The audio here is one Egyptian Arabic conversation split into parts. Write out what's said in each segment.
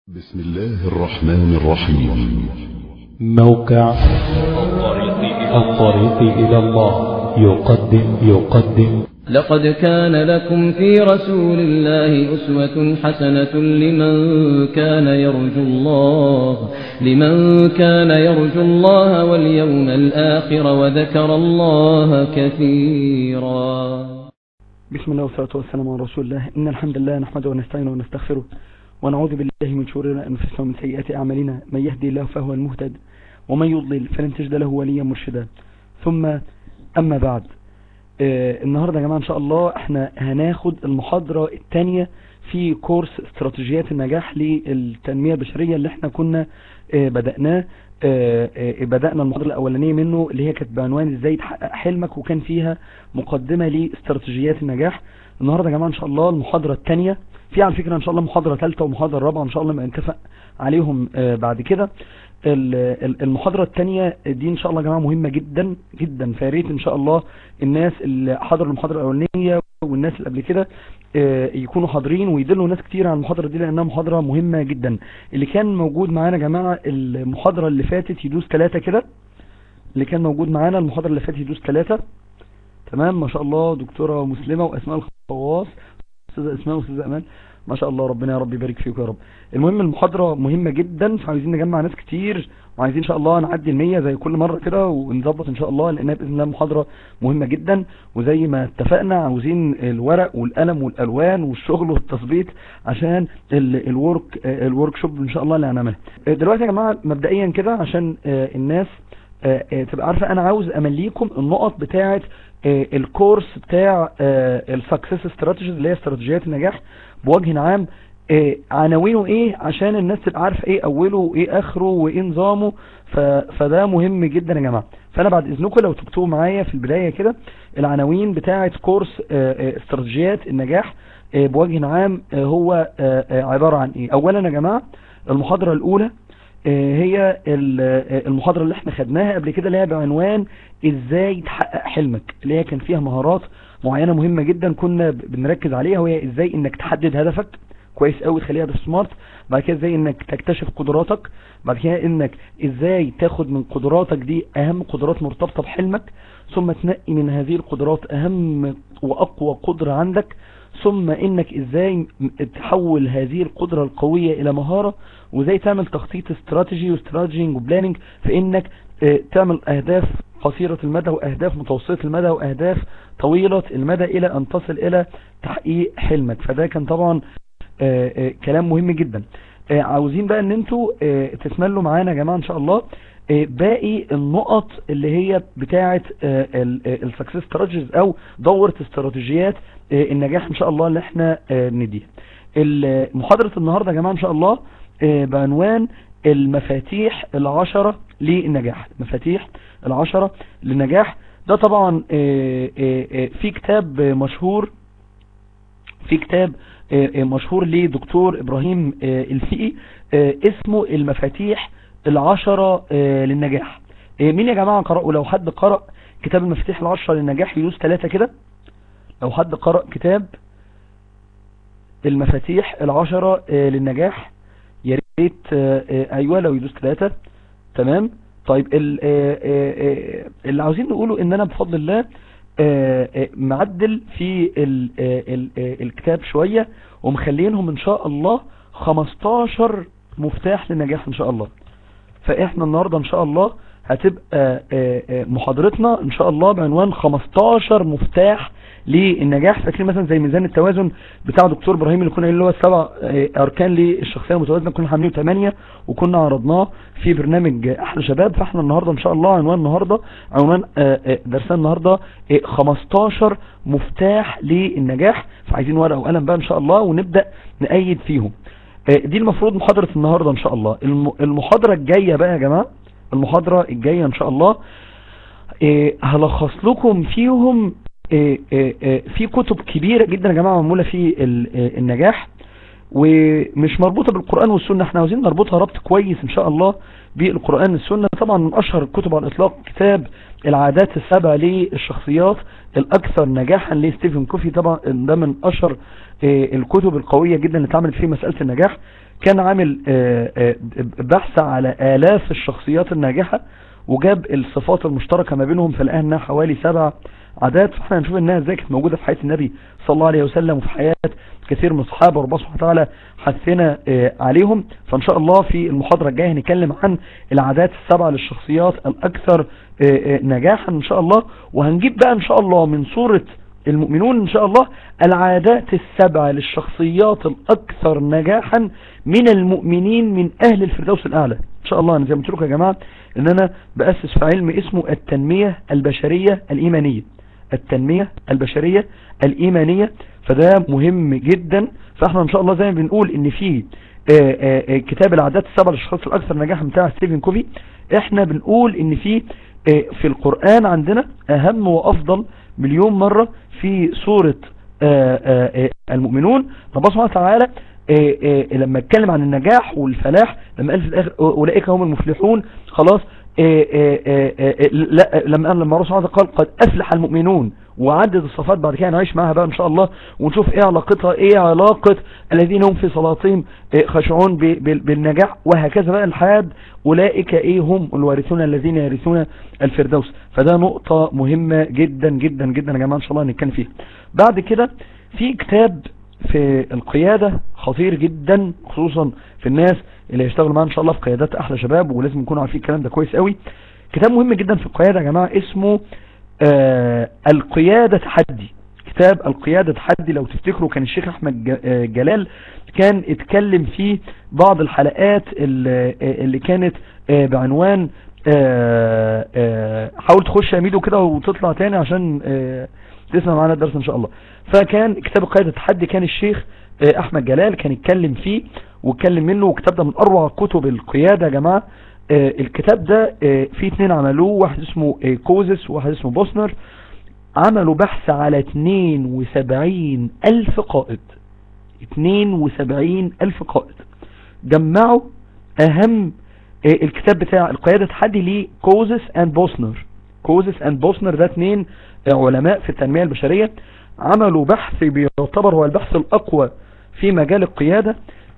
بسم الله الرحمن الرحيم موقع الطريق إلى الله يقدم يقدم لقد كان لكم في رسول الله أسوة حسنة لمن كان يرجو الله لمن كان يرجو الله واليوم الآخر وذكر الله كثيرا بسم الله والصلاة والسلام على رسول الله إن الحمد لله نحمده ونستعينه ونستغفره ونعوذ بالله من شرور أنفسنا ومن سيئات أعمالنا من يهدي الله فهو المهتد ومن يضلل فلن تجد له وليا مرشدا ثم أما بعد آه النهاردة يا جماعة إن شاء الله احنا هناخد المحاضرة الثانية في كورس استراتيجيات النجاح للتنمية البشرية اللي احنا كنا آه بدأناه آه آه بدأنا المحاضرة الأولانية منه اللي هي كانت بعنوان ازاي تحقق حلمك وكان فيها مقدمة لاستراتيجيات النجاح النهاردة يا جماعة ان شاء الله المحاضرة الثانية في على فكرة ان شاء الله محاضرة ثالثة ومحاضرة رابعة ان شاء الله ما نتفق عليهم آه بعد كده المحاضرة الثانية دي ان شاء الله يا جماعة مهمة جدا جدا فياريت ان شاء الله الناس اللي حضروا المحاضرة الاولانية والناس اللي قبل كده يكونوا حاضرين ويدلوا ناس كتير عن المحاضرة دي لانها محاضرة مهمة جدا اللي كان موجود معانا يا جماعة المحاضرة اللي فاتت يدوس ثلاثة كده اللي كان موجود معانا المحاضرة اللي فاتت يدوس ثلاثة تمام ما شاء الله دكتورة مسلمة واسماء الخواص استاذة اسماء واستاذة امان ما شاء الله ربنا يا رب يبارك فيكم يا رب المهم المحاضرة مهمة جدا فعايزين نجمع ناس كتير وعايزين ان شاء الله نعدي المية زي كل مرة كده ونظبط ان شاء الله لانها باذن الله محاضرة مهمة جدا وزي ما اتفقنا عاوزين الورق والقلم والالوان والشغل والتظبيط عشان الورك الورك شوب ان شاء الله اللي هنعملها دلوقتي يا جماعة مبدئيا كده عشان الناس تبقى عارفة انا عاوز امليكم النقط بتاعة الكورس بتاع السكسس استراتيجيز اللي هي استراتيجيات النجاح بوجه عام عناوينه ايه عشان الناس تبقى عارفه ايه اوله وايه اخره وايه نظامه فده مهم جدا يا جماعه فانا بعد اذنكم لو تكتبوا معايا في البدايه كده العناوين بتاعه كورس استراتيجيات النجاح بوجه عام هو عباره عن ايه اولا يا جماعه المحاضره الاولى هي المحاضرة اللي احنا خدناها قبل كده اللي هي بعنوان ازاي تحقق حلمك اللي هي كان فيها مهارات معينة مهمة جدا كنا بنركز عليها وهي ازاي انك تحدد هدفك كويس قوي تخليها بالسمارت بعد كده ازاي انك تكتشف قدراتك بعد كده انك ازاي تاخد من قدراتك دي اهم قدرات مرتبطة بحلمك ثم تنقي من هذه القدرات اهم واقوى قدرة عندك ثم انك ازاي تحول هذه القدرة القوية الى مهارة وازاي تعمل تخطيط استراتيجي واستراتيجينج وبلاننج في انك تعمل اهداف قصيرة المدى واهداف متوسطة المدى واهداف طويلة المدى الى ان تصل الى تحقيق حلمك فده كان طبعا كلام مهم جدا عاوزين بقى ان انتوا تتملوا معانا يا جماعة ان شاء الله باقي النقط اللي هي بتاعة السكسس استراتيجيز او دورة استراتيجيات النجاح ان شاء الله اللي احنا نديها محاضرة النهاردة يا جماعة ان شاء الله بعنوان المفاتيح العشرة للنجاح مفاتيح العشرة للنجاح ده طبعا في كتاب مشهور في كتاب مشهور لدكتور ابراهيم الفقي اسمه المفاتيح العشرة للنجاح مين يا جماعة قرأوا لو حد قرأ كتاب المفاتيح العشرة للنجاح يدوس ثلاثة كده لو حد قرأ كتاب المفاتيح العشرة للنجاح يا ريت ايوه لو يدوس ثلاثة تمام طيب اللي عاوزين نقوله ان انا بفضل الله معدل في ال ال الكتاب شوية ومخلينهم ان شاء الله 15 مفتاح للنجاح ان شاء الله فاحنا النهاردة ان شاء الله هتبقى محاضرتنا ان شاء الله بعنوان 15 مفتاح للنجاح فاكرين مثلا زي ميزان التوازن بتاع دكتور ابراهيم اللي كنا قايلين اللي هو السبع اركان للشخصيه المتوازنه كنا عاملينه 8 وكنا عرضناه في برنامج احلى شباب فاحنا النهارده ان شاء الله عنوان النهارده عنوان درسنا النهارده 15 مفتاح للنجاح فعايزين ورقه وقلم بقى ان شاء الله ونبدا نأيد فيهم دي المفروض محاضره النهارده ان شاء الله المحاضره الجايه بقى يا جماعه المحاضره الجايه ان شاء الله هلخص لكم فيهم في كتب كبيرة جدا يا جماعة معمولة في النجاح ومش مربوطة بالقرآن والسنة احنا عاوزين نربطها ربط كويس ان شاء الله بالقرآن والسنة طبعا من اشهر الكتب على الاطلاق كتاب العادات السبع للشخصيات الاكثر نجاحا لستيفن كوفي طبعا ده من اشهر الكتب القوية جدا اللي اتعملت في مسألة النجاح كان عامل آه، آه، بحث على آلاف الشخصيات الناجحة وجاب الصفات المشتركة ما بينهم فلقاها انها حوالي سبع عادات فاحنا هنشوف انها ازاي كانت موجودة في حياة النبي صلى الله عليه وسلم وفي حياة كثير من الصحابة وربنا سبحانه وتعالى حثنا آه، عليهم فان شاء الله في المحاضرة الجاية هنتكلم عن العادات السبع للشخصيات الاكثر آه، آه، نجاحا ان شاء الله وهنجيب بقى ان شاء الله من سورة المؤمنون ان شاء الله العادات السبع للشخصيات الاكثر نجاحا من المؤمنين من اهل الفردوس الاعلى ان شاء الله انا زي ما قلت لكم يا جماعه ان انا باسس في علم اسمه التنميه البشريه الايمانيه التنميه البشريه الايمانيه فده مهم جدا فاحنا ان شاء الله زي ما بنقول ان في آه، آه، آه، كتاب العادات السبع للشخصيات الاكثر نجاحا بتاع ستيفن كوفي احنا بنقول ان في آه، في القرآن عندنا اهم وافضل مليون مرة في سورة آه، آه، آه، المؤمنون ربنا سبحانه وتعالى آه، آه، لما اتكلم عن النجاح والفلاح لما قال في الاخر اولئك هم المفلحون خلاص آه، آه، آه، آه، لا لما قال لما ربنا سبحانه وتعالى قال قد افلح المؤمنون وعدد الصفات بعد كده نعيش معاها بقى ان شاء الله ونشوف ايه علاقتها ايه علاقة الذين هم في صلاتهم آه، خاشعون ب- بال- بالنجاح وهكذا بقى الحاد اولئك ايه هم الوارثون الذين يرثون الفردوس فده نقطة مهمة جدا جدا جدا يا جماعة ان شاء الله نتكلم فيها بعد كده في كتاب في القيادة خطير جدا خصوصا في الناس اللي هيشتغلوا معانا ان شاء الله في قيادات احلى شباب ولازم يكونوا عارفين الكلام ده كويس قوي كتاب مهم جدا في القيادة يا جماعة اسمه آه القيادة تحدي كتاب القيادة تحدي لو تفتكروا كان الشيخ احمد ج- آه، جلال كان اتكلم فيه بعض الحلقات اللي, اللي كانت آه، بعنوان آه، آه، حاول تخش يا ميدو كده وتطلع تاني عشان آه، تسمع معانا الدرس ان شاء الله فكان كتاب القيادة التحدي كان الشيخ آه، احمد جلال كان يتكلم فيه واتكلم منه والكتاب ده من اروع كتب القيادة يا جماعة آه، الكتاب ده آه، في اتنين عملوه واحد اسمه آه، كوزس وواحد اسمه بوسنر عملوا بحث على 72 الف قائد 72 الف قائد جمعوا اهم آه، الكتاب بتاع القيادة تحدي ليه كوزس اند بوسنر كوزس اند بوسنر ده اتنين آه، علماء في التنمية البشرية عملوا بحث بيعتبر هو البحث الاقوى في مجال القيادة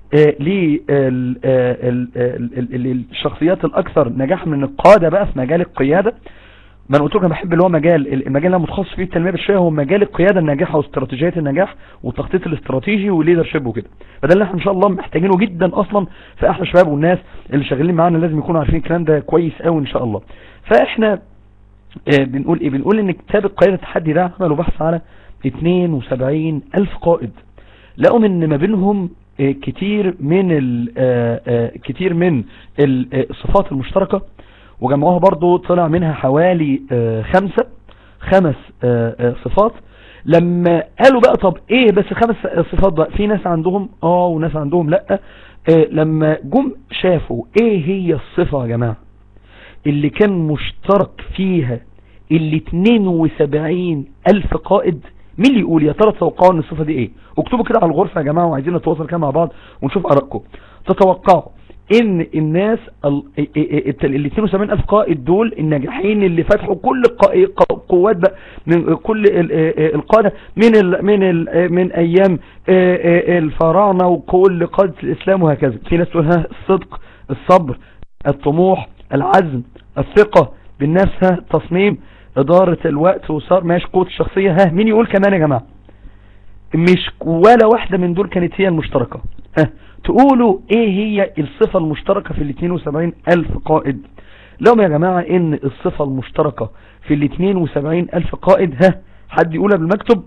للشخصيات الاكثر نجاح من القادة بقى في مجال القيادة ما انا قلت لكم أنا بحب اللي هو مجال المجال اللي انا متخصص فيه التنميه البشريه هو مجال القياده الناجحه واستراتيجيات النجاح والتخطيط الاستراتيجي والليدرشيب وكده فده اللي احنا ان شاء الله محتاجينه جدا اصلا في احلى شباب والناس اللي شغالين معانا لازم يكونوا عارفين الكلام ده كويس قوي ان شاء الله فاحنا آه، بنقول ايه بنقول ان كتاب القياده التحدي ده عملوا بحث على 72 الف قائد لقوا ان ما بينهم آه، كتير من ال- آه، آه، كتير من ال- آه، الصفات المشتركه وجمعوها برضو طلع منها حوالي آه، خمسة خمس آه، آه، صفات لما قالوا بقى طب ايه بس خمس صفات بقى في ناس عندهم اه وناس عندهم لا آه، لما جم شافوا ايه هي الصفة يا جماعة اللي كان مشترك فيها اللي 72 الف قائد مين اللي يقول يا ترى تتوقعوا ان الصفة دي ايه اكتبوا كده على الغرفة يا جماعة وعايزين نتواصل كده مع بعض ونشوف ارائكم تتوقعوا ان الناس ال ال 72 الف قائد دول الناجحين اللي فتحوا كل القا- ق- قوات بقى من كل ال- آه، القادة من ال من ال من ايام آه، آه، الفراعنة وكل قادة الاسلام وهكذا في ناس تقول ها الصدق الصبر الطموح العزم الثقة بالنفس ها التصميم ادارة الوقت وصار ماشي قوة الشخصية ها مين يقول كمان يا جماعة مش ولا واحدة من دول كانت هي المشتركة ها تقولوا ايه هي الصفة المشتركة في ال 72 الف قائد لهم يا جماعة ان الصفة المشتركة في ال 72 الف قائد ها حد يقولها بالمكتب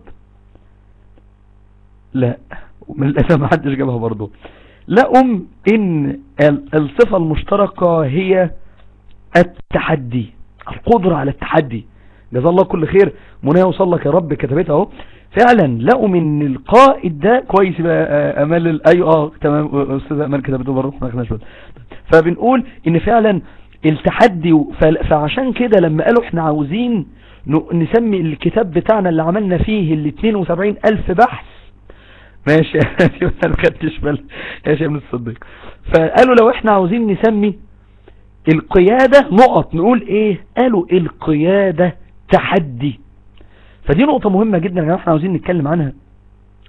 لا من الاسف ما حدش جابها برضو لقوا ان ال- الصفة المشتركة هي التحدي القدرة على التحدي جزا الله كل خير منى وصل لك يا رب كتبتها اهو فعلا لقوا من القائد ده كويس بقى آه، امال ال- ايوه اه تمام آه، استاذه امال كتبته برضه ما خدناش بالنا. فبنقول ان فعلا التحدي و- ف- فعشان كده لما قالوا احنا عاوزين ن- نسمي الكتاب بتاعنا اللي عملنا فيه ال 72 الف بحث ماشي انا ما خدتش بالي يا شيخ ابن الصديق فقالوا لو احنا عاوزين نسمي القيادة نقط نقول ايه قالوا القيادة تحدي فدي نقطة مهمة جدا يا جماعة احنا عاوزين نتكلم عنها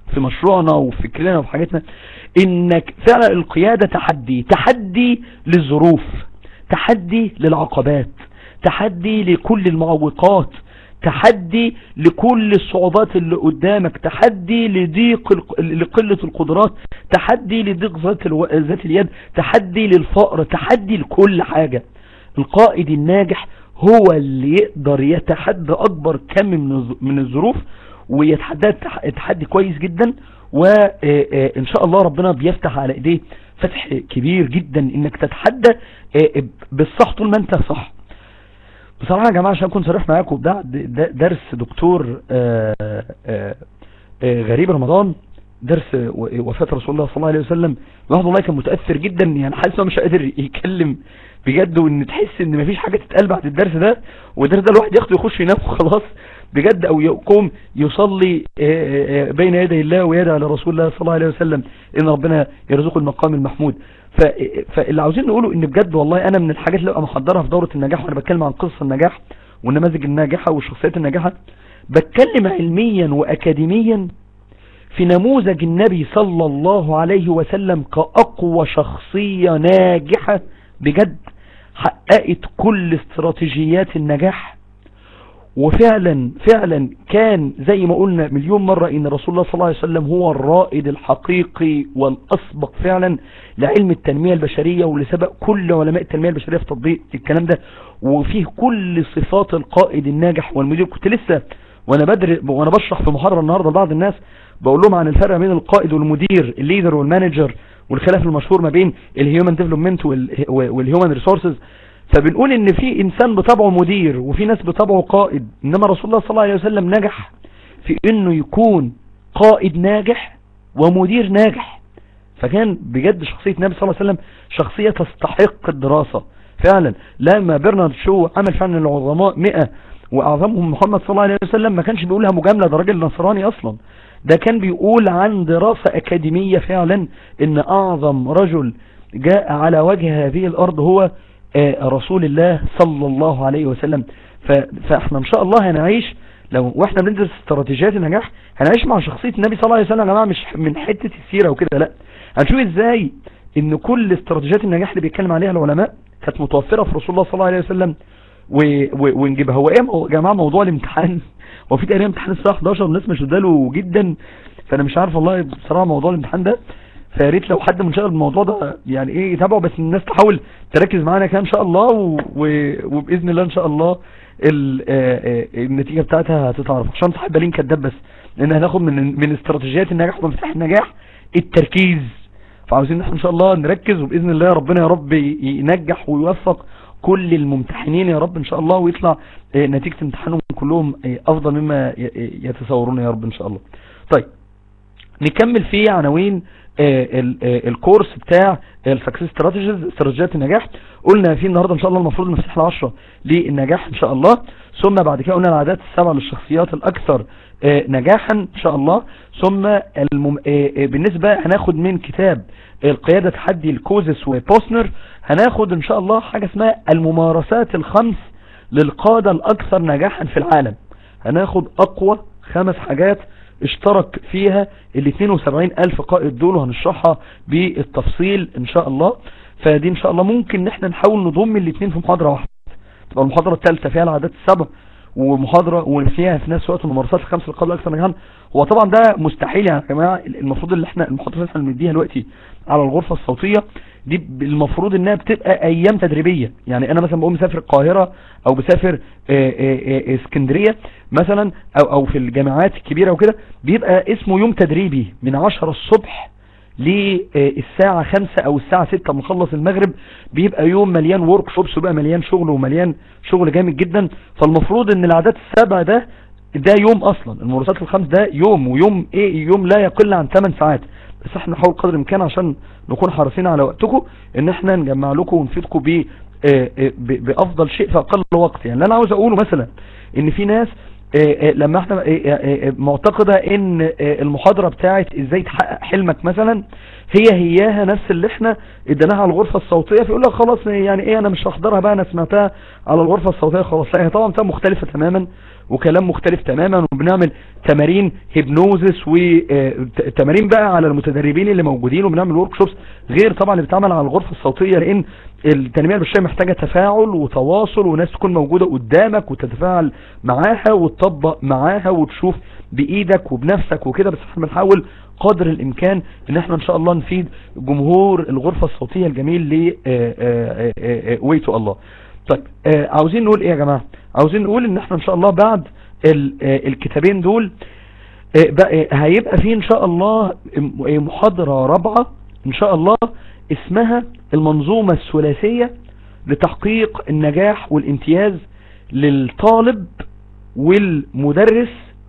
في مشروعنا وفي فكرنا وفي حاجاتنا انك فعلا القيادة تحدي تحدي للظروف تحدي للعقبات تحدي لكل المعوقات تحدي لكل الصعوبات اللي قدامك تحدي لضيق الق- لقلة القدرات تحدي لضيق ذات الو- ذات اليد تحدي للفقر تحدي لكل حاجة القائد الناجح هو اللي يقدر يتحدى اكبر كم من الظ- من الظروف ويتحدى التح- التحدي كويس جدا وان شاء الله ربنا بيفتح على ايديه فتح كبير جدا انك تتحدى آه، بالصح طول ما انت صح بصراحة يا جماعة عشان اكون صريح معاكم ده ده درس دكتور آه، آه، آه، غريب رمضان درس و- وفاة رسول الله صلى الله عليه وسلم الواحد والله كان متأثر جدا يعني حاسس انه مش قادر يتكلم بجد وان تحس ان مفيش حاجة تتقال بعد الدرس ده والدرس ده الواحد ياخده يخش ينام وخلاص بجد او يقوم يصلي آه، آه، بين يدي الله ويدعي على رسول الله صلى الله عليه وسلم ان ربنا يرزقه المقام المحمود ف- فاللي عاوزين نقوله ان بجد والله انا من الحاجات اللي ابقى محضرها في دورة النجاح وانا بتكلم عن قصة النجاح والنماذج الناجحة والشخصيات الناجحة بتكلم علميا واكاديميا في نموذج النبي صلى الله عليه وسلم كأقوى شخصية ناجحة بجد حققت كل استراتيجيات النجاح وفعلا فعلا كان زي ما قلنا مليون مرة ان رسول الله صلى الله عليه وسلم هو الرائد الحقيقي والاسبق فعلا لعلم التنمية البشرية واللي سبق كل علماء التنمية البشرية في تطبيق الكلام ده وفيه كل صفات القائد الناجح والمدير كنت لسه وانا بدر وانا بشرح في محاضرة النهاردة لبعض الناس بقول لهم عن الفرق بين القائد والمدير الليدر والمانجر والخلاف المشهور ما بين الهيومن ديفلوبمنت والهيومن ريسورسز فبنقول ان في انسان بطبعه مدير وفي ناس بطبعه قائد انما رسول الله صلى الله عليه وسلم نجح في انه يكون قائد ناجح ومدير ناجح فكان بجد شخصية النبي صلى الله عليه وسلم شخصية تستحق الدراسة فعلا لما برنارد شو عمل فعلا العظماء 100 واعظمهم محمد صلى الله عليه وسلم ما كانش بيقولها مجاملة ده راجل نصراني اصلا ده كان بيقول عن دراسة اكاديمية فعلا ان اعظم رجل جاء على وجه هذه الارض هو آه، رسول الله صلى الله عليه وسلم ف- فاحنا ان شاء الله هنعيش لو واحنا بندرس استراتيجيات النجاح هنعيش مع شخصية النبي صلى الله عليه وسلم يا جماعة مش من حتة السيرة وكده لا هنشوف ازاي ان كل استراتيجيات النجاح اللي بيتكلم عليها العلماء كانت متوفرة في رسول الله صلى الله عليه وسلم و... و... ونجيبها هو ايه مو- يا جماعة موضوع الامتحان هو في تقريبا امتحان الساعة 11 الناس مش له جدا فانا مش عارف والله بصراحة موضوع الامتحان ده فيا ريت لو حد منشغل بالموضوع ده يعني ايه يتابعه بس الناس تحاول تركز معانا كده ان شاء الله و... و... وباذن الله ان شاء الله ال... آه، آه، النتيجة بتاعتها هتتعرف عشان صاحب بالين كداب بس لان هناخد من من استراتيجيات النجاح ومفتاح النجاح التركيز فعاوزين احنا ان شاء الله نركز وباذن الله ربنا يا رب ي- ينجح ويوفق كل الممتحنين يا رب ان شاء الله ويطلع آه، نتيجة امتحانهم كلهم آه، افضل مما ي- ي- يتصورون يا رب ان شاء الله طيب نكمل في عناوين آه، ال- آه، الكورس بتاع السكسس استراتيجيز استراتيجيات النجاح قلنا في النهارده ان شاء الله المفروض المفتاح العشرة للنجاح ان شاء الله ثم بعد كده قلنا العادات السبعة للشخصيات الاكثر آه، نجاحا ان شاء الله ثم المم... آه، آه، بالنسبة هناخد من كتاب القيادة تحدي الكوزس وبوسنر هناخد ان شاء الله حاجة اسمها الممارسات الخمس للقادة الاكثر نجاحا في العالم هناخد اقوى خمس حاجات اشترك فيها ال 72 الف قائد دول وهنشرحها بالتفصيل ان شاء الله فدي ان شاء الله ممكن ان احنا نحاول نضم الاثنين في محاضرة واحدة تبقى المحاضرة الثالثة فيها العادات السبع ومحاضرة وفيها في نفس الوقت الممارسات الخمس القبل اكثر نجاحا هو طبعا ده مستحيل يعني يا جماعه المفروض اللي احنا المحاضرات اللي احنا بنديها دلوقتي على الغرفة الصوتية دي المفروض انها بتبقى ايام تدريبية يعني انا مثلا بقوم مسافر القاهرة او بسافر آه، آه، آه، اسكندرية مثلا او او في الجامعات الكبيرة وكده بيبقى اسمه يوم تدريبي من 10 الصبح للساعة 5 او الساعة 6 بنخلص المغرب بيبقى يوم مليان ورك شوبس وبقى مليان شغل ومليان شغل جامد جدا فالمفروض ان العادات السبع ده ده يوم اصلا الممارسات الخمس ده يوم ويوم ايه يوم لا يقل عن 8 ساعات بس احنا نحاول قدر الامكان عشان نكون حريصين على وقتكم ان احنا نجمع لكم ونفيدكم ب آه، آه، ب- بافضل شيء في اقل وقت يعني اللي انا عاوز اقوله مثلا ان في ناس آه، آه، لما احنا آه، آه، آه، معتقدة ان آه، المحاضرة بتاعت ازاي تحقق حلمك مثلا هي هياها نفس اللي احنا اديناها على الغرفة الصوتية فيقول لك خلاص يعني ايه انا مش هحضرها بقى انا سمعتها على الغرفة الصوتية خلاص لا هي طبعا بتبقى مختلفة تماما وكلام مختلف تماما وبنعمل تمارين هيبنوزس وتمارين بقى على المتدربين اللي موجودين وبنعمل ورك شوبس غير طبعا اللي بتعمل على الغرفة الصوتية لان التنمية البشرية محتاجة تفاعل وتواصل وناس تكون موجودة قدامك وتتفاعل معاها وتطبق معاها وتشوف بايدك وبنفسك وكده بس احنا بنحاول قدر الامكان ان احنا ان شاء الله نفيد جمهور الغرفة الصوتية الجميل ل ويتو الله طيب آه، عاوزين نقول ايه يا جماعة عاوزين نقول ان احنا ان شاء الله بعد ال- آه، الكتابين دول آه، بقى هيبقى فيه ان شاء الله م- محاضرة رابعة ان شاء الله اسمها المنظومة الثلاثية لتحقيق النجاح والامتياز للطالب والمدرس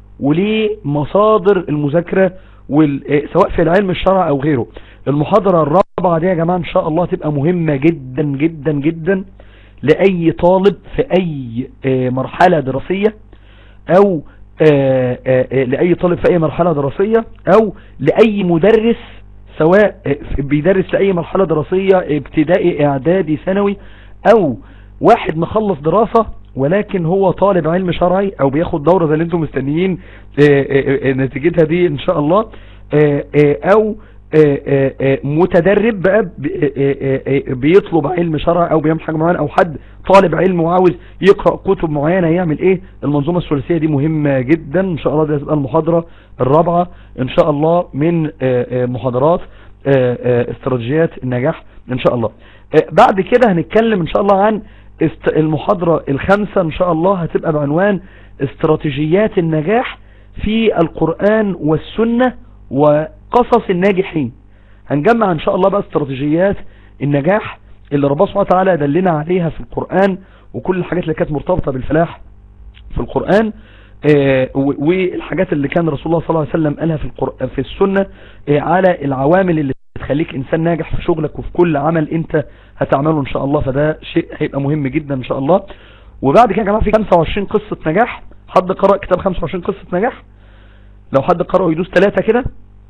ولمصادر المذاكرة وال- آه، سواء في العلم الشرع او غيره المحاضرة الرابعة دي يا جماعة ان شاء الله تبقى مهمة جدا جدا جدا لأي طالب في أي آه، مرحلة دراسية أو آه، آه، آه، لأي طالب في أي مرحلة دراسية أو لأي مدرس سواء آه، بيدرس لأي مرحلة دراسية ابتدائي إعدادي ثانوي أو واحد مخلص دراسة ولكن هو طالب علم شرعي أو بياخد دورة زي اللي انتم مستنيين آه، آه، آه، نتيجتها دي إن شاء الله آه، آه، أو آه، آه، آه، متدرب بقى ب- آه، آه، آه، بيطلب علم شرع او بيعمل حاجه معينه او حد طالب علم وعاوز يقرا كتب معينه يعمل ايه المنظومه الثلاثيه دي مهمه جدا ان شاء الله دي هتبقى المحاضره الرابعه ان شاء الله من آه، آه، محاضرات آه، آه، استراتيجيات النجاح ان شاء الله آه، بعد كده هنتكلم ان شاء الله عن است- المحاضره الخامسه ان شاء الله هتبقى بعنوان استراتيجيات النجاح في القرآن والسنة وقصص الناجحين هنجمع ان شاء الله بقى استراتيجيات النجاح اللي ربنا سبحانه وتعالى دلنا عليها في القرآن وكل الحاجات اللي كانت مرتبطة بالفلاح في القرآن آه، و- والحاجات اللي كان رسول الله صلى الله عليه وسلم قالها في القرآن في السنة آه، على العوامل اللي تخليك انسان ناجح في شغلك وفي كل عمل انت هتعمله ان شاء الله فده شيء هيبقى مهم جدا ان شاء الله وبعد كده يا جماعه في 25 قصة نجاح حد قرأ كتاب 25 قصة نجاح لو حد قرأه يدوس ثلاثة كده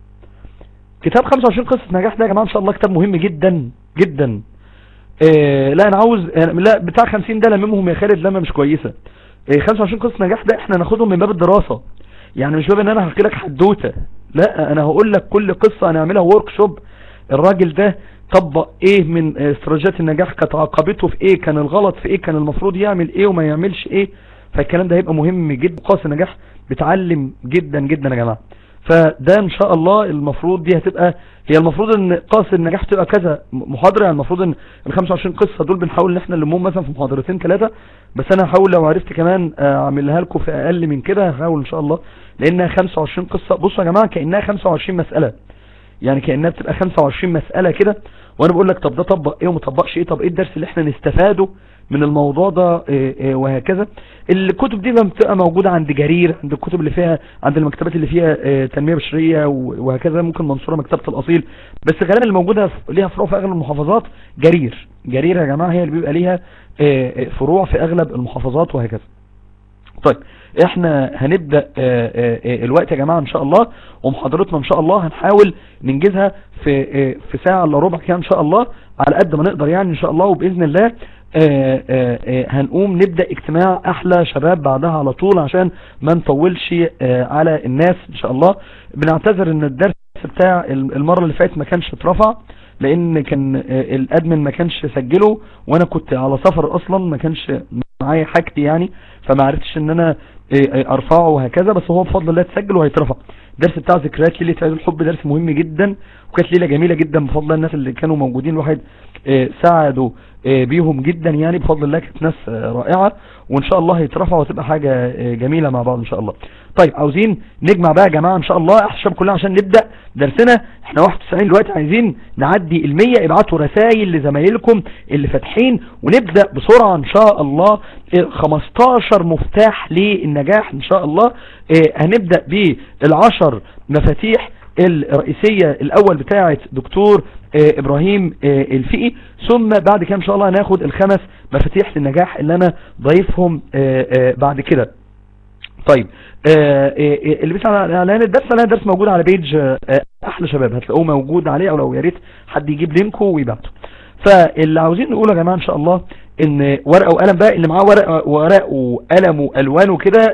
كتاب 25 قصة نجاح ده يا جماعة ان شاء الله كتاب مهم جدا جدا إيه لا انا عاوز يعني لا بتاع 50 ده لممهم يا خالد لما مش كويسة إيه 25 قصة نجاح ده احنا ناخدهم من باب الدراسة يعني مش باب ان انا هحكي لك حدوتة لا انا هقول لك كل قصة هنعملها ورك شوب الراجل ده طبق ايه من آه، استراتيجيات النجاح كانت عقبته في ايه كان الغلط في ايه كان المفروض يعمل ايه وما يعملش ايه فالكلام ده هيبقى مهم جدا قاس النجاح بتعلم جدا جدا يا جماعة فده ان شاء الله المفروض دي هتبقى هي المفروض ان قاس النجاح تبقى كذا محاضرة يعني المفروض ان ال 25 قصة دول بنحاول ان احنا نلمهم مثلا في محاضرتين ثلاثة بس انا هحاول لو عرفت كمان آه، اعملها لكم في اقل من كده هحاول ان شاء الله لانها 25 قصة بصوا يا جماعة كأنها 25 مسألة يعني كأنها بتبقى 25 مسألة كده وانا بقول لك طب ده طبق ايه وما طبقش ايه طب ايه الدرس اللي احنا نستفاده من الموضوع ده إيه إيه وهكذا الكتب دي بقى بتبقى موجودة عند جرير عند الكتب اللي فيها عند المكتبات اللي فيها إيه تنمية بشرية و- وهكذا ممكن منصورة مكتبة الأصيل بس غالبا اللي موجودة في- ليها فروع في أغلب المحافظات جرير جرير يا جماعة هي اللي بيبقى ليها إيه إيه فروع في أغلب المحافظات وهكذا طيب احنا هنبدأ آه، آه، آه، الوقت يا جماعة ان شاء الله ومحاضرتنا ان شاء الله هنحاول ننجزها في آه، في ساعة الا ربع كده ان شاء الله على قد ما نقدر يعني ان شاء الله وباذن الله آه، آه، آه، هنقوم نبدأ اجتماع احلى شباب بعدها على طول عشان ما نطولش آه، على الناس ان شاء الله بنعتذر ان الدرس بتاع المرة اللي فاتت ما كانش اترفع لان كان آه، الادمن ما كانش سجله وانا كنت على سفر اصلا ما كانش معايا حاجتي يعني فما عرفتش ان انا إيه إيه ارفعه وهكذا بس هو بفضل الله اتسجل وهيترفع الدرس بتاع ذكريات ليله عيد الحب درس مهم جدا وكانت ليله جميله جدا بفضل الله الناس اللي كانوا موجودين الواحد إيه ساعدوا إيه بيهم جدا يعني بفضل الله كانت ناس آه، رائعه وان شاء الله هيترفع وتبقى حاجه إيه جميله مع بعض ان شاء الله طيب عاوزين نجمع بقى يا جماعه ان شاء الله احنا الشباب كلها عشان نبدا درسنا احنا 91 دلوقتي عايزين نعدي ال 100 ابعتوا رسائل لزمايلكم اللي فاتحين ونبدا بسرعه ان شاء الله إيه، 15 مفتاح للنجاح ان شاء الله إيه، هنبدا بالعشر مفاتيح الرئيسية الاول بتاعة دكتور آه، ابراهيم آه، الفقي ثم بعد كده ان شاء الله هناخد الخمس مفاتيح للنجاح اللي انا ضايفهم آه، آه، بعد كده طيب آه، آه، اللي بيسأل عن اعلان الدرس اعلان الدرس موجود على بيج آه، احلى شباب هتلاقوه موجود عليه او لو يا ريت حد يجيب لينكو ويبعته فاللي عاوزين نقوله يا جماعه ان شاء الله ان ورقه وقلم بقى اللي معاه ورقه ورق وقلم والوان وكده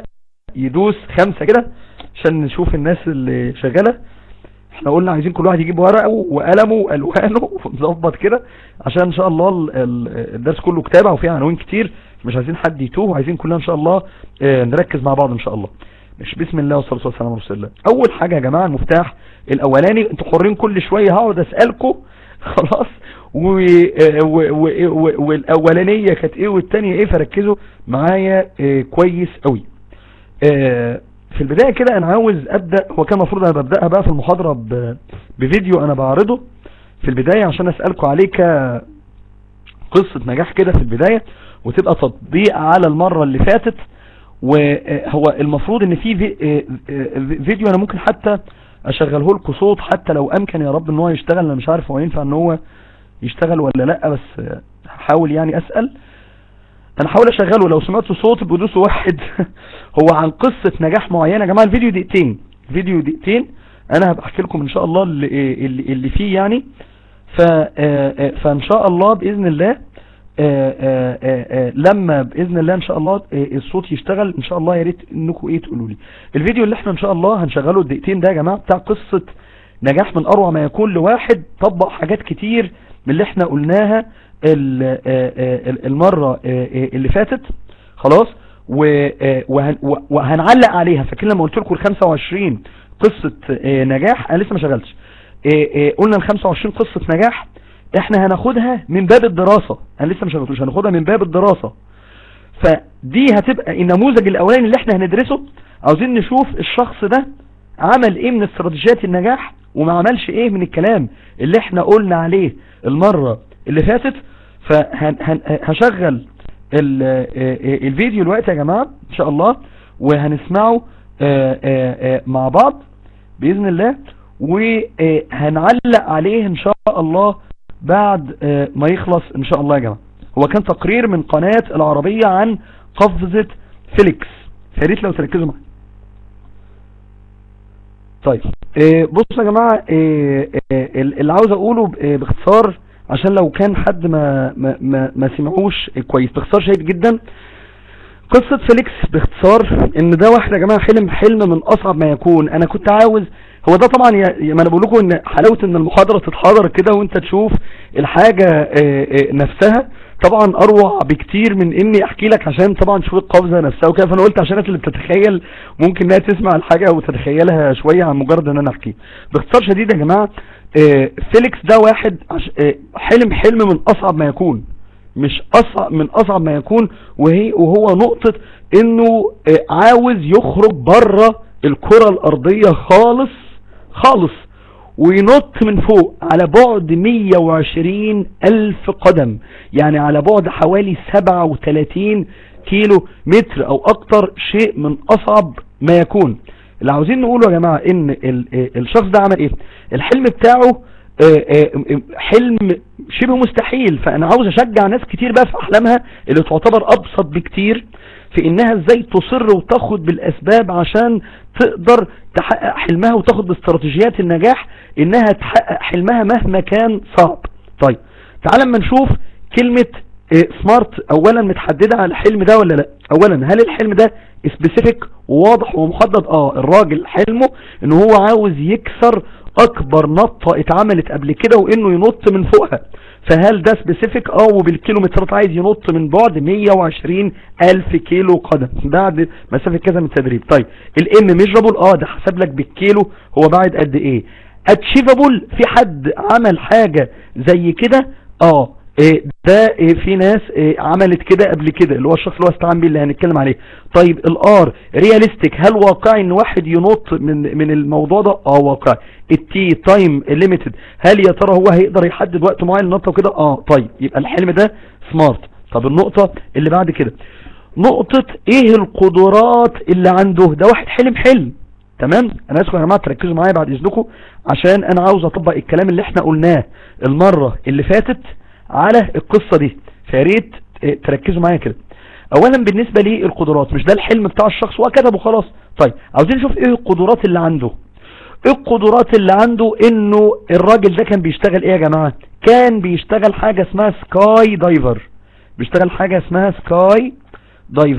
يدوس خمسة كده عشان نشوف الناس اللي شغالة احنا قلنا عايزين كل واحد يجيب ورقه وقلمه والوانه ونظبط كده عشان ان شاء الله ال- ال- الدرس كله كتابة وفيه عناوين كتير مش عايزين حد يتوه وعايزين كلنا ان شاء الله اه، نركز مع بعض ان شاء الله مش بسم الله والصلاه والسلام على رسول الله اول حاجه يا جماعه المفتاح الاولاني انتوا حرين كل شويه هقعد اسالكم خلاص و... اه، و... و... و... والاولانيه كانت ايه والثانيه ايه فركزوا معايا اه، كويس قوي اه، في البداية كده انا عاوز ابدأ هو كان المفروض انا ببدأها بقى في المحاضرة ب... بفيديو انا بعرضه في البداية عشان اسألكم عليه كقصة نجاح كده في البداية وتبقى تطبيق على المرة اللي فاتت وهو المفروض ان في في- اه، اه، فيديو انا ممكن حتى اشغله لكم صوت حتى لو امكن يا رب ان هو يشتغل انا مش عارف هو ينفع ان هو يشتغل ولا لا بس اه، هحاول يعني اسأل انا هحاول اشغله لو سمعتوا صوت بدوسوا واحد هو عن قصة نجاح معينة يا جماعة الفيديو دقيقتين فيديو دقيقتين انا هبقى احكي لكم ان شاء الله اللي, اللي, اللي فيه يعني ف آه، آه، فان شاء الله باذن الله آه، آه، آه، آه، لما باذن الله ان شاء الله آه، الصوت يشتغل ان شاء الله يا ريت انكم ايه تقولوا لي الفيديو اللي احنا ان شاء الله هنشغله الدقيقتين ده يا جماعه بتاع قصه نجاح من اروع ما يكون لواحد طبق حاجات كتير من اللي احنا قلناها ال- آه، آه، المره آه، آه، اللي فاتت خلاص و- آه، وهن- و- وهنعلق عليها فاكرين لما قلت لكم ال 25 قصه آه، نجاح انا لسه ما شغلتش آه، آه، قلنا ال 25 قصه نجاح احنا هناخدها من باب الدراسة انا لسه مش هناخدوش هناخدها من باب الدراسة فدي هتبقى النموذج الاولاني اللي احنا هندرسه عاوزين نشوف الشخص ده عمل ايه من استراتيجيات النجاح وما عملش ايه من الكلام اللي احنا قلنا عليه المرة اللي فاتت فهشغل الفيديو دلوقتي يا جماعة ان شاء الله وهنسمعه آه، آه، آه، مع بعض بإذن الله وهنعلق عليه ان شاء الله بعد آه، ما يخلص ان شاء الله يا جماعة هو كان تقرير من قناة العربية عن قفزة فيليكس فياريت لو تركزوا معايا طيب آه، بصوا يا جماعة آه، آه، اللي عاوز اقوله ب- آه، باختصار عشان لو كان حد ما ما ما, ما سمعوش كويس باختصار شديد جدا قصة فيليكس باختصار ان ده واحد يا جماعة حلم حلم من اصعب ما يكون انا كنت عاوز هو ده طبعا يا يا- ما انا بقول لكم ان حلاوة ان المحاضرة تتحضر كده وانت تشوف الحاجة آه، آه، نفسها طبعا اروع بكتير من اني احكي لك عشان طبعا تشوف القفزة نفسها وكده فانا قلت عشان الناس اللي بتتخيل ممكن انها تسمع الحاجة وتتخيلها شوية عن مجرد ان انا احكي باختصار شديد يا جماعة آه، فيليكس ده واحد عش- آه، حلم حلم من اصعب ما يكون مش اصعب من اصعب ما يكون وهي وهو نقطة انه آه، عاوز يخرج بره الكرة الارضية خالص خالص وينط من فوق على بعد 120 الف قدم يعني على بعد حوالي 37 كيلو متر او اكتر شيء من اصعب ما يكون اللي عاوزين نقوله يا جماعة ان ال- آه، الشخص ده عمل ايه الحلم بتاعه آه، آه، حلم شبه مستحيل فانا عاوز اشجع ناس كتير بقى في احلامها اللي تعتبر ابسط بكتير في انها ازاي تصر وتاخد بالاسباب عشان تقدر تحقق حلمها وتاخد باستراتيجيات النجاح انها تحقق حلمها مهما كان صعب طيب تعال اما نشوف كلمة سمارت اولا متحددة على الحلم ده ولا لا اولا هل الحلم ده سبيسيفيك وواضح ومحدد اه الراجل حلمه ان هو عاوز يكسر اكبر نطة اتعملت قبل كده وانه ينط من فوقها فهل ده سبيسيفيك اه وبالكيلومترات عايز ينط من بعد 120 الف كيلو قدم بعد مسافة كذا من التدريب طيب الام ميجرابل اه ده حسب لك بالكيلو هو بعد قد ايه اتشيفابل في حد عمل حاجة زي كده اه إيه ده إيه في ناس إيه عملت كده قبل كده اللي هو الشخص اللي هو استعان بيه اللي هنتكلم عليه طيب الار رياليستيك هل واقعي ان واحد ينط من من الموضوع ده اه واقعي التي تايم ليميتد هل يا ترى هو هيقدر يحدد وقت معين للنطه وكده اه طيب يبقى الحلم ده سمارت طب النقطة اللي بعد كده نقطة ايه القدرات اللي عنده ده واحد حلم حلم تمام انا اسف يا جماعه تركزوا معايا بعد اذنكم عشان انا عاوز اطبق الكلام اللي احنا قلناه المره اللي فاتت على القصه دي فياريت تركزوا معايا كده اولا بالنسبه للقدرات مش ده الحلم بتاع الشخص وكتبه خلاص طيب عاوزين نشوف ايه القدرات اللي عنده ايه القدرات اللي عنده انه الراجل ده كان بيشتغل ايه يا جماعه كان بيشتغل حاجه اسمها سكاي دايفر بيشتغل حاجه اسمها سكاي دايفر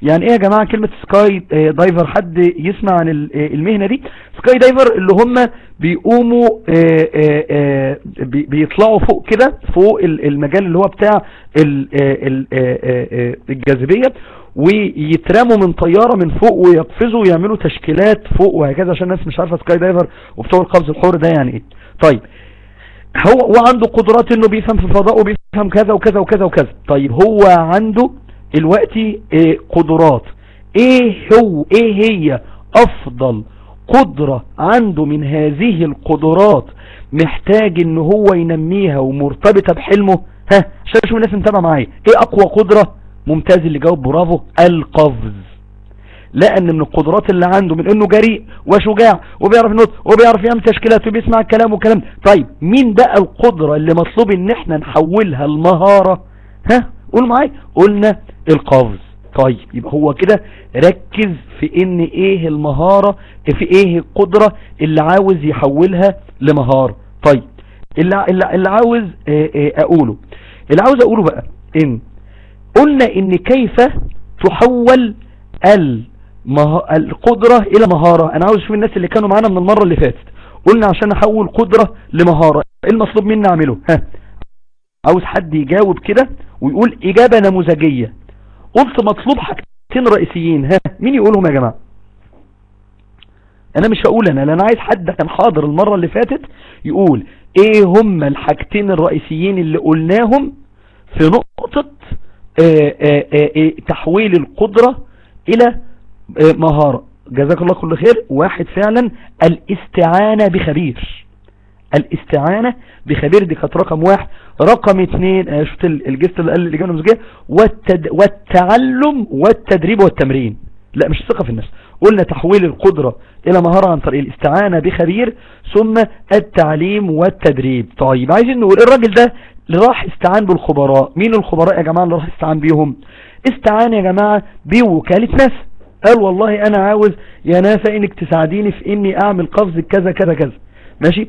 يعني ايه يا جماعة كلمة سكاي آه، دايفر حد يسمع عن ال- آه، المهنة دي سكاي دايفر اللي هم بيقوموا آه، آه، آه، بي- بيطلعوا فوق كده فوق ال- المجال اللي هو بتاع ال- آه، ال- آه، آه، آه، الجاذبية ويترموا من طيارة من فوق ويقفزوا ويعملوا تشكيلات فوق وهكذا عشان الناس مش عارفة سكاي دايفر وبتوع القفز الحر ده يعني ايه طيب هو وعنده قدرات انه بيفهم في الفضاء وبيفهم كذا وكذا وكذا وكذا طيب هو عنده دلوقتي إيه قدرات ايه هو ايه هي افضل قدرة عنده من هذه القدرات محتاج ان هو ينميها ومرتبطة بحلمه ها عشان اشوف الناس متابعة معايا ايه اقوى قدرة ممتاز اللي جاوب برافو القفز لان من القدرات اللي عنده من انه جريء وشجاع وبيعرف ينط وبيعرف يعمل تشكيلات وبيسمع الكلام والكلام طيب مين بقى القدرة اللي مطلوب ان احنا نحولها المهارة ها قول معايا قلنا القفز طيب يبقى هو كده ركز في ان ايه المهارة في ايه القدرة اللي عاوز يحولها لمهارة طيب اللي, اللي, اللي عاوز آه، آه، اقوله اللي عاوز اقوله بقى ان قلنا ان كيف تحول المه... القدرة الى مهارة انا عاوز اشوف الناس اللي كانوا معانا من المرة اللي فاتت قلنا عشان احول قدرة لمهارة ايه المطلوب مني اعمله ها عاوز حد يجاوب كده ويقول اجابة نموذجية قلت مطلوب حاجتين رئيسيين ها مين يقولهم يا جماعة انا مش هقول انا لان عايز حد كان حاضر المرة اللي فاتت يقول ايه هم الحاجتين الرئيسيين اللي قلناهم في نقطة آه، آه، آه، آه، تحويل القدرة الى آه، مهارة جزاك الله كل خير واحد فعلا الاستعانة بخبير الاستعانة بخبير دي كانت رقم واحد رقم اتنين آه، شفت ال- الجست اللي قال الإجابة المزجية والتد... والتعلم والتدريب والتمرين لا مش ثقة في النفس قلنا تحويل القدرة إلى مهارة عن طريق الاستعانة بخبير ثم التعليم والتدريب طيب عايزين نقول الراجل ده اللي راح استعان بالخبراء مين الخبراء يا جماعة اللي راح استعان بيهم استعان يا جماعة بوكالة ناسا قال والله انا عاوز يا ناسا انك تساعديني في اني اعمل قفز كذا كذا كذا ماشي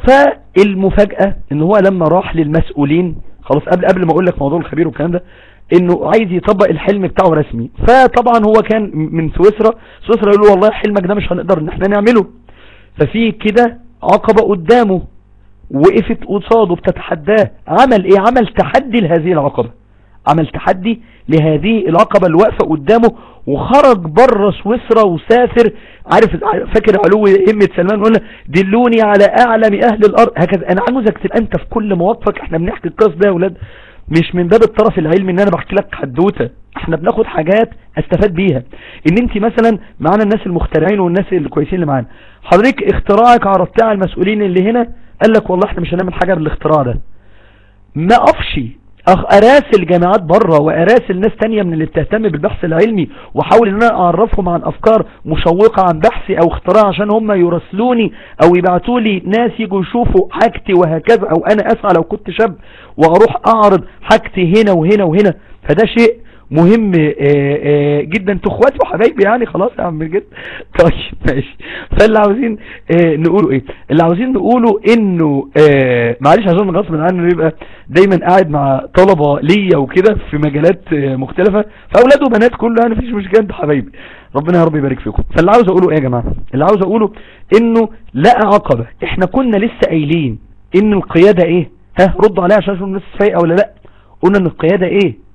فالمفاجأة ان هو لما راح للمسؤولين خلاص قبل قبل ما اقول لك موضوع الخبير والكلام ده انه عايز يطبق الحلم بتاعه رسمي فطبعا هو كان من سويسرا سويسرا يقول له والله حلمك ده مش هنقدر ان احنا نعمله ففي كده عقبة قدامه وقفت قصاده بتتحداه عمل ايه عمل تحدي لهذه العقبة عمل تحدي لهذه العقبة اللي واقفة قدامه وخرج بره سويسرا وسافر عارف فاكر علو همة سلمان قلنا دلوني على اعلم اهل الارض هكذا انا عاوزك تبقى انت في كل مواقفك احنا بنحكي القصص ده يا اولاد مش من باب الطرف العلمي ان انا بحكي لك حدوته احنا بناخد حاجات استفاد بيها ان انت مثلا معانا الناس المخترعين والناس الكويسين اللي معانا حضرتك اختراعك عرضتها على المسؤولين اللي هنا قال لك والله احنا مش هنعمل حاجة بالاختراع ده ما افشي أخ اراسل جامعات بره واراسل ناس تانية من اللي بتهتم بالبحث العلمي واحاول ان انا اعرفهم عن افكار مشوقة عن بحثي او اختراع عشان هم يراسلوني او يبعتوا لي ناس يجوا يشوفوا حاجتي وهكذا او انا اسعى لو كنت شاب واروح اعرض حاجتي هنا وهنا وهنا فده شيء مهم آه، آه، جدا انتوا اخواتي وحبايبي يعني خلاص يا عم جد طيب ماشي فاللي عاوزين آه، نقوله ايه اللي عاوزين نقوله انه آه، معلش عشان غصب عنه يبقى دايما قاعد مع طلبة ليا وكده في مجالات آه، مختلفة فاولاد وبنات كله يعني مفيش مشكلة انتوا حبايبي ربنا يا رب يبارك فيكم فاللي عاوز اقوله ايه يا جماعة اللي عاوز اقوله انه لقى عقبة احنا كنا لسه قايلين ان القيادة ايه ها ردوا عليها عشان اشوف الناس فايقة ولا لا قلنا ان القيادة ايه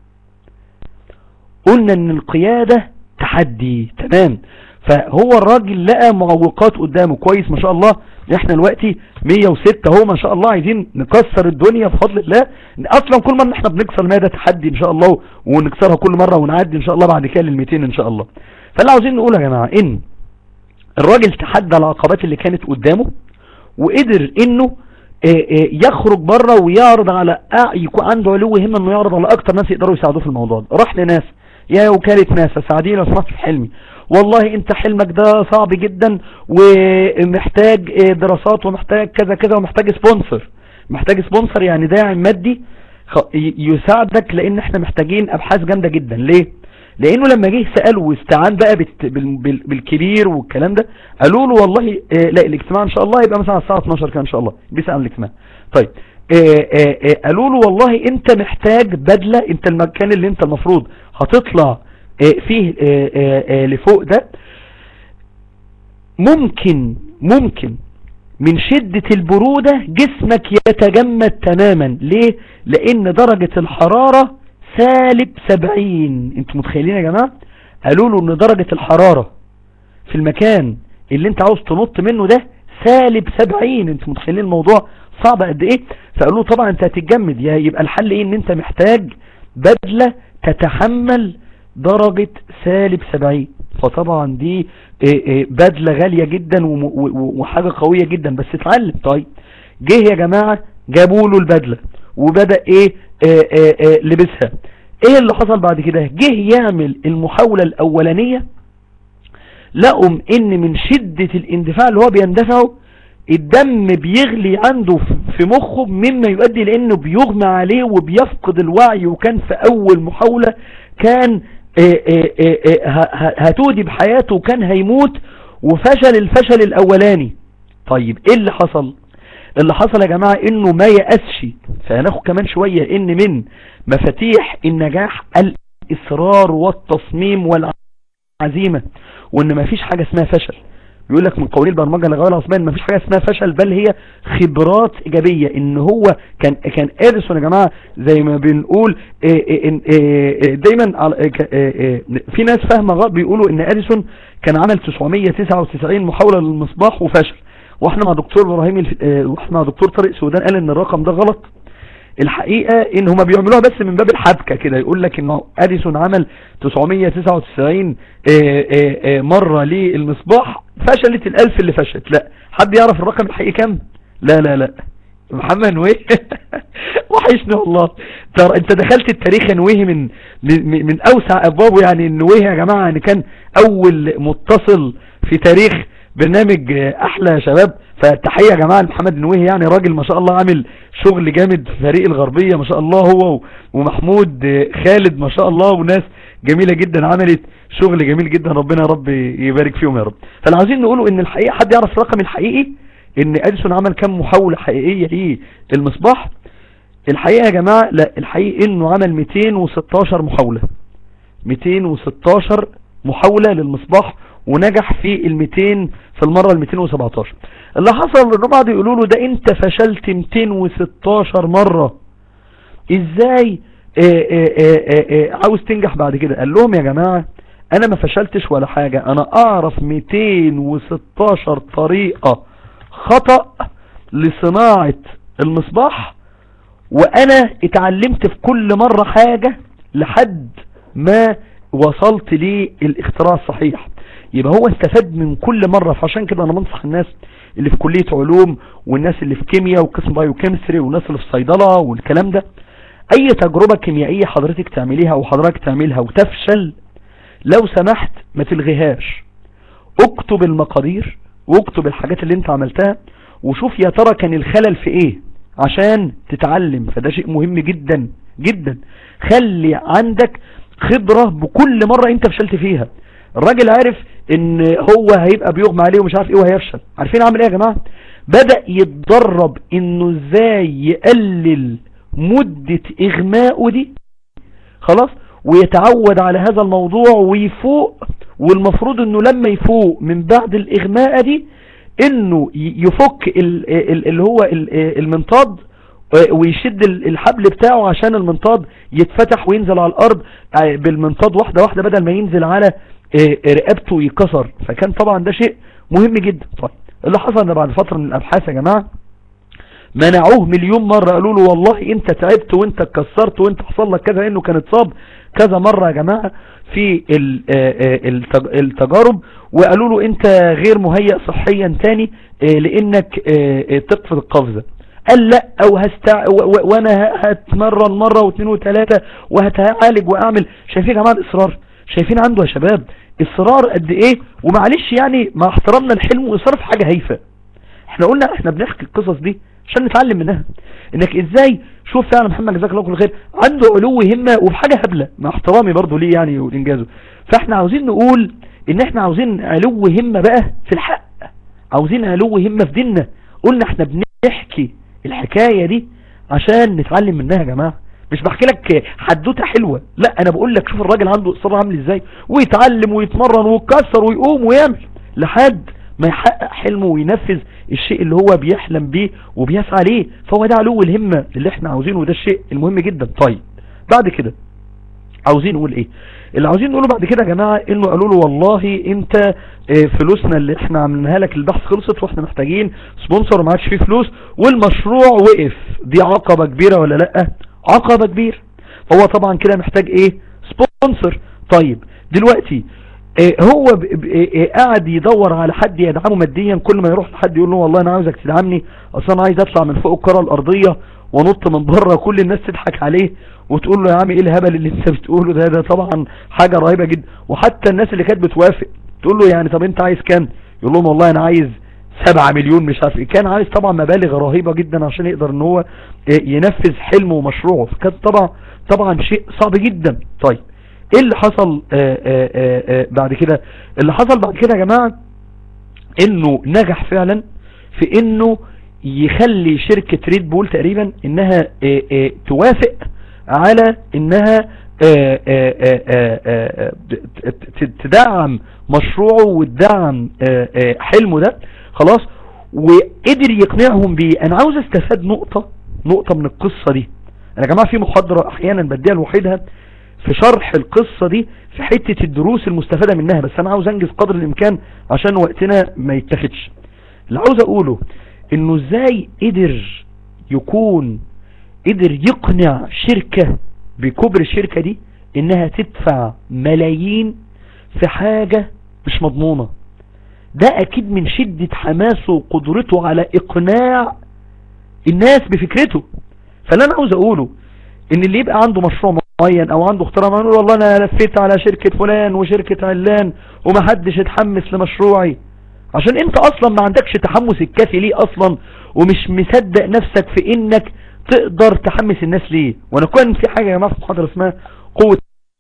قلنا ان القيادة تحدي تمام فهو الراجل لقى معوقات قدامه كويس ما شاء الله احنا دلوقتي 106 اهو ما شاء الله عايزين نكسر الدنيا بفضل الله اصلا كل مرة احنا بنكسر ما ده تحدي ان شاء الله ونكسرها كل مرة ونعدي ان شاء الله بعد كده لل 200 ان شاء الله فاللي عاوزين نقول يا جماعة ان الراجل تحدى العقبات اللي كانت قدامه وقدر انه آه، آه، يخرج بره ويعرض على آه، يكون عنده علو همه انه يعرض على اكتر ناس يقدروا يساعدوه في الموضوع ده راح لناس يا وكالة ناسا ساعديني لو سمحت في حلمي والله انت حلمك ده صعب جدا ومحتاج آه، دراسات ومحتاج كذا كذا ومحتاج سبونسر محتاج سبونسر يعني داعم مادي خ- ي- يساعدك لان احنا محتاجين ابحاث جامدة جدا ليه لانه لما جه سأل واستعان بقى بالت- بال- بال- بالكبير والكلام ده قالوا له والله آه، لا الاجتماع ان شاء الله يبقى مثلا على الساعة 12 كده ان شاء الله بيسأل عن الاجتماع طيب آه، آه، آه، قالوا له والله انت محتاج بدلة انت المكان اللي انت المفروض هتطلع آه، فيه آه، آه، آه، لفوق ده ممكن ممكن من شدة البرودة جسمك يتجمد تماما ليه لان درجة الحرارة سالب سبعين انتوا متخيلين يا جماعة قالوا له ان درجة الحرارة في المكان اللي انت عاوز تنط منه ده سالب سبعين انتوا متخيلين الموضوع صعب قد ايه فقالوا له طبعا انت هتتجمد يا يبقى الحل ايه ان انت محتاج بدلة تتحمل درجة سالب سبعين فطبعا دي إيه إيه بدلة غالية جدا وم- و- و- وحاجة قوية جدا بس اتعلم طيب جه يا جماعة جابوا له البدلة وبدأ ايه إيه إيه إيه لبسها ايه اللي حصل بعد كده جه يعمل المحاولة الاولانية لقوا ان من شدة الاندفاع اللي هو بيندفعه الدم بيغلي عنده في- في مخه مما يؤدي لانه بيغمى عليه وبيفقد الوعي وكان في اول محاولة كان آه، آه، آه، آه، ه- ه- هتودي بحياته وكان هيموت وفشل الفشل الاولاني طيب ايه اللي حصل اللي حصل يا جماعة انه ما يأسش فهناخد كمان شوية ان من مفاتيح النجاح الاصرار والتصميم والعزيمة وان ما فيش حاجة اسمها فشل بيقول لك من قوانين البرمجه اللغويه العصبيه ان مفيش حاجه اسمها فشل بل هي خبرات ايجابيه ان هو كان كان اديسون يا جماعه زي ما بنقول إيه إيه إيه إيه دايما على- إيه ك- إيه إيه في ناس فاهمه غلط بيقولوا ان اديسون كان عمل 999 محاوله للمصباح وفشل واحنا مع دكتور ابراهيم الف- آه، واحنا مع دكتور طارق سودان قال ان الرقم ده غلط الحقيقة ان هما بيعملوها بس من باب الحبكة كده يقول لك انه اديسون عمل 999 آه، آه، آه، مرة للمصباح فشلت الالف اللي فشلت لا حد يعرف الرقم الحقيقي كام لا لا لا محمد نويه وحشنا والله ترى انت دخلت التاريخ يا نويه من من, من اوسع ابوابه يعني نويه يا جماعة يعني كان اول متصل في تاريخ برنامج آه، احلى يا شباب فتحية يا جماعة لمحمد نويه يعني راجل ما شاء الله عامل شغل جامد في فريق الغربية ما شاء الله هو و- ومحمود آه، خالد ما شاء الله وناس جميلة جدا عملت شغل جميل جدا ربنا يا رب يبارك فيهم يا رب فاللي عايزين نقوله ان الحقيقة حد يعرف الرقم الحقيقي ان اديسون عمل كم محاولة حقيقية للمصباح الحقيقة يا جماعة لا الحقيقة انه عمل 216 محاولة 216 محاولة للمصباح ونجح في ال 200 في المرة ال 217 اللي حصل انه بعض يقولوا له ده انت فشلت 216 مرة ازاي آه، آه، آه، آه، آه، عاوز تنجح بعد كده قال لهم يا جماعة انا ما فشلتش ولا حاجة انا اعرف 216 طريقة خطأ لصناعة المصباح وانا اتعلمت في كل مرة حاجة لحد ما وصلت للاختراع الصحيح يبقى هو استفاد من كل مرة فعشان كده انا بنصح الناس اللي في كلية علوم والناس اللي في كيمياء وقسم بايوكيمستري والناس اللي في صيدلة والكلام ده اي تجربة كيميائية حضرتك تعمليها او حضرتك تعملها وتفشل لو سمحت ما تلغيهاش اكتب المقادير واكتب الحاجات اللي انت عملتها وشوف يا ترى كان الخلل في ايه عشان تتعلم فده شيء مهم جدا جدا خلي عندك خبرة بكل مرة انت فشلت فيها الراجل عارف ان هو هيبقى بيغمى عليه ومش عارف ايه وهيفشل عارفين عامل ايه يا جماعة بدأ يتدرب انه ازاي يقلل مدة اغمائه دي خلاص ويتعود على هذا الموضوع ويفوق والمفروض انه لما يفوق من بعد الاغماء دي انه ي- يفك ال- ال- اللي هو ال- المنطاد آه، ويشد ال- الحبل بتاعه عشان المنطاد يتفتح وينزل على الارض آه، بالمنطاد واحدة واحدة بدل ما ينزل على آه، رقبته يكسر فكان طبعا ده شيء مهم جدا طيب اللي حصل ده بعد فترة من الابحاث يا جماعة منعوه مليون مرة قالوا له والله انت تعبت وانت اتكسرت وانت حصل لك كذا لانه كان اتصاب كذا مرة يا جماعة في ال- آه، آه، التج- التجارب وقالوا له انت غير مهيأ صحيا تاني آه، لانك آه، آه، تقفز القفزة قال لا او هستع و- و- وانا ه- هتمرن مرة واثنين وثلاثة وهتعالج واعمل شايفين يا جماعة الاصرار شايفين عنده يا شباب اصرار قد ايه ومعلش يعني مع احترامنا الحلم واصرار في حاجة هايفة احنا قلنا احنا بنحكي القصص دي عشان نتعلم منها انك ازاي شوف فعلا محمد جزاك الله كل خير عنده علو همة وفي حاجة هبلة مع احترامي برضو ليه يعني وانجازه فاحنا عاوزين نقول ان احنا عاوزين علو همة بقى في الحق عاوزين علو همة في ديننا قلنا احنا بنحكي الحكاية دي عشان نتعلم منها يا جماعة مش بحكي لك حدوته حلوة لا انا بقول لك شوف الراجل عنده اصرار عامل ازاي ويتعلم ويتمرن ويتكسر ويقوم ويعمل لحد ما يحقق حلمه وينفذ الشيء اللي هو بيحلم بيه وبيسعى ليه فهو ده علو الهمة اللي احنا عاوزينه وده الشيء المهم جدا طيب بعد كده عاوزين نقول ايه اللي عاوزين نقوله بعد كده يا جماعة انه قالوا له والله انت اه فلوسنا اللي احنا عملناها لك البحث خلصت واحنا محتاجين سبونسر وما عادش فيه فلوس والمشروع وقف دي عقبة كبيرة ولا لا عقبة كبيرة هو طبعا كده محتاج ايه سبونسر طيب دلوقتي اه هو اه قاعد يدور على حد يدعمه ماديا كل ما يروح لحد يقول له والله انا عاوزك تدعمني اصلا انا عايز اطلع من فوق الكرة الارضية ونط من بره كل الناس تضحك عليه وتقول له يا عم ايه الهبل اللي انت بتقوله ده ده طبعا حاجة رهيبة جدا وحتى الناس اللي كانت بتوافق تقول له يعني طب انت عايز كام يقول لهم والله انا عايز سبعة مليون مش عارف ايه كان عايز طبعا مبالغ رهيبة جدا عشان يقدر ان هو ينفذ حلمه ومشروعه فكان طبعا طبعا شيء صعب جدا طيب ايه اللي حصل آآ آآ بعد كده اللي حصل بعد كده يا جماعة انه نجح فعلا في انه يخلي شركة ريد بول تقريبا انها آآ آآ توافق على انها آآ آآ تدعم مشروعه وتدعم حلمه ده خلاص وقدر يقنعهم بيه انا عاوز استفاد نقطة نقطة من القصة دي انا يا جماعة في محاضرة احيانا بديها لوحدها في شرح القصة دي في حتة الدروس المستفادة منها بس انا عاوز انجز قدر الامكان عشان وقتنا ما يتاخدش اللي عاوز اقوله انه ازاي قدر يكون قدر يقنع شركة بكبر الشركة دي انها تدفع ملايين في حاجة مش مضمونة ده اكيد من شدة حماسه وقدرته على اقناع الناس بفكرته فاللي انا عاوز اقوله ان اللي يبقى عنده مشروع معين او عنده اختراع معين يقول والله انا لفيت على شركة فلان وشركة علان ومحدش اتحمس لمشروعي عشان انت اصلا ما عندكش تحمس الكافي ليه اصلا ومش مصدق نفسك في انك تقدر تحمس الناس ليه وانا كان في حاجة يا جماعة في محاضرة اسمها قوة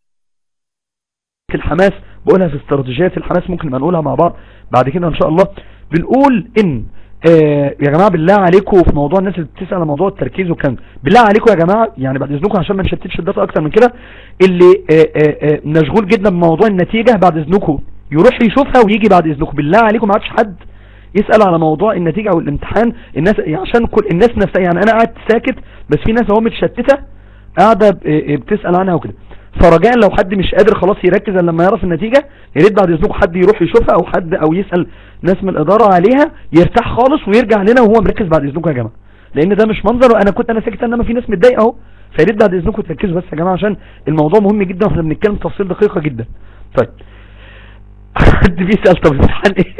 الحماس بقولها في استراتيجيات الحماس ممكن نبقى نقولها مع بعض بعد كده ان شاء الله بنقول ان آه يا جماعة بالله عليكم في موضوع الناس اللي بتسأل على موضوع التركيز وكان بالله عليكم يا جماعة يعني بعد اذنكم عشان ما نشتتش الداتا اكتر من كده اللي آه آه مشغول جدا بموضوع النتيجة بعد اذنكم يروح يشوفها ويجي بعد اذنكم بالله عليكم ما عادش حد يسأل على موضوع النتيجة او الامتحان الناس عشان كل الناس نفسها يعني انا قاعد ساكت بس في ناس اهو متشتتة قاعدة بتسأل عنها وكده فرجاء لو حد مش قادر خلاص يركز لما يعرف النتيجة يا ريت بعد اذنكم حد يروح يشوفها او حد او يسأل ناس من الادارة عليها يرتاح خالص ويرجع لنا وهو مركز بعد اذنكم يا جماعة لان ده مش منظر وانا كنت انا ساكت انما في ناس متضايقه اهو فيا ريت بعد اذنكم تركزوا بس يا جماعة عشان الموضوع مهم جدا واحنا بنتكلم تفاصيل دقيقة جدا طيب حد بيسأل طب الامتحان ايه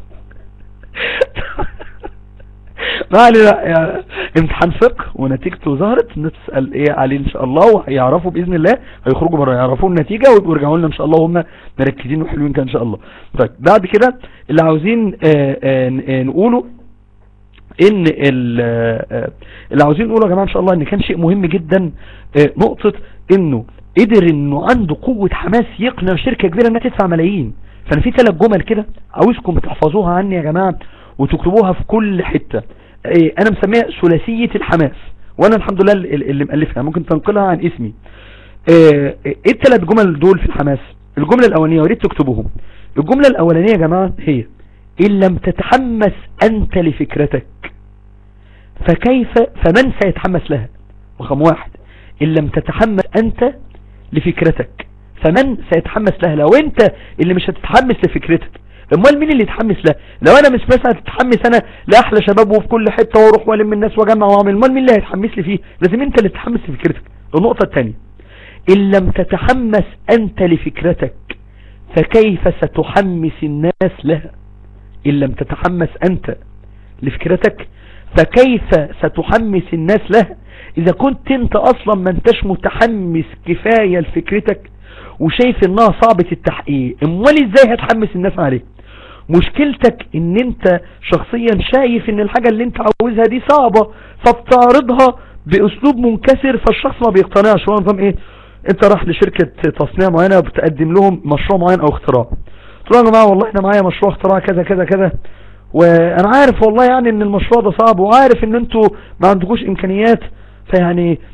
ما علينا يعني امتحان فقه ونتيجته ظهرت نسأل ايه عليه ان شاء الله وهيعرفوا باذن الله هيخرجوا بره يعرفوا النتيجة ويرجعوا لنا ان شاء الله وهم مركزين وحلوين كده ان شاء الله طيب بعد كده اللي عاوزين آآ آآ نقوله ان اللي عاوزين نقوله يا جماعة ان شاء الله ان كان شيء مهم جدا نقطة انه قدر انه عنده قوة حماس يقنع شركة كبيرة انها تدفع ملايين فانا في ثلاث جمل كده عاوزكم تحفظوها عني يا جماعة وتكتبوها في كل حتة ايه انا مسميها ثلاثية الحماس وانا الحمد لله اللي مألفها ممكن تنقلها عن اسمي ايه الثلاث جمل دول في الحماس الجملة الاولانية وريت تكتبوهم الجملة الاولانية يا جماعة هي ان لم تتحمس انت لفكرتك فكيف فمن سيتحمس لها رقم واحد ان لم تتحمس انت لفكرتك فمن سيتحمس لها لو انت اللي مش هتتحمس لفكرتك امال مين اللي يتحمس له لو انا مش مثلا تتحمس انا لاحلى شباب وفي كل حته واروح والم الناس واجمع واعمل امال مين اللي هيتحمس لي فيه لازم انت اللي تتحمس لفكرتك النقطه الثانيه ان لم تتحمس انت لفكرتك فكيف ستحمس الناس لها ان لم تتحمس انت لفكرتك فكيف ستحمس الناس لها اذا كنت انت اصلا ما انتش متحمس كفاية لفكرتك وشايف انها صعبة التحقيق امال ازاي هتحمس الناس عليه مشكلتك ان انت شخصيا شايف ان الحاجة اللي انت عاوزها دي صعبة فبتعرضها باسلوب منكسر فالشخص ما بيقتنعش هو نظام ايه انت راح لشركة تصنيع معينة بتقدم لهم مشروع معين او اختراع تقول يا جماعة والله احنا معايا مشروع اختراع كذا كذا كذا وانا عارف والله يعني ان المشروع ده صعب وعارف ان انتوا ما عندكوش امكانيات فيعني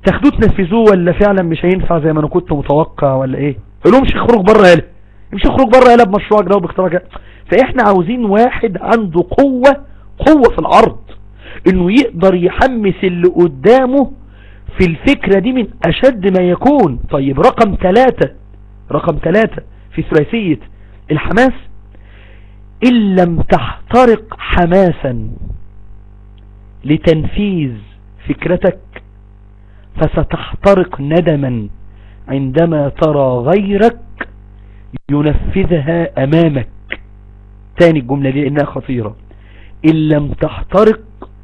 تاخدوه تنفذوه ولا فعلا مش هينفع زي ما انا كنت متوقع ولا ايه قالوا امشي اخرج بره يالا امشي اخرج بره يالا بمشروعك ده وباختراعك فاحنا عاوزين واحد عنده قوة قوة في العرض انه يقدر يحمس اللي قدامه في الفكرة دي من اشد ما يكون طيب رقم ثلاثة رقم ثلاثة في ثلاثية الحماس ان لم تحترق حماسا لتنفيذ فكرتك فستحترق ندما عندما ترى غيرك ينفذها امامك تاني الجملة دي انها خطيرة ان لم تحترق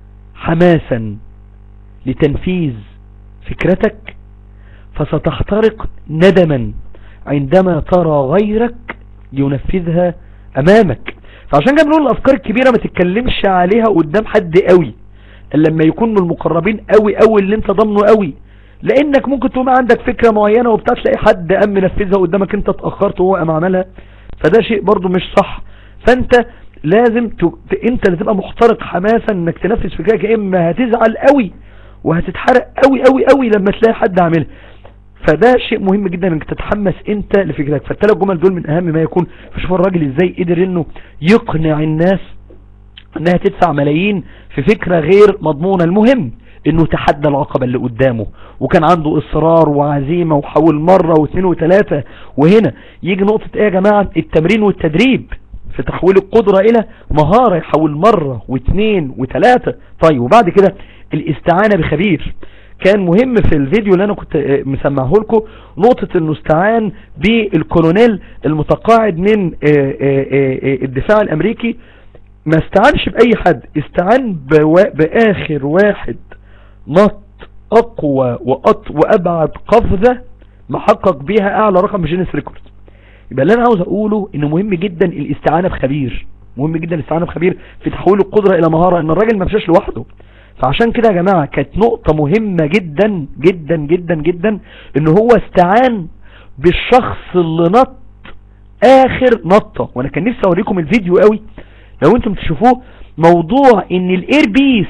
حماسا لتنفيذ فكرتك فستحترق ندما عندما ترى غيرك ينفذها امامك فعشان كده بنقول الافكار الكبيرة ما تتكلمش عليها قدام حد قوي الا لما يكونوا المقربين قوي قوي اللي انت ضمنه قوي لانك ممكن تقوم عندك فكرة معينة وبتاع تلاقي حد قام منفذها قدامك انت اتأخرت وهو قام عملها فده شيء برضو مش صح فانت لازم ت... انت اللي تبقى محترق حماسا انك تنفذ فكرك يا اما هتزعل قوي وهتتحرق قوي قوي قوي لما تلاقي حد عاملها فده شيء مهم جدا انك تتحمس انت لفكرتك فالثلاث جمل دول من اهم ما يكون فشوف الراجل ازاي قدر انه يقنع الناس انها تدفع ملايين في فكرة غير مضمونة المهم انه تحدى العقبة اللي قدامه وكان عنده اصرار وعزيمة وحاول مرة واثنين وثلاثة وهنا يجي نقطة ايه يا جماعة التمرين والتدريب في تحويل القدرة الى مهارة يحول مرة واثنين وثلاثة طيب وبعد كده الاستعانة بخبير كان مهم في الفيديو اللي انا كنت مسمعه لكم نقطة انه استعان بالكولونيل المتقاعد من الدفاع الامريكي ما استعانش باي حد استعان باخر واحد نط اقوى وأط وابعد قفزة محقق بيها اعلى رقم جينيس ريكورد يبقى اللي انا عاوز اقوله انه مهم جدا الاستعانة بخبير مهم جدا الاستعانة بخبير في تحويل القدرة الى مهارة ان الراجل ما مشاش لوحده فعشان كده يا جماعة كانت نقطة مهمة جدا جدا جدا جدا ان هو استعان بالشخص اللي نط اخر نطة وانا كان نفسي اوريكم الفيديو قوي لو انتم تشوفوه موضوع ان الاير بيس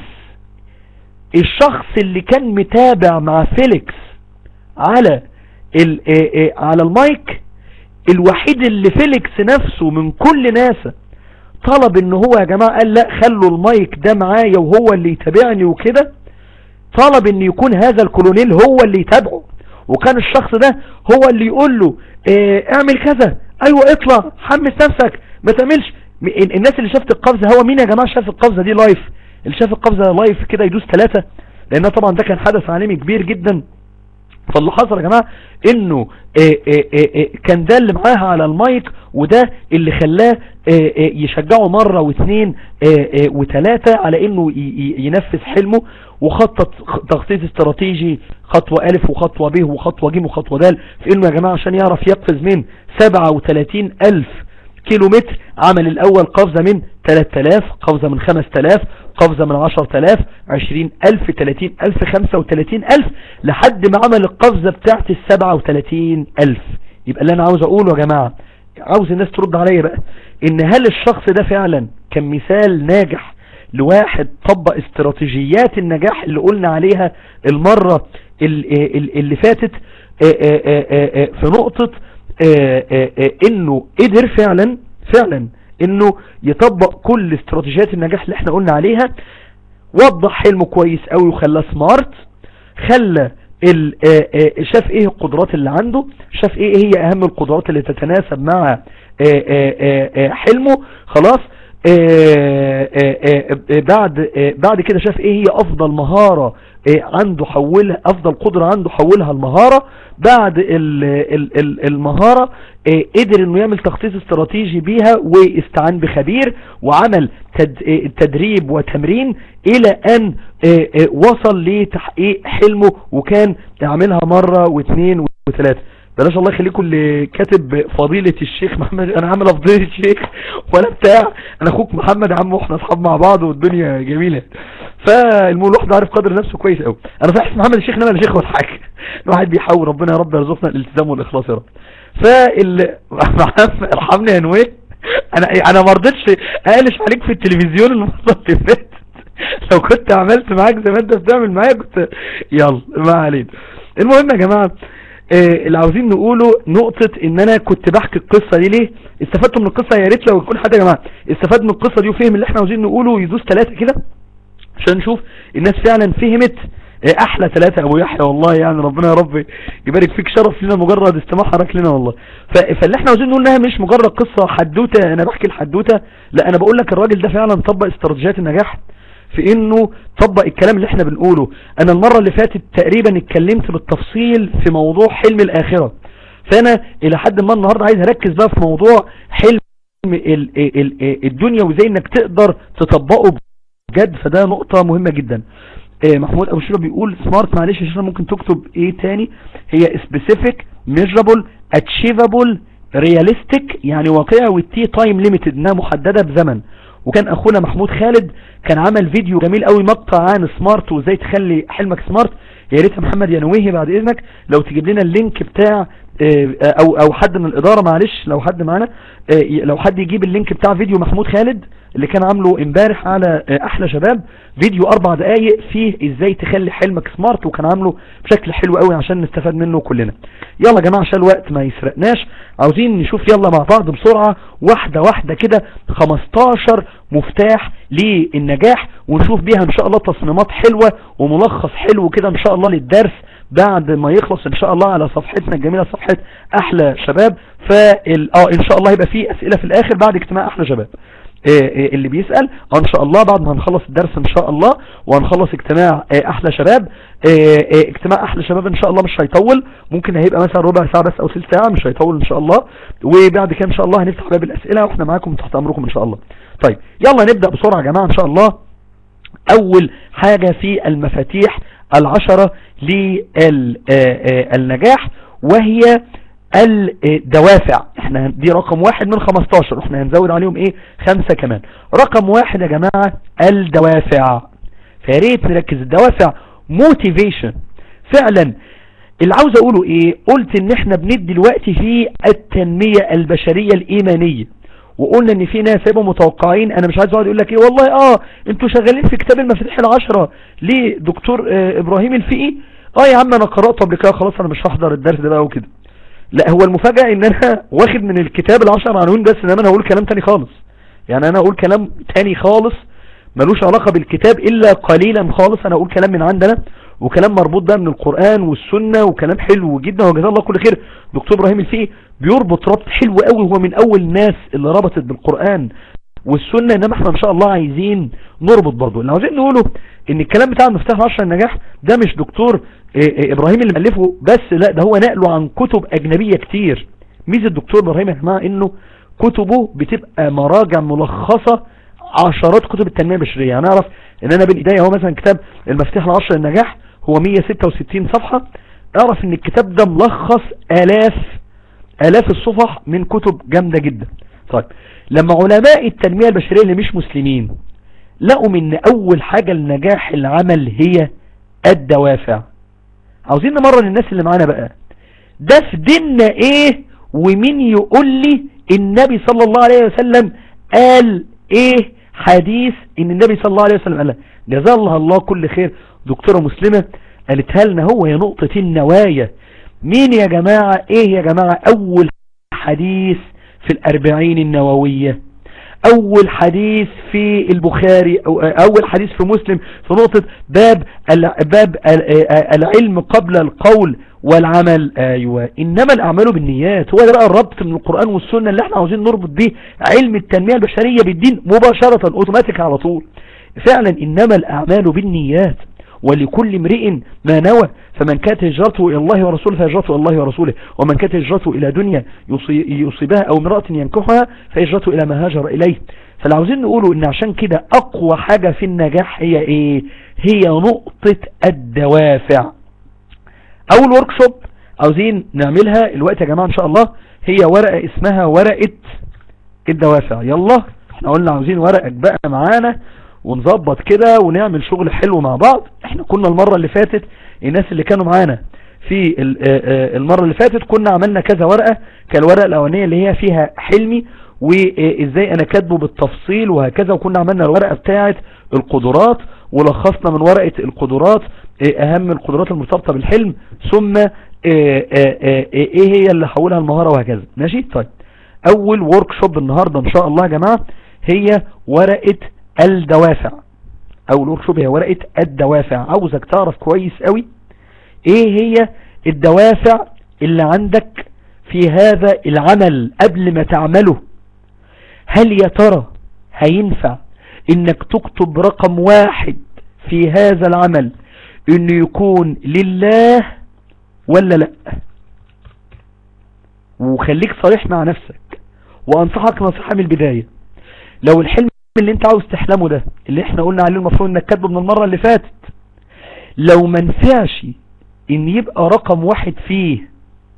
الشخص اللي كان متابع مع فيليكس على ال على المايك الوحيد اللي فيليكس نفسه من كل ناسا طلب ان هو يا جماعة قال لا خلوا المايك ده معايا وهو اللي يتابعني وكده طلب ان يكون هذا الكولونيل هو اللي يتابعه وكان الشخص ده هو اللي يقول له اه اعمل كذا ايوه اطلع حمس نفسك ما تعملش الناس اللي شافت القفزة هو مين يا جماعة شاف القفزة دي لايف اللي شاف القفزة لايف كده يدوس ثلاثة لان طبعا ده كان حدث عالمي كبير جدا فاللي حصل يا جماعة انه آآ آآ كان ده اللي معاها على المايك وده اللي خلاه يشجعه مرة واثنين وثلاثة على انه ينفذ حلمه وخطط تخطيط استراتيجي خطوة الف وخطوة ب وخطوة ج وخطوة د في انه يا جماعة عشان يعرف يقفز من 37 الف كيلو متر عمل الاول قفزة من 3000 قفزة من 5000 قفزة من 10000 20000 30000 35000 لحد ما عمل القفزة بتاعت ال 37000 يبقى اللي انا عاوز اقوله يا جماعة عاوز الناس ترد عليا بقى ان هل الشخص ده فعلا كان مثال ناجح لواحد طبق استراتيجيات النجاح اللي قلنا عليها المرة اللي فاتت في نقطة انه قدر فعلا فعلا انه يطبق كل استراتيجيات النجاح اللي احنا قلنا عليها وضح حلمه كويس قوي وخلاه سمارت خلى شاف ايه القدرات اللي عنده شاف ايه هي اهم القدرات اللي تتناسب مع حلمه خلاص بعد بعد كده شاف ايه هي افضل مهارة عنده حولها افضل قدرة عنده حولها المهارة بعد المهارة قدر انه يعمل تخطيط استراتيجي بيها واستعان بخبير وعمل تدريب وتمرين الى ان وصل لتحقيق حلمه وكان يعملها مرة واثنين وثلاثة بلاش الله يخليكم اللي كاتب فضيلة الشيخ محمد انا عامل فضيلة الشيخ ولا بتاع انا اخوك محمد يا عم واحنا اصحاب مع بعض والدنيا جميلة فالمول الواحد عارف قدر نفسه كويس قوي انا صحيح محمد الشيخ انما انا شيخ وضحك الواحد بيحاول ربنا يا رب يرزقنا الالتزام والاخلاص يا رب فال ارحمني يا نويه انا انا ما رضيتش اقلش عليك في التلفزيون المره اللي فاتت لو كنت عملت معاك زي ما انت بتعمل معايا كنت يلا ما علينا المهم يا جماعة آه، اللي عاوزين نقوله نقطة ان انا كنت بحكي القصة دي ليه استفدتوا من القصة يا ريت لو يكون حد يا جماعة استفاد من القصة دي وفهم اللي احنا عاوزين نقوله يدوس ثلاثة كده عشان نشوف الناس فعلا فهمت آه، احلى ثلاثة ابو يحيى والله يعني ربنا يا رب يبارك فيك شرف لنا مجرد استماع حضرتك لنا والله ف- فاللي احنا عاوزين نقول انها مش مجرد قصة حدوتة انا بحكي الحدوتة لا انا بقول لك الراجل ده فعلا طبق استراتيجيات النجاح في انه طبق الكلام اللي احنا بنقوله انا المرة اللي فاتت تقريبا اتكلمت بالتفصيل في موضوع حلم الاخرة فانا الى حد ما النهاردة عايز اركز بقى في موضوع حلم ال ال ال الدنيا وازاي انك تقدر تطبقه بجد فده نقطة مهمة جدا آه، محمود ابو شيرة بيقول سمارت معلش يا شيرة ممكن تكتب ايه تاني هي specific measurable achievable realistic يعني واقعة والتي تايم ليميتد انها محددة بزمن وكان اخونا محمود خالد كان عمل فيديو جميل قوي مقطع عن سمارت وازاي تخلي حلمك سمارت يا ريت يا محمد يا نويهي بعد اذنك لو تجيب لنا اللينك بتاع آه، او او حد من الاداره معلش لو حد معانا آه، لو حد يجيب اللينك بتاع فيديو محمود خالد اللي كان عامله امبارح على آه، احلى شباب فيديو اربع دقايق فيه ازاي تخلي حلمك سمارت وكان عامله بشكل حلو قوي عشان نستفاد منه كلنا يلا يا جماعه عشان الوقت ما يسرقناش عاوزين نشوف يلا مع بعض بسرعه واحده واحده كده 15 مفتاح للنجاح ونشوف بيها ان شاء الله تصميمات حلوه وملخص حلو كده ان شاء الله للدرس بعد ما يخلص ان شاء الله على صفحتنا الجميله صفحه احلى شباب فال اه ان شاء الله هيبقى فيه اسئله في الاخر بعد اجتماع احلى شباب آه، آه، اللي بيسأل آه، ان شاء الله بعد ما هنخلص الدرس ان شاء الله وهنخلص اجتماع آه، احلى شباب آه، آه، اجتماع احلى شباب ان شاء الله مش هيطول ممكن هيبقى مثلا ربع ساعة بس او ثلث ساعة مش هيطول ان شاء الله وبعد كده ان شاء الله هنفتح باب الاسئلة واحنا معاكم تحت امركم ان شاء الله طيب يلا نبدأ بسرعة يا جماعة ان شاء الله اول حاجة في المفاتيح العشرة للنجاح وهي الدوافع احنا دي رقم واحد من 15 احنا هنزود عليهم ايه خمسة كمان رقم واحد يا جماعة الدوافع فياريت نركز الدوافع موتيفيشن فعلا اللي عاوز اقوله ايه قلت ان احنا بندي الوقت في التنمية البشرية الايمانية وقلنا ان في ناس هيبقوا متوقعين انا مش عايز اقعد يقول لك ايه والله اه انتوا شغالين في كتاب المفاتيح العشرة ليه دكتور آه ابراهيم الفقي اه يا عم انا قرأت قبل كده خلاص انا مش هحضر الدرس ده بقى وكده لا هو المفاجأة ان انا واخد من الكتاب العشر عناوين بس انما انا هقول كلام تاني خالص يعني انا هقول كلام تاني خالص ملوش علاقة بالكتاب الا قليلا خالص انا اقول كلام من عندنا وكلام مربوط بقى من القرآن والسنة وكلام حلو جدا وجزاه الله كل خير دكتور ابراهيم الفقي بيربط ربط حلو قوي هو من اول الناس اللي ربطت بالقرآن والسنة انما احنا ان شاء الله عايزين نربط برضه اللي عاوزين نقوله ان الكلام بتاع مفتاح عشر النجاح ده مش دكتور اه اه ابراهيم اللي مألفه بس لا ده هو نقله عن كتب اجنبية كتير ميزة الدكتور ابراهيم يا جماعه انه كتبه بتبقى مراجع ملخصة عشرات كتب التنمية البشرية يعني اعرف ان انا بين ايديا هو مثلا كتاب المفتاح العشر النجاح هو 166 صفحة اعرف ان الكتاب ده ملخص الاف الاف الصفح من كتب جامدة جدا طيب لما علماء التنمية البشرية اللي مش مسلمين لقوا من اول حاجة لنجاح العمل هي الدوافع عاوزين نمرن الناس اللي معانا بقى ده في ديننا ايه ومين يقول لي النبي صلى الله عليه وسلم قال ايه حديث ان النبي صلى الله عليه وسلم قال جزاه الله الله كل خير دكتورة مسلمة قالتها لنا هو يا نقطة النوايا مين يا جماعة ايه يا جماعة اول حديث في الاربعين النووية اول حديث في البخاري أو اول حديث في مسلم في نقطة باب باب العلم قبل القول والعمل ايوه انما الاعمال بالنيات هو ده بقى الربط من القرآن والسنة اللي احنا عاوزين نربط بيه علم التنمية البشرية بالدين مباشرة اوتوماتيك على طول فعلا انما الاعمال بالنيات ولكل امرئ ما نوى فمن كانت هجرته الى الله ورسوله فهجرته الى الله ورسوله ومن كانت هجرته الى دنيا يصيبها او امرأة ينكحها فهجرته الى ما هاجر اليه فاللي عاوزين نقوله ان عشان كده اقوى حاجة في النجاح هي ايه هي نقطة الدوافع اول وركشوب عاوزين نعملها الوقت يا جماعة ان شاء الله هي ورقة اسمها ورقة الدوافع يلا احنا قلنا عاوزين ورقة بقى معانا ونظبط كده ونعمل شغل حلو مع بعض احنا كنا المرة اللي فاتت الناس اللي كانوا معانا في المرة اللي فاتت كنا عملنا كذا ورقة كالورقة الاولانية اللي هي فيها حلمي وازاي انا كاتبه بالتفصيل وهكذا وكنا عملنا الورقة بتاعة القدرات ولخصنا من ورقة القدرات اهم القدرات المرتبطة بالحلم ثم ايه هي اللي حولها المهارة وهكذا ماشي طيب اول ورك شوب النهاردة ان شاء الله يا جماعة هي ورقة الدوافع اول ورك شوب هي ورقة الدوافع عاوزك تعرف كويس قوي ايه هي الدوافع اللي عندك في هذا العمل قبل ما تعمله هل يا ترى هينفع انك تكتب رقم واحد في هذا العمل انه يكون لله ولا لا وخليك صريح مع نفسك وانصحك نصيحة من البداية لو الحلم اللي انت عاوز تحلمه ده اللي احنا قلنا عليه المفروض انك كاتبه من المرة اللي فاتت لو منفعش ان يبقى رقم واحد فيه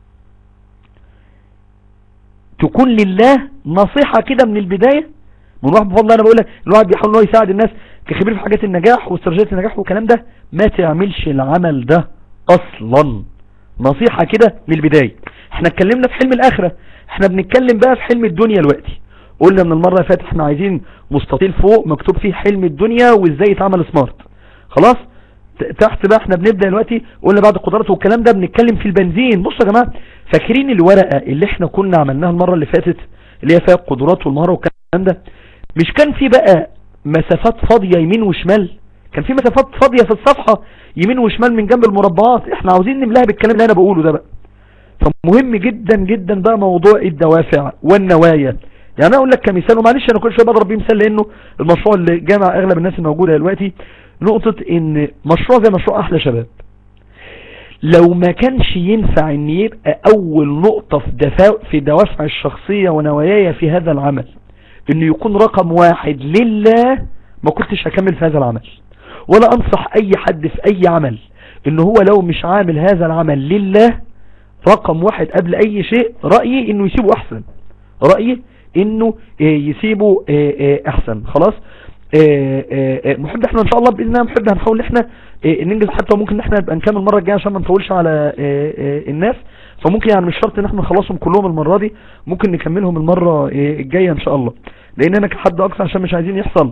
تكون لله نصيحة كده من البداية من واحد بفضل انا بقول لك الواحد بيحاول انه يساعد الناس كخبير في حاجات النجاح واستراتيجيات النجاح والكلام ده ما تعملش العمل ده اصلا نصيحة كده من البداية احنا اتكلمنا في حلم الاخرة احنا بنتكلم بقى في حلم الدنيا دلوقتي قلنا من المرة اللي فاتت احنا عايزين مستطيل فوق مكتوب فيه حلم الدنيا وازاي يتعمل سمارت خلاص تحت بقى احنا بنبدأ دلوقتي قلنا بعد القدرات والكلام ده بنتكلم في البنزين بصوا يا جماعة فاكرين الورقة اللي احنا كنا عملناها المرة اللي فاتت اللي هي فيها القدرات والمهارة والكلام ده مش كان في بقى مسافات فاضية يمين وشمال كان في مسافات فاضية في الصفحة يمين وشمال من جنب المربعات احنا عاوزين نملاها بالكلام اللي انا بقوله ده بقى فمهم جدا جدا بقى موضوع الدوافع والنوايا يعني انا اقول لك كمثال ومعلش انا كل شويه بضرب بيه مثال لانه المشروع اللي جامع اغلب الناس الموجوده دلوقتي نقطة ان مشروع زي مشروع احلى شباب لو ما كانش ينفع ان يبقى اول نقطة في, دفا في دوافع الشخصية ونواياي في هذا العمل انه يكون رقم واحد لله ما كنتش هكمل في هذا العمل ولا انصح اي حد في اي عمل ان هو لو مش عامل هذا العمل لله رقم واحد قبل اي شيء رأيي انه يسيبه احسن رأيي انه يسيبه احسن خلاص محب احنا ان شاء الله باذن الله محب هنحاول احنا ننجز حتى ممكن احنا نبقى نكمل المره الجايه عشان ما نطولش على الناس فممكن يعني مش شرط ان احنا نخلصهم كلهم المره دي ممكن نكملهم المره الجايه ان شاء الله لان انا كحد اقصى عشان مش عايزين يحصل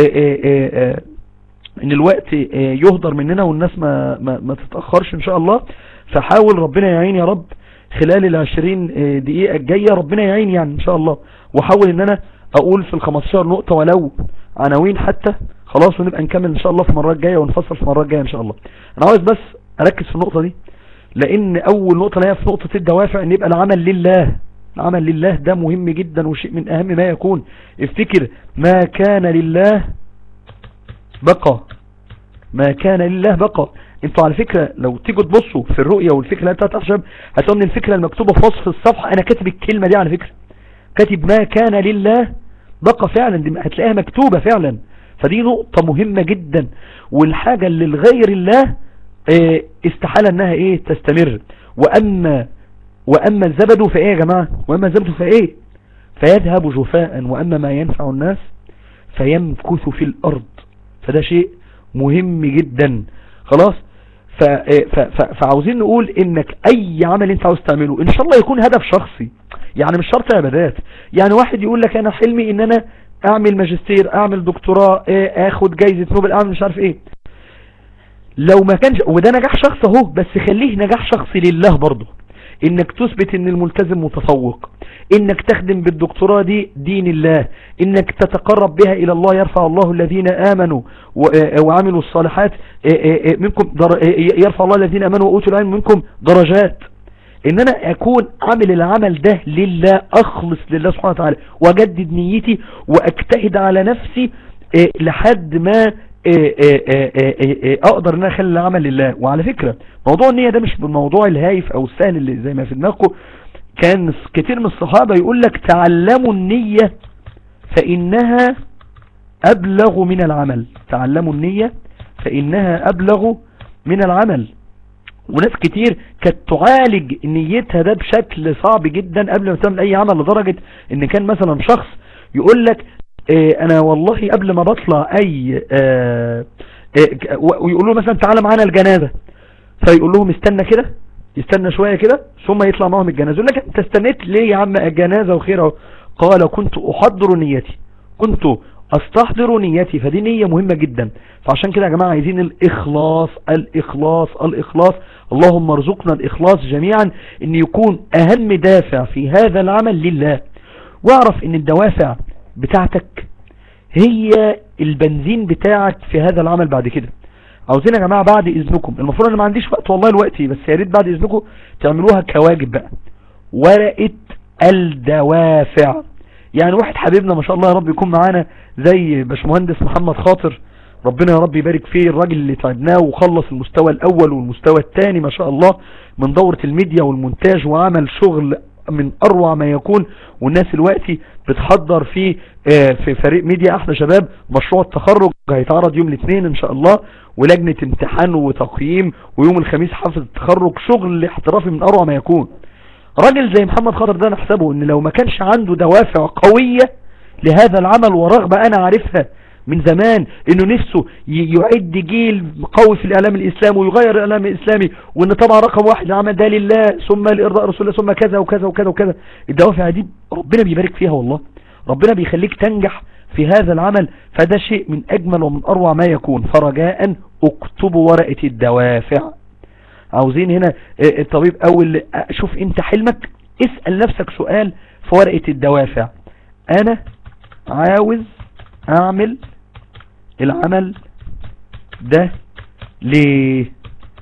ان الوقت يهدر مننا والناس ما, ما, ما تتاخرش ان شاء الله فحاول ربنا يعين يا رب خلال العشرين دقيقة الجاية ربنا يعين يعني ان شاء الله وحاول ان انا اقول في الخمستاشر نقطة ولو عناوين حتى خلاص ونبقى نكمل ان شاء الله في المرات الجاية ونفصل في المرات الجاية ان شاء الله انا عاوز بس اركز في النقطة دي لان اول نقطة اللي هي في نقطة الدوافع ان يبقى العمل لله العمل لله ده مهم جدا وشيء من اهم ما يكون افتكر ما كان لله بقى ما كان لله بقى انتوا على فكرة لو تيجوا تبصوا في الرؤية والفكرة اللي بتاعت احشب هتقول ان الفكرة المكتوبة في وصف الصفحة انا كاتب الكلمة دي على فكرة كاتب ما كان لله بقى فعلا دي هتلاقيها مكتوبة فعلا فدي نقطة مهمة جدا والحاجة اللي لغير الله اه استحالة انها ايه تستمر واما واما الزبد فايه يا جماعة واما الزبد فايه فيذهب جفاء واما ما ينفع الناس فيمكث في الارض فده شيء مهم جدا خلاص ف... ف... ف... فعاوزين نقول انك اي عمل انت عاوز تعمله ان شاء الله يكون هدف شخصي يعني مش شرط عبادات يعني واحد يقول لك انا حلمي ان انا اعمل ماجستير اعمل دكتوراه ايه اخد جايزة نوبل اعمل مش عارف ايه لو ما كانش وده نجاح شخصي اهو بس خليه نجاح شخصي لله برضه انك تثبت ان الملتزم متفوق انك تخدم بالدكتوراه دي دين الله انك تتقرب بها الى الله يرفع الله الذين امنوا وعملوا الصالحات منكم يرفع الله الذين امنوا واوتوا العلم منكم درجات ان انا اكون عامل العمل ده لله اخلص لله سبحانه وتعالى واجدد نيتي واجتهد على نفسي لحد ما اقدر ان انا اخلي العمل لله وعلى فكرة موضوع النية ده مش بالموضوع الهايف او السهل اللي زي ما في دماغكم كان كتير من الصحابة يقول لك تعلموا النية فانها ابلغ من العمل تعلموا النية فانها ابلغ من العمل وناس كتير كانت تعالج نيتها ده بشكل صعب جدا قبل ما تعمل اي عمل لدرجة ان كان مثلا شخص يقول لك اه انا والله قبل ما بطلع اي اه اه ويقولوا مثلا تعالى معانا الجنازة فيقول لهم استنى كده يستنى شوية كده ثم يطلع معهم الجنازة يقول لك انت استنيت ليه يا عم الجنازة وخيره قال كنت احضر نيتي كنت استحضر نيتي فدي نية مهمة جدا فعشان كده يا جماعة عايزين الاخلاص الاخلاص الاخلاص اللهم ارزقنا الاخلاص جميعا ان يكون اهم دافع في هذا العمل لله واعرف ان الدوافع بتاعتك هي البنزين بتاعك في هذا العمل بعد كده عاوزين يا جماعة بعد اذنكم المفروض انا ما عنديش وقت والله الوقت بس يا ريت بعد اذنكم تعملوها كواجب بقى ورقة الدوافع يعني واحد حبيبنا ما شاء الله يا رب يكون معانا زي باشمهندس محمد خاطر ربنا يا رب يبارك فيه الراجل اللي تعبناه وخلص المستوى الاول والمستوى الثاني ما شاء الله من دورة الميديا والمونتاج وعمل شغل من اروع ما يكون والناس الوقتي بتحضر في في فريق ميديا احلى شباب مشروع التخرج هيتعرض يوم الاثنين ان شاء الله ولجنة امتحان وتقييم ويوم الخميس حفظ التخرج شغل احترافي من اروع ما يكون راجل زي محمد خاطر ده نحسبه ان لو ما كانش عنده دوافع قوية لهذا العمل ورغبة انا عارفها من زمان انه نفسه يعد جيل قوي في الاعلام الاسلامي ويغير الاعلام الاسلامي وان طبعا رقم واحد العمل ده لله ثم لارضاء رسول الله ثم كذا وكذا وكذا وكذا الدوافع دي ربنا بيبارك فيها والله ربنا بيخليك تنجح في هذا العمل فده شيء من اجمل ومن اروع ما يكون فرجاء اكتبوا ورقة الدوافع عاوزين هنا الطبيب اول شوف انت حلمك اسأل نفسك سؤال في ورقة الدوافع انا عاوز اعمل العمل ده ليه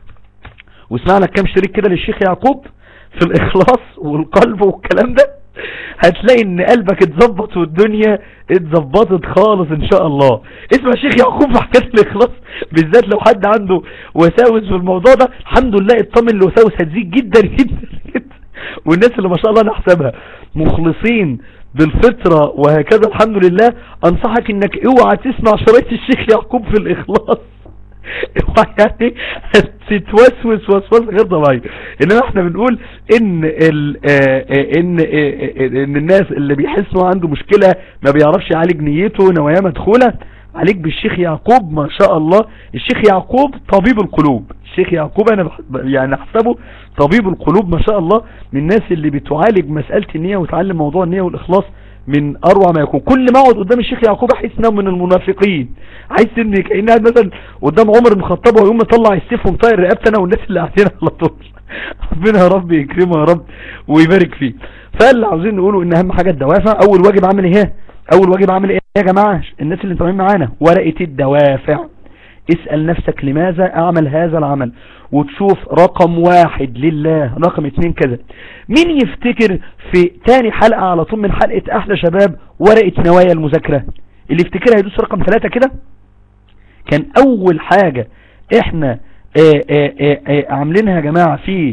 واسمع لك كام شريك كده للشيخ يعقوب في الاخلاص والقلب والكلام ده هتلاقي ان قلبك اتظبط والدنيا اتظبطت خالص ان شاء الله اسمع الشيخ يعقوب في حكايه الاخلاص بالذات لو حد عنده وساوس في الموضوع ده الحمد لله اطمن الوساوس هتزيد جدا جدا جدا والناس اللي ما شاء الله نحسبها مخلصين بالفطرة وهكذا الحمد لله انصحك انك اوعى تسمع شريط الشيخ يعقوب في الاخلاص اوعى يعني تتوسوس وسواس غير طبيعي انما احنا بنقول ان ال ان ان الناس اللي بيحسوا عنده مشكلة ما بيعرفش يعالج نيته نوايا مدخولة عليك بالشيخ يعقوب ما شاء الله الشيخ يعقوب طبيب القلوب الشيخ يعقوب انا يعني احسبه طبيب القلوب ما شاء الله من الناس اللي بتعالج مسألة النية وتعلم موضوع النية والاخلاص من اروع ما يكون كل ما اقعد قدام الشيخ يعقوب احس انه من المنافقين عايز ان كأني قاعد مثلا قدام عمر بن الخطاب ويقوم مطلع السيف ومطير رقبتي انا والناس اللي قاعدين على طول ربنا يا رب يكرمه يا رب ويبارك فيه فاللي عاوزين نقوله ان اهم حاجه الدوافع اول واجب عامل ايه اول واجب عامل ايه يا جماعه الناس اللي انتوا معانا ورقه الدوافع اسأل نفسك لماذا اعمل هذا العمل وتشوف رقم واحد لله رقم اتنين كذا مين يفتكر في تاني حلقة على طول من حلقة احلى شباب ورقة نوايا المذاكرة اللي يفتكرها يدوس رقم ثلاثة كده كان اول حاجة احنا اه اه اه عاملينها يا جماعة في,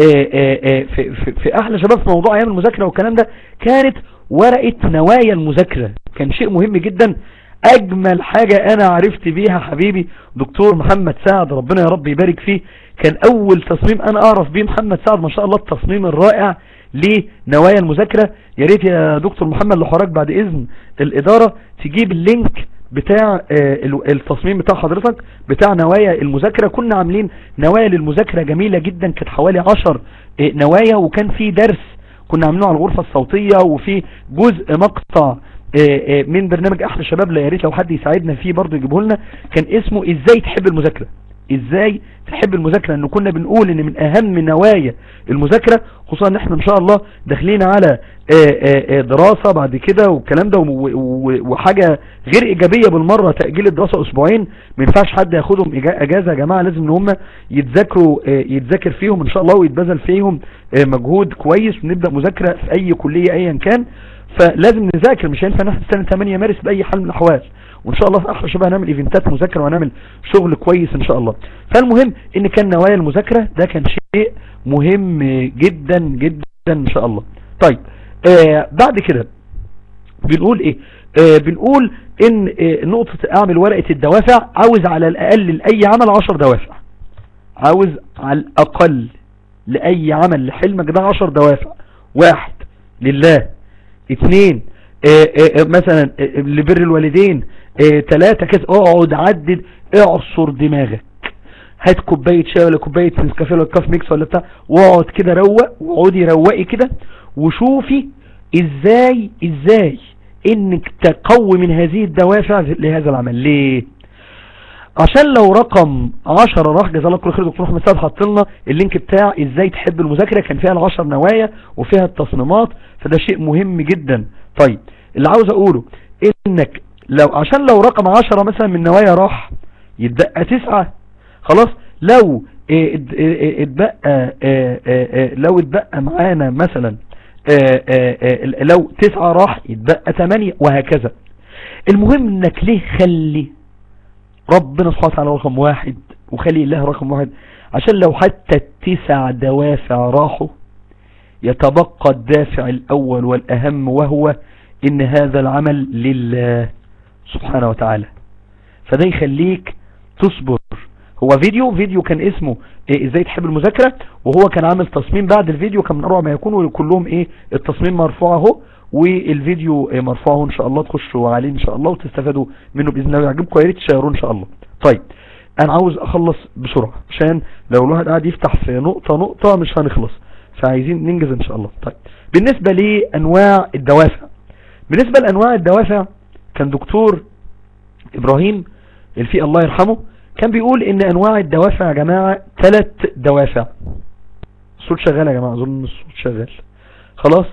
في, في, في احلى شباب في موضوع ايام المذاكرة والكلام ده كانت ورقة نوايا المذاكرة كان شيء مهم جدا اجمل حاجة انا عرفت بيها حبيبي دكتور محمد سعد ربنا يا رب يبارك فيه كان اول تصميم انا اعرف بيه محمد سعد ما شاء الله التصميم الرائع لنوايا المذاكرة يا ريت يا دكتور محمد لحراك بعد اذن الادارة تجيب اللينك بتاع التصميم بتاع حضرتك بتاع نوايا المذاكرة كنا عاملين نوايا للمذاكرة جميلة جدا كانت حوالي عشر نوايا وكان في درس كنا عاملينه على الغرفة الصوتية وفي جزء مقطع من برنامج احلى شباب لا يا ريت لو حد يساعدنا فيه برضه يجيبه لنا كان اسمه ازاي تحب المذاكره ازاي تحب المذاكره انه كنا بنقول ان من اهم نوايا المذاكره خصوصا ان احنا ان شاء الله داخلين على دراسه بعد كده والكلام ده وحاجه غير ايجابيه بالمره تاجيل الدراسه اسبوعين ما ينفعش حد ياخدهم اجازه يا جماعه لازم ان هم يتذاكروا يتذاكر فيهم ان شاء الله ويتبذل فيهم مجهود كويس ونبدا مذاكره في اي كليه ايا كان فلازم نذاكر مش هينفع نحن سنة 8 مارس بأي حال من الأحوال وإن شاء الله في أحلى شبه هنعمل إيفنتات مذاكرة وهنعمل شغل كويس إن شاء الله فالمهم إن كان نوايا المذاكرة ده كان شيء مهم جدا جدا إن شاء الله طيب آه بعد كده بنقول إيه آه بنقول إن آه نقطة أعمل ورقة الدوافع عاوز على الأقل لأي عمل 10 دوافع عاوز على الأقل لأي عمل لحلمك ده 10 دوافع واحد لله اثنين اه اه مثلا اه لبر الوالدين ثلاثة كده اقعد عدد اعصر دماغك هات كوباية شاي ولا كوباية نسكافيه ولا كاف ميكس ولا بتاع واقعد كده روق واقعدي روقي كده وشوفي ازاي ازاي انك تقوي من هذه الدوافع لهذا العمل ليه عشان لو رقم 10 راح جزاه الله كل خير دكتور احمد سعد حط لنا اللينك بتاع ازاي تحب المذاكره كان فيها العشر نوايا وفيها التصميمات فده شيء مهم جدا طيب اللي عاوز اقوله انك لو عشان لو رقم 10 مثلا من نوايا راح يتبقى تسعة خلاص لو اه، ات- اه، اتبقى اه، اه، اه، لو اتبقى معانا مثلا اه، اه، اه، لو تسعة راح يتبقى تمانية وهكذا المهم انك ليه خلي ربنا سبحانه وتعالى رقم واحد وخلي الله رقم واحد عشان لو حتى التسع دوافع راحوا يتبقى الدافع الاول والاهم وهو ان هذا العمل لله سبحانه وتعالى فده يخليك تصبر هو فيديو فيديو كان اسمه إيه ازاي تحب المذاكرة وهو كان عامل تصميم بعد الفيديو كان من اروع ما يكون وكلهم ايه التصميم مرفوع اهو والفيديو إيه مرفوع اهو ان شاء الله تخشوا عليه ان شاء الله وتستفادوا منه باذن الله ويعجبكم يا ريت تشيروه ان شاء الله طيب انا عاوز اخلص بسرعة عشان لو الواحد قاعد يفتح في نقطة نقطة مش هنخلص فعايزين ننجز ان شاء الله طيب بالنسبة لانواع الدوافع بالنسبة لانواع الدوافع كان دكتور ابراهيم الفي الله يرحمه كان بيقول ان انواع الدوافع يا جماعة ثلاث دوافع الصوت شغال يا جماعة اظن الصوت شغال خلاص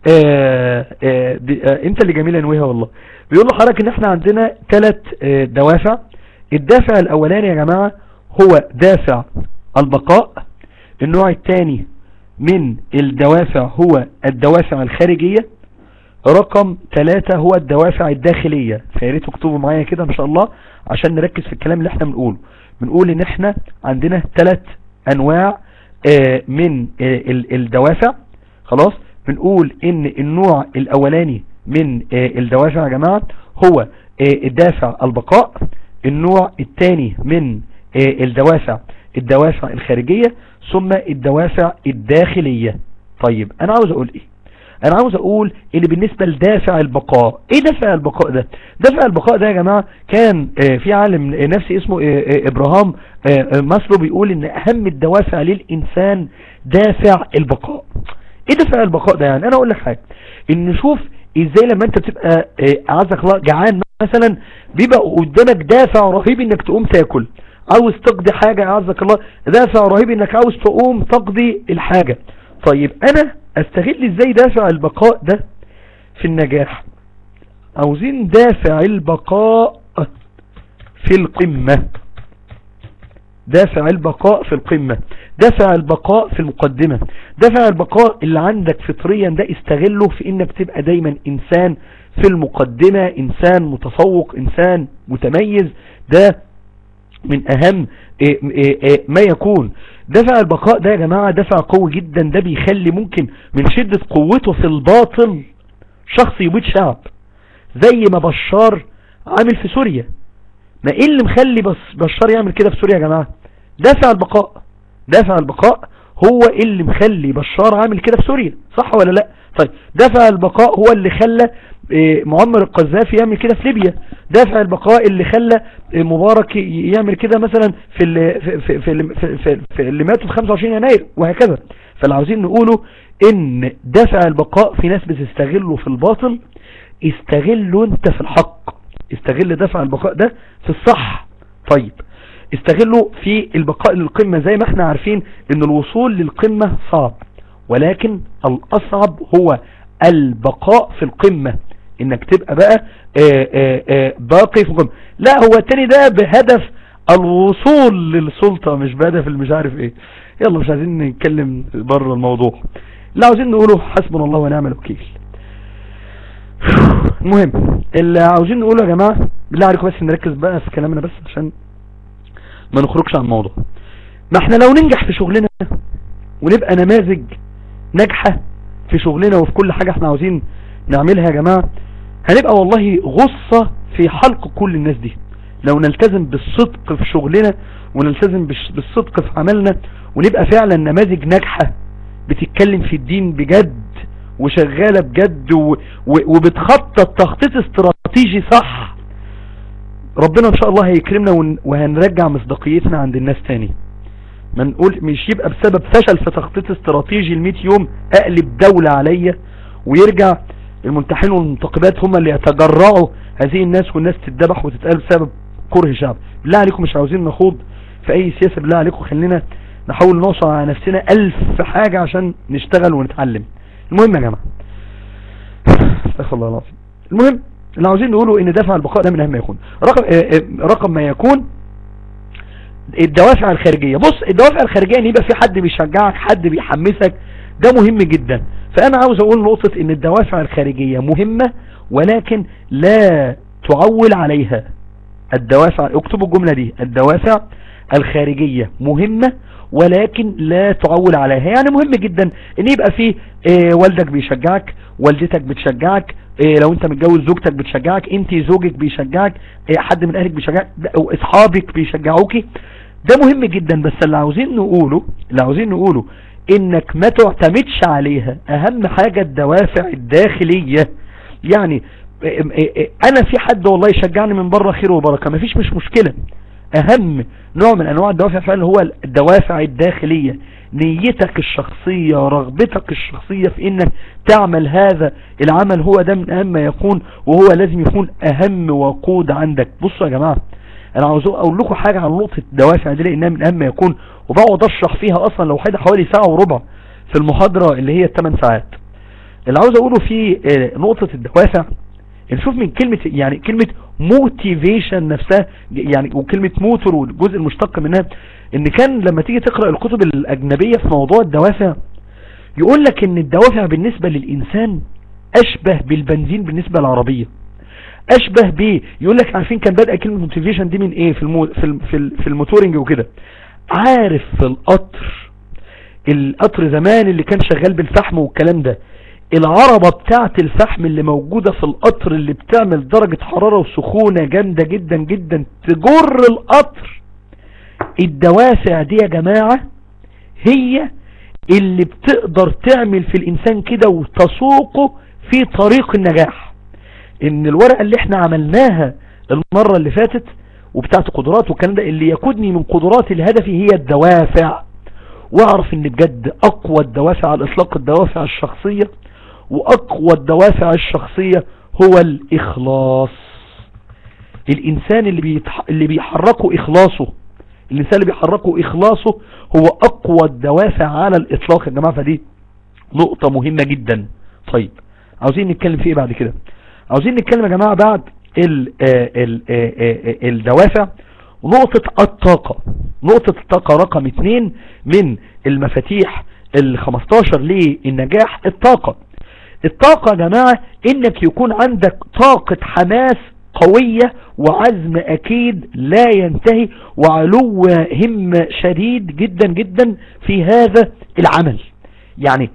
آه آه دي آه انت اللي جميل انويها والله بيقول له حضرتك ان احنا عندنا ثلاث آه دوافع الدافع الاولاني يا جماعة هو دافع البقاء النوع الثاني من الدوافع هو الدوافع الخارجية رقم ثلاثة هو الدوافع الداخلية فياريت تكتبوا معايا كده ان شاء الله عشان نركز في الكلام اللي احنا بنقوله بنقول ان احنا عندنا ثلاث انواع آه، من آه، ال- الدوافع خلاص بنقول ان النوع الاولاني من آه، الدوافع يا جماعة هو آه، الدافع البقاء النوع الثاني من آه، الدوافع الدوافع الخارجية ثم الدوافع الداخلية طيب انا عاوز اقول ايه انا عاوز اقول ان بالنسبة لدافع البقاء ايه دافع البقاء ده دافع البقاء ده يا جماعة كان آه، في عالم نفسي اسمه آه، آه، ابراهام آه، آه، ماسلو بيقول ان اهم الدوافع للانسان دافع البقاء ايه دافع البقاء ده يعني انا اقول لك حاجة ان شوف ازاي لما انت بتبقى آه، اعزك الله جعان مثلا بيبقى قدامك دافع رهيب انك تقوم تاكل عاوز تقضي حاجة اعزك الله دافع رهيب انك عاوز تقوم تقضي الحاجة طيب انا استغل ازاي دافع البقاء ده في النجاح عاوزين دافع البقاء في القمة دافع البقاء في القمة دافع البقاء في المقدمة دافع البقاء اللي عندك فطريا ده استغله في انك تبقى دايما انسان في المقدمة انسان متفوق انسان متميز ده من اهم إيه إيه إيه ما يكون دافع البقاء ده يا جماعة دافع قوي جدا ده بيخلي ممكن من شدة قوته في الباطل شخص يبيد شعب زي ما بشار عامل في سوريا ما ايه اللي مخلي بس بشار يعمل كده في سوريا يا جماعة دافع البقاء دافع البقاء هو اللي مخلي بشار عامل كده في سوريا صح ولا لا طيب دافع البقاء هو اللي خلى إيه، معمر القذافي يعمل كده في ليبيا دافع البقاء اللي خلى إيه، مبارك ي- يعمل كده مثلا في اللي في في في, اللي- في, في, في اللي ماتوا في 25 يناير وهكذا فاللي عاوزين نقوله ان دافع البقاء في ناس بتستغله في الباطل استغله انت في الحق استغل دافع البقاء ده في الصح طيب استغله في البقاء للقمة زي ما احنا عارفين ان الوصول للقمة صعب ولكن الاصعب هو البقاء في القمة انك تبقى بقى آآ آآ باقي في القمة لا هو التاني ده بهدف الوصول للسلطة مش بهدف المش عارف ايه يلا مش عايزين نتكلم بره الموضوع اللي عاوزين نقوله حسبنا الله ونعم الوكيل المهم اللي عاوزين نقوله يا جماعة بالله عليكم بس نركز بقى في كلامنا بس عشان ما نخرجش عن الموضوع ما احنا لو ننجح في شغلنا ونبقى نماذج ناجحة في شغلنا وفي كل حاجة احنا عاوزين نعملها يا جماعة هنبقى والله غصة في حلق كل الناس دي لو نلتزم بالصدق في شغلنا ونلتزم بالش- بالصدق في عملنا ونبقى فعلا نماذج ناجحة بتتكلم في الدين بجد وشغالة بجد و... و... وبتخطط تخطيط استراتيجي صح ربنا ان شاء الله هيكرمنا ون... وهنرجع مصداقيتنا عند الناس تاني ما نقول مش يبقى بسبب فشل في تخطيط استراتيجي ل 100 يوم اقلب دولة عليا ويرجع المنتحين والمنتقبات هم اللي يتجرعوا هذه الناس والناس تتذبح وتتقال بسبب كره شعب بالله عليكم مش عاوزين نخوض في اي سياسة بالله عليكم خلينا نحاول نوصل على نفسنا الف حاجة عشان نشتغل ونتعلم المهم يا جماعة استغفر الله العظيم المهم اللي عاوزين نقوله ان دافع البقاء ده من اهم ما يكون رقم, اه اه رقم ما يكون الدوافع الخارجية بص الدوافع الخارجية ان يبقى في حد بيشجعك حد بيحمسك ده مهم جدا فانا عاوز اقول نقطة ان الدوافع الخارجية مهمة ولكن لا تعول عليها الدوافع اكتبوا الجملة دي الدوافع الخارجية مهمة ولكن لا تعول عليها يعني مهم جدا ان يبقى في اه والدك بيشجعك والدتك بتشجعك إيه لو انت متجوز زوجتك بتشجعك انت زوجك بيشجعك إيه حد من اهلك بيشجعك اصحابك بيشجعوكي ده مهم جدا بس اللي عاوزين نقوله اللي عاوزين نقوله انك ما تعتمدش عليها اهم حاجة الدوافع الداخلية يعني إيه انا في حد والله يشجعني من بره خير وبركة مفيش مش مشكلة اهم نوع من انواع الدوافع فعلا هو الدوافع الداخلية نيتك الشخصية رغبتك الشخصية في انك تعمل هذا العمل هو ده من اهم ما يكون وهو لازم يكون اهم وقود عندك بصوا يا جماعة انا عاوز اقول لكم حاجة عن نقطة الدوافع دي لانها من اهم ما يكون وبقعد اشرح فيها اصلا لو حاجة حوالي ساعة وربع في المحاضرة اللي هي 8 ساعات اللي عاوز اقوله في نقطة الدوافع نشوف من كلمة يعني كلمة موتيفيشن نفسها يعني وكلمة موتور والجزء المشتق منها ان كان لما تيجي تقرأ الكتب الاجنبية في موضوع الدوافع يقول لك ان الدوافع بالنسبة للانسان اشبه بالبنزين بالنسبة للعربية اشبه ب يقول لك عارفين كان بدأ كلمة موتيفيشن دي من ايه في المو في الم في, ال في الموتورنج وكده عارف في القطر القطر زمان اللي كان شغال بالفحم والكلام ده العربة بتاعت الفحم اللي موجودة في القطر اللي بتعمل درجة حرارة وسخونة جامدة جدا جدا تجر القطر الدوافع دي يا جماعة هي اللي بتقدر تعمل في الانسان كده وتسوقه في طريق النجاح ان الورقة اللي احنا عملناها المرة اللي فاتت وبتاعت قدرات والكلام ده اللي يقودني من قدرات الهدف هي الدوافع واعرف ان بجد اقوى الدوافع على الاطلاق الدوافع الشخصية واقوى الدوافع الشخصية هو الاخلاص الانسان اللي, بيتح... اللي بيحركه اخلاصه الانسان اللي بيحركه اخلاصه هو اقوى الدوافع على الاطلاق يا جماعة فدي نقطة مهمة جدا طيب عاوزين نتكلم في ايه بعد كده عاوزين نتكلم يا جماعة بعد ال ال ال الدوافع ونقطة الطاقة نقطة الطاقة رقم اتنين من المفاتيح ال 15 للنجاح الطاقة الطاقة يا جماعة انك يكون عندك طاقة حماس قوية وعزم اكيد لا ينتهي وعلو همة شديد جدا جدا في هذا العمل يعني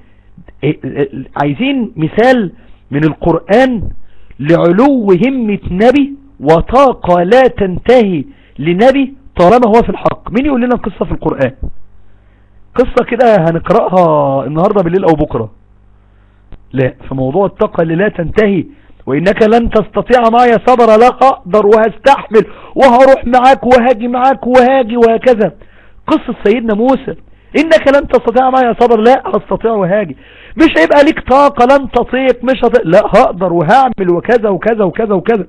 عايزين مثال من القرآن لعلو همة نبي وطاقة لا تنتهي لنبي طالما هو في الحق مين يقول لنا قصة في القرآن قصة كده هنقرأها النهاردة بالليل او بكرة لا في موضوع الطاقة اللي لا تنتهي وإنك لن تستطيع معي صبر لا أقدر وهستحمل وهروح معاك وهاجي معاك وهاجي وهكذا قصة سيدنا موسى إنك لن تستطيع معي صبر لا هستطيع وهاجي مش هيبقى ليك طاقة لن تطيق مش هطيق لا هقدر وهعمل وكذا وكذا وكذا وكذا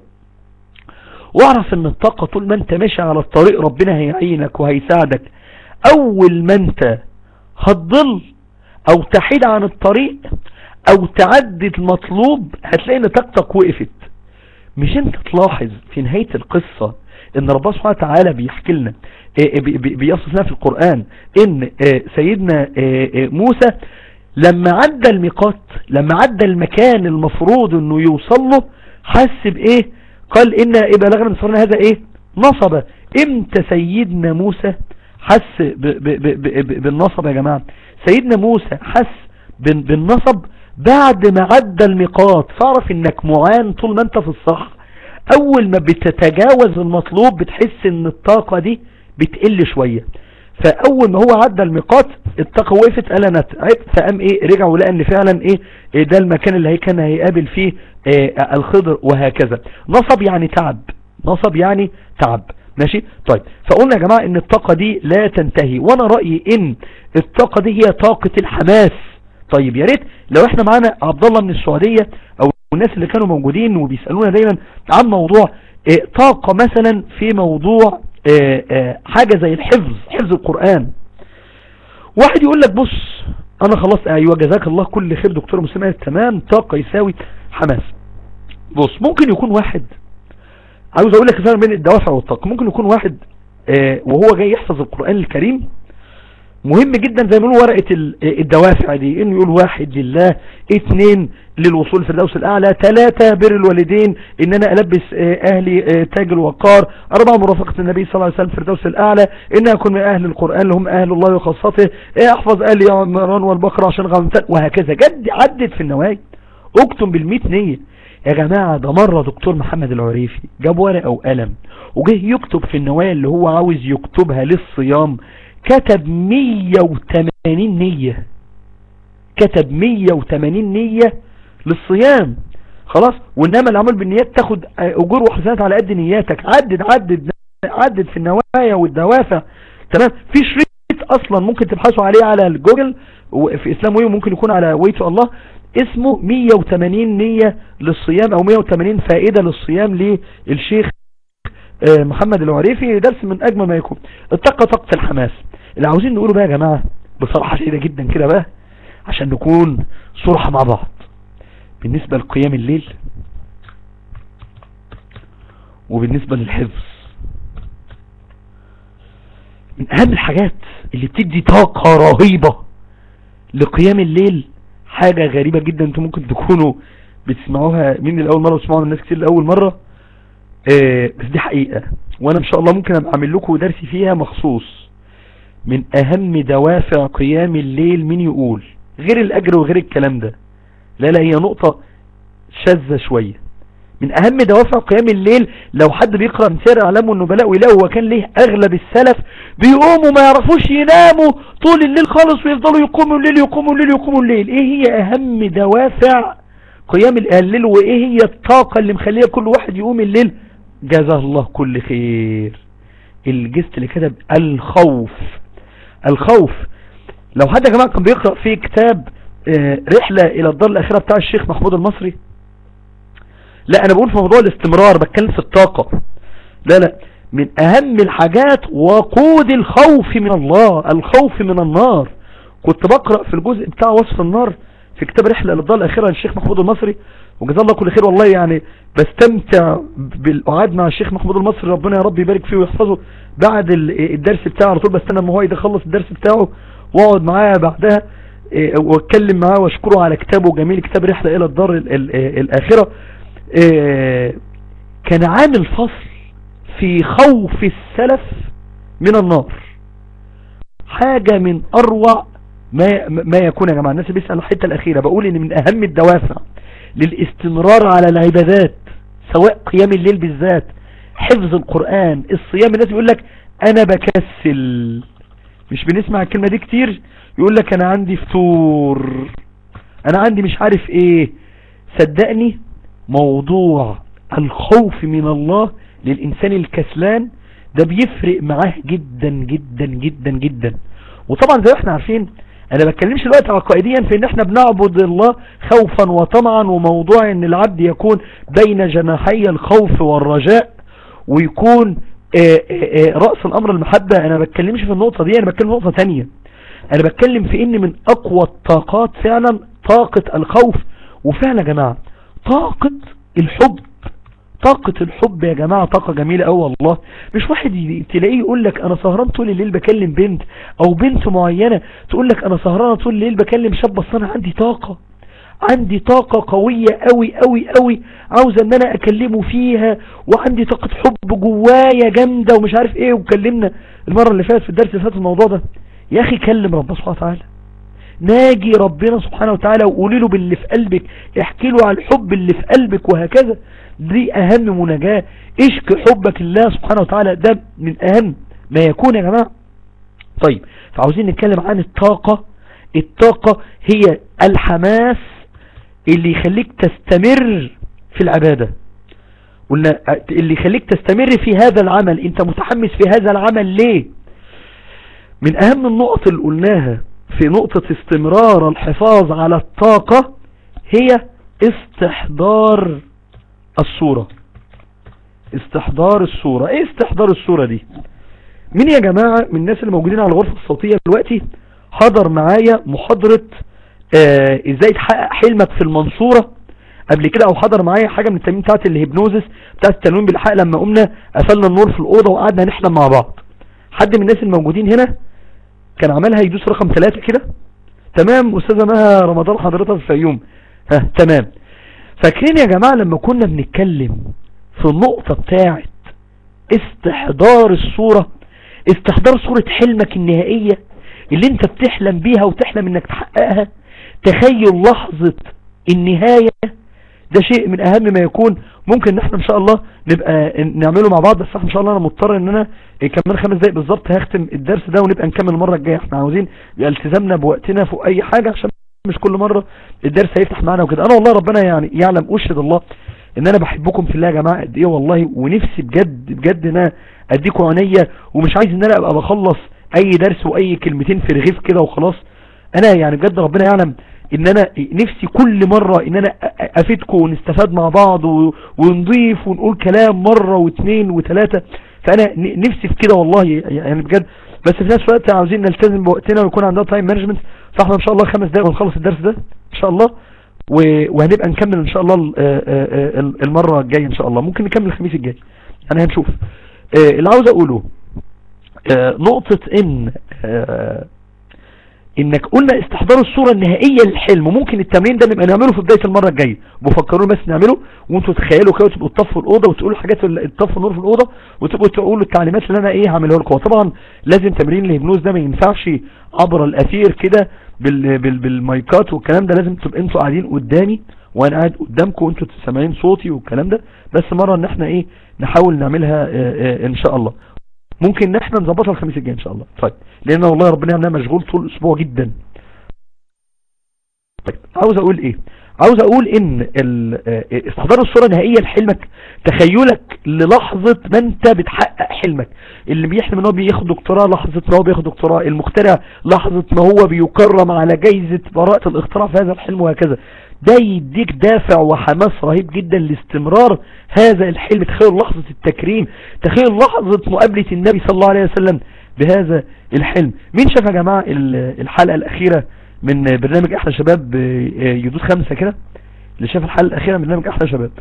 واعرف ان الطاقة طول ما انت ماشي على الطريق ربنا هيعينك وهيساعدك اول ما انت هتضل او تحيد عن الطريق او تعدي المطلوب هتلاقي ان طاقتك وقفت مش انت تلاحظ في نهاية القصة ان ربنا سبحانه وتعالى بيحكي لنا بيصف لنا في القرآن ان سيدنا موسى لما عدى الميقات لما عدى المكان المفروض انه يوصل له حس بايه قال ان ايه بلغنا من صرنا هذا ايه نصب امتى سيدنا موسى حس ب ب ب بالنصب يا جماعة سيدنا موسى حس بالنصب بعد ما عدى الميقات فاعرف انك معان طول ما انت في الصح اول ما بتتجاوز المطلوب بتحس ان الطاقة دي بتقل شوية فاول ما هو عدى الميقات الطاقة وقفت قال انا تعبت فقام ايه رجع ولقى ان فعلا ايه, إيه ده المكان اللي هي كان هيقابل فيه إيه الخضر وهكذا نصب يعني تعب نصب يعني تعب ماشي طيب فقلنا يا جماعة ان الطاقة دي لا تنتهي وانا رأيي ان الطاقة دي هي طاقة الحماس طيب يا ريت لو احنا معانا عبد الله من السعودية او الناس اللي كانوا موجودين وبيسألونا دايما عن موضوع اه طاقة مثلا في موضوع اه اه حاجة زي الحفظ حفظ القرآن واحد يقول لك بص انا خلاص ايوه جزاك الله كل خير دكتور مسلم تمام طاقة يساوي حماس بص ممكن يكون واحد عاوز اقول لك الفرق بين الدوافع والطاقة ممكن يكون واحد اه وهو جاي يحفظ القرآن الكريم مهم جدا زي ما بيقولوا ورقة الدوافع دي انه يقول واحد لله اثنين للوصول في الدوس الاعلى ثلاثة بر الوالدين ان انا البس اهلي تاج الوقار اربعة مرافقة النبي صلى الله عليه وسلم في الدوس الاعلى ان اكون من اهل القرآن اللي هم اهل الله وخاصته احفظ اهلي يا عمران والبقرة عشان غمتان وهكذا جد عدت في النوايا اكتم بالمئة نية يا جماعة ده مرة دكتور محمد العريفي جاب ورقة وقلم وجه يكتب في النوايا اللي هو عاوز يكتبها للصيام كتب 180 نية كتب 180 نية للصيام خلاص وانما العمل بالنيات تاخد اجور وحسنات على قد نياتك عدد عدد عدد في النوايا والدوافع تمام في شريط اصلا ممكن تبحثوا عليه على الجوجل في اسلام ويو ممكن يكون على ويتو الله اسمه 180 نية للصيام او 180 فائدة للصيام للشيخ محمد العريفي درس من اجمل ما يكون الطاقة طاقة الحماس اللي عاوزين نقوله بقى يا جماعة بصراحة شديدة جدا كده بقى عشان نكون صرحة مع بعض بالنسبة لقيام الليل وبالنسبة للحفظ من اهم الحاجات اللي بتدي طاقة رهيبة لقيام الليل حاجة غريبة جدا انتم ممكن تكونوا بتسمعوها مني لأول مرة وتسمعوها من الناس كتير لأول مرة اه بس دي حقيقة وانا ان شاء الله ممكن ابقى اعمل لكم درس فيها مخصوص من اهم دوافع قيام الليل مين يقول غير الاجر وغير الكلام ده لا لا هي نقطة شاذة شوية من اهم دوافع قيام الليل لو حد بيقرأ من سير اعلام النبلاء ويلاقوا وكان ليه اغلب السلف بيقوموا ما يعرفوش يناموا طول الليل خالص ويفضلوا يقوموا الليل يقوموا الليل يقوموا الليل ايه هي اهم دوافع قيام الليل وايه هي الطاقة اللي مخليه كل واحد يقوم الليل جزاه الله كل خير الجست اللي كتب الخوف الخوف لو حد يا جماعة كان بيقرأ في كتاب رحلة الى الدار الاخيرة بتاع الشيخ محمود المصري لا انا بقول في موضوع الاستمرار بتكلم في الطاقة لا لا من اهم الحاجات وقود الخوف من الله الخوف من النار كنت بقرأ في الجزء بتاع وصف النار في كتاب رحلة الى الدار الاخيرة للشيخ محمود المصري وجزاه الله كل خير والله يعني بستمتع بالقعاد مع الشيخ محمود المصري ربنا يا رب يبارك فيه ويحفظه بعد الدرس بتاعه على طول بستنى ما هو يخلص الدرس بتاعه واقعد معاه بعدها واتكلم معاه واشكره على كتابه جميل كتاب رحلة الى الدار الاخرة كان عامل فصل في خوف السلف من النار حاجة من اروع ما ما يكون يا جماعة الناس بيسألوا الحتة الاخيرة بقول ان من اهم الدوافع للاستمرار على العبادات سواء قيام الليل بالذات حفظ القرآن الصيام الناس بيقول لك انا بكسل مش بنسمع الكلمة دي كتير يقول لك انا عندي فطور انا عندي مش عارف ايه صدقني موضوع الخوف من الله للانسان الكسلان ده بيفرق معاه جدا جدا جدا جدا وطبعا زي ما احنا عارفين انا بتكلمش دلوقتي عقائديا في ان احنا بنعبد الله خوفا وطمعا وموضوع ان العبد يكون بين جناحي الخوف والرجاء ويكون آآ آآ رأس الامر المحبة انا بتكلمش في النقطة دي انا بتكلم في نقطة تانية انا بتكلم في ان من اقوى الطاقات فعلا طاقة الخوف وفعلا يا جماعة طاقة الحب طاقة الحب يا جماعة طاقة جميلة اوي والله مش واحد تلاقيه يقول لك انا سهران طول الليل بكلم بنت او بنت معينة تقول لك انا سهرانة طول الليل بكلم شاب بس انا عندي طاقة عندي طاقة قوية قوي قوي قوي عاوز ان انا اكلمه فيها وعندي طاقة حب جوايا جامدة ومش عارف ايه وكلمنا المرة اللي فاتت في الدرس اللي فات الموضوع ده يا اخي كلم ربنا سبحانه وتعالى ناجي ربنا سبحانه وتعالى وقولي له باللي في قلبك احكي له على الحب اللي في قلبك وهكذا دي اهم مناجاة اشك حبك لله سبحانه وتعالى ده من اهم ما يكون يا جماعة طيب فعاوزين نتكلم عن الطاقة الطاقة هي الحماس اللي يخليك تستمر في العبادة قلنا اللي يخليك تستمر في هذا العمل انت متحمس في هذا العمل ليه من اهم النقط اللي قلناها في نقطة استمرار الحفاظ على الطاقة هي استحضار الصورة استحضار الصورة ايه استحضار الصورة دي مين يا جماعة من الناس اللي موجودين على الغرفة الصوتية دلوقتي حضر معايا محاضرة آه ازاي تحقق حلمك في المنصورة قبل كده او حضر معايا حاجة من التمرين بتاعت الهيبنوزس بتاعت التنويم بالحق لما قمنا قفلنا النور في الأوضة وقعدنا نحلم مع بعض حد من الناس الموجودين هنا كان عملها يدوس رقم ثلاثة كده تمام أستاذة مها رمضان حضرتها في الفيوم ها تمام فاكرين يا جماعة لما كنا بنتكلم في النقطة بتاعت استحضار الصورة استحضار صورة حلمك النهائية اللي انت بتحلم بيها وتحلم انك تحققها تخيل لحظة النهاية ده شيء من اهم ما يكون ممكن نحن ان شاء الله نبقى نعمله مع بعض بس احنا ان شاء الله انا مضطر ان انا كمان خمس دقايق بالظبط هختم الدرس ده ونبقى نكمل المرة الجاية احنا عاوزين التزامنا بوقتنا فوق اي حاجة عشان مش كل مرة الدرس هيفتح معانا وكده انا والله ربنا يعني يعلم اشهد الله ان انا بحبكم في الله يا جماعة قد ايه والله ونفسي بجد بجد ان انا اديكم عينيا ومش عايز ان انا ابقى بخلص اي درس واي كلمتين في رغيف كده وخلاص انا يعني بجد ربنا يعلم ان انا نفسي كل مرة ان انا افيدكم ونستفاد مع بعض ونضيف ونقول كلام مرة واثنين وثلاثة فانا نفسي في كده والله يعني بجد بس في نفس الوقت عاوزين نلتزم بوقتنا ويكون عندنا تايم مانجمنت فاحنا ان شاء الله خمس دقايق ونخلص الدرس ده ان شاء الله وهنبقى نكمل ان شاء الله المرة الجاية ان شاء الله ممكن نكمل الخميس الجاي يعني هنشوف اللي عاوز اقوله نقطة ان انك قلنا استحضار الصورة النهائية للحلم ممكن التمرين ده نبقى نعمله في بداية المرة الجاية بفكرون بس نعمله وانتوا تخيلوا كده وتبقوا تطفوا الأوضة وتقولوا حاجات تطفوا النور في الأوضة وتبقوا تقولوا التعليمات اللي انا ايه هعملها لكم طبعا لازم تمرين الهيبنوز ده ما ينفعش عبر الأثير كده بال بال بالمايكات والكلام ده لازم تبقى انتوا قاعدين قدامي وانا قاعد قدامكم وانتوا سامعين صوتي والكلام ده بس مرة ان احنا ايه نحاول نعملها اه اه ان شاء الله ممكن ان احنا نظبطها الخميس الجاي ان شاء الله طيب لان والله ربنا يعملها مشغول طول الاسبوع جدا طيب عاوز اقول ايه عاوز اقول ان استحضار الصورة النهائية لحلمك تخيلك للحظة ما انت بتحقق حلمك اللي بيحلم ان هو بياخد دكتوراه لحظة ما هو بياخد دكتوراه المخترع لحظة ما هو بيكرم على جايزة براءة الاختراع في هذا الحلم وهكذا ده يديك دافع وحماس رهيب جدا لاستمرار هذا الحلم تخيل لحظة التكريم تخيل لحظة مقابلة النبي صلى الله عليه وسلم بهذا الحلم مين شاف يا جماعة الحلقة الأخيرة من برنامج أحلى شباب يدود خمسة كده اللي شاف الحلقة الأخيرة من برنامج أحلى شباب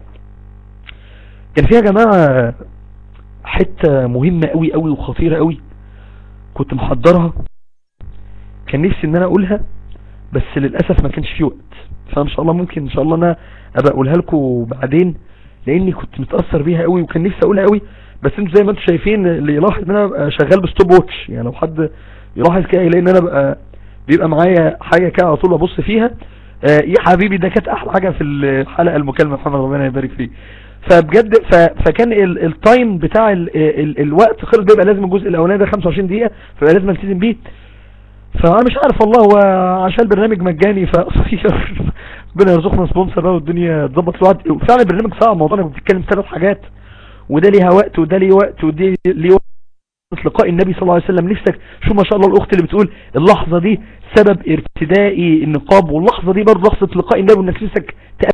كان فيها يا جماعة حتة مهمة قوي قوي وخطيرة قوي كنت محضرها كان نفسي ان انا اقولها بس للأسف ما كانش في وقت فان شاء الله ممكن ان شاء الله انا ابقى اقولها لكم بعدين لاني كنت متأثر بيها قوي وكان نفسي اقولها قوي بس انتوا زي ما انتوا شايفين اللي يلاحظ ان انا ببقى شغال بستوب واتش يعني لو حد يلاحظ كده يلاقي ان انا بقى بيبقى معايا حاجة كده على طول ابص فيها آه يا حبيبي ده كانت احلى حاجة في الحلقة المكالمة محمد ربنا يبارك فيه فبجد ف... فكان ال... التايم بتاع ال... ال... الوقت خلص بيبقى لازم الجزء الاولاني ده 25 دقيقة فبقى لازم التزم بيه فانا مش عارف والله هو عشان البرنامج مجاني فقصير ربنا يرزقنا سبونسر بقى والدنيا تظبط الوقت فعلا البرنامج صعب موضوعنا بتتكلم ثلاث حاجات وده ليها وقت وده ليه وقت وده ليه وقت لقاء النبي صلى الله عليه وسلم نفسك شو ما شاء الله الاخت اللي بتقول اللحظة دي سبب ارتدائي النقاب واللحظة دي برضه لحظة لقاء النبي وانك نفسك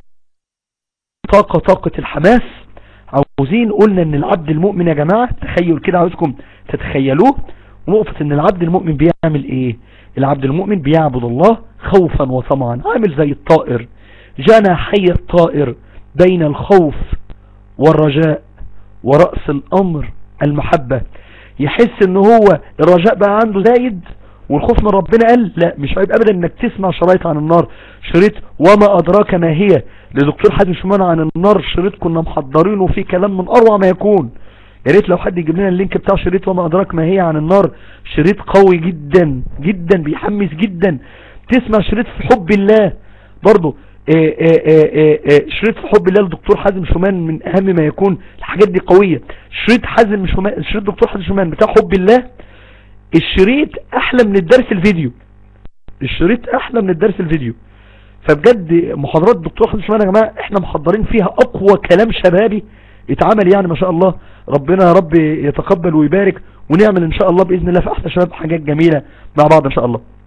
طاقة طاقة الحماس عاوزين قلنا ان العبد المؤمن يا جماعة تخيل كده عاوزكم تتخيلوه ونقطة ان العبد المؤمن بيعمل ايه العبد المؤمن بيعبد الله خوفا وطمعا عامل زي الطائر جناحي الطائر بين الخوف والرجاء ورأس الامر المحبة يحس ان هو الرجاء بقى عنده زايد والخوف من ربنا قال لا مش عيب ابدا انك تسمع شرايط عن النار شريط وما ادراك ما هي لدكتور حازم شمان عن النار شريط كنا محضرينه فيه كلام من اروع ما يكون يا ريت لو حد يجيب لنا اللينك بتاع شريط وما ادراك ما هي عن النار شريط قوي جدا جدا بيحمس جدا تسمع شريط في حب الله برضه إيه إيه إيه شريط في حب الله لدكتور حازم شومان من اهم ما يكون الحاجات دي قوية شريط حازم شومان شريط دكتور حازم شومان بتاع حب الله الشريط احلى من الدرس الفيديو الشريط احلى من الدرس الفيديو فبجد محاضرات دكتور حازم شومان يا جماعة احنا محضرين فيها اقوى كلام شبابي اتعمل يعني ما شاء الله ربنا يا رب يتقبل ويبارك ونعمل ان شاء الله باذن الله في احلى شباب حاجات جميلة مع بعض ان شاء الله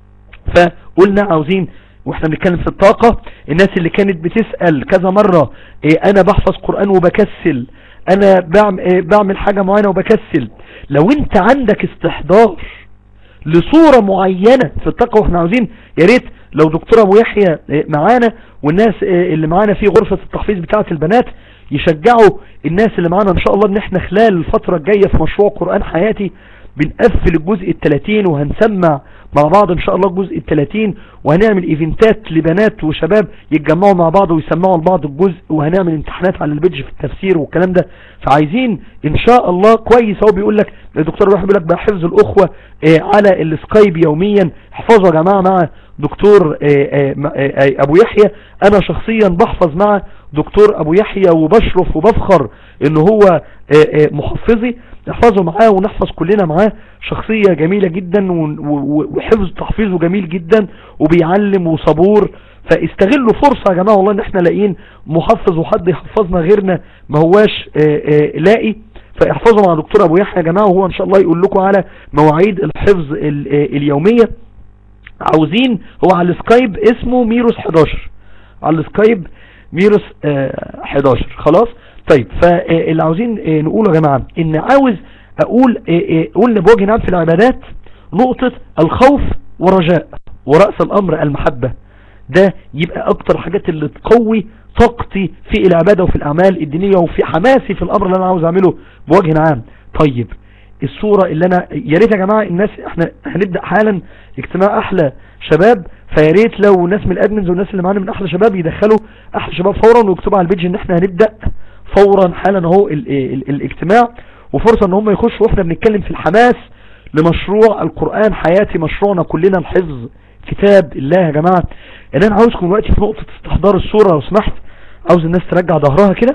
فقلنا عاوزين واحنا بنتكلم في الطاقة الناس اللي كانت بتسأل كذا مرة إيه انا بحفظ قرآن وبكسل انا بعمل, إيه بعمل حاجة معينة وبكسل لو انت عندك استحضار لصورة معينة في الطاقة واحنا عاوزين يا ريت لو دكتور ابو يحيى إيه معانا والناس إيه اللي معانا في غرفة التحفيظ بتاعة البنات يشجعوا الناس اللي معانا ان شاء الله ان احنا خلال الفترة الجاية في مشروع قرآن حياتي بنقفل الجزء التلاتين وهنسمع مع بعض ان شاء الله الجزء التلاتين وهنعمل ايفنتات لبنات وشباب يتجمعوا مع بعض ويسمعوا لبعض الجزء وهنعمل امتحانات على البيدج في التفسير والكلام ده فعايزين ان شاء الله كويس هو بيقول لك الدكتور واحد بيقول لك بحفظ الاخوة اه على السكايب يوميا احفظوا يا جماعة مع دكتور اه اه ابو يحيى انا شخصيا بحفظ مع دكتور ابو يحيى وبشرف وبفخر ان هو محفظي نحفظه معاه ونحفظ كلنا معاه شخصية جميلة جدا وحفظ تحفيظه جميل جدا وبيعلم وصبور فاستغلوا فرصة يا جماعة والله ان احنا لاقيين محفظ وحد يحفظنا غيرنا ما هواش لاقي فاحفظوا مع دكتور ابو يحيى يا جماعة وهو ان شاء الله يقول لكم على مواعيد الحفظ اليومية عاوزين هو على السكايب اسمه ميروس 11 على السكايب ميروس 11 خلاص طيب فاللي عاوزين نقوله يا جماعة ان عاوز اقول قلنا بوجه نعم في العبادات نقطة الخوف ورجاء ورأس الامر المحبة ده يبقى اكتر حاجات اللي تقوي طاقتي في العبادة وفي الاعمال الدينية وفي حماسي في الامر اللي انا عاوز اعمله بوجه عام طيب الصورة اللي انا يا ريت يا جماعة الناس احنا هنبدأ حالا اجتماع احلى شباب فيا ريت لو ناس من الادمنز والناس اللي معانا من احلى شباب يدخلوا احلى شباب فورا ويكتبوا على البيج ان احنا هنبدأ فورا حالا اهو ال ال الاجتماع وفرصة ان هم يخشوا واحنا بنتكلم في الحماس لمشروع القرآن حياتي مشروعنا كلنا الحفظ كتاب الله يا جماعة ان انا عاوزكم دلوقتي في نقطة استحضار الصورة لو سمحت عاوز الناس ترجع ظهرها كده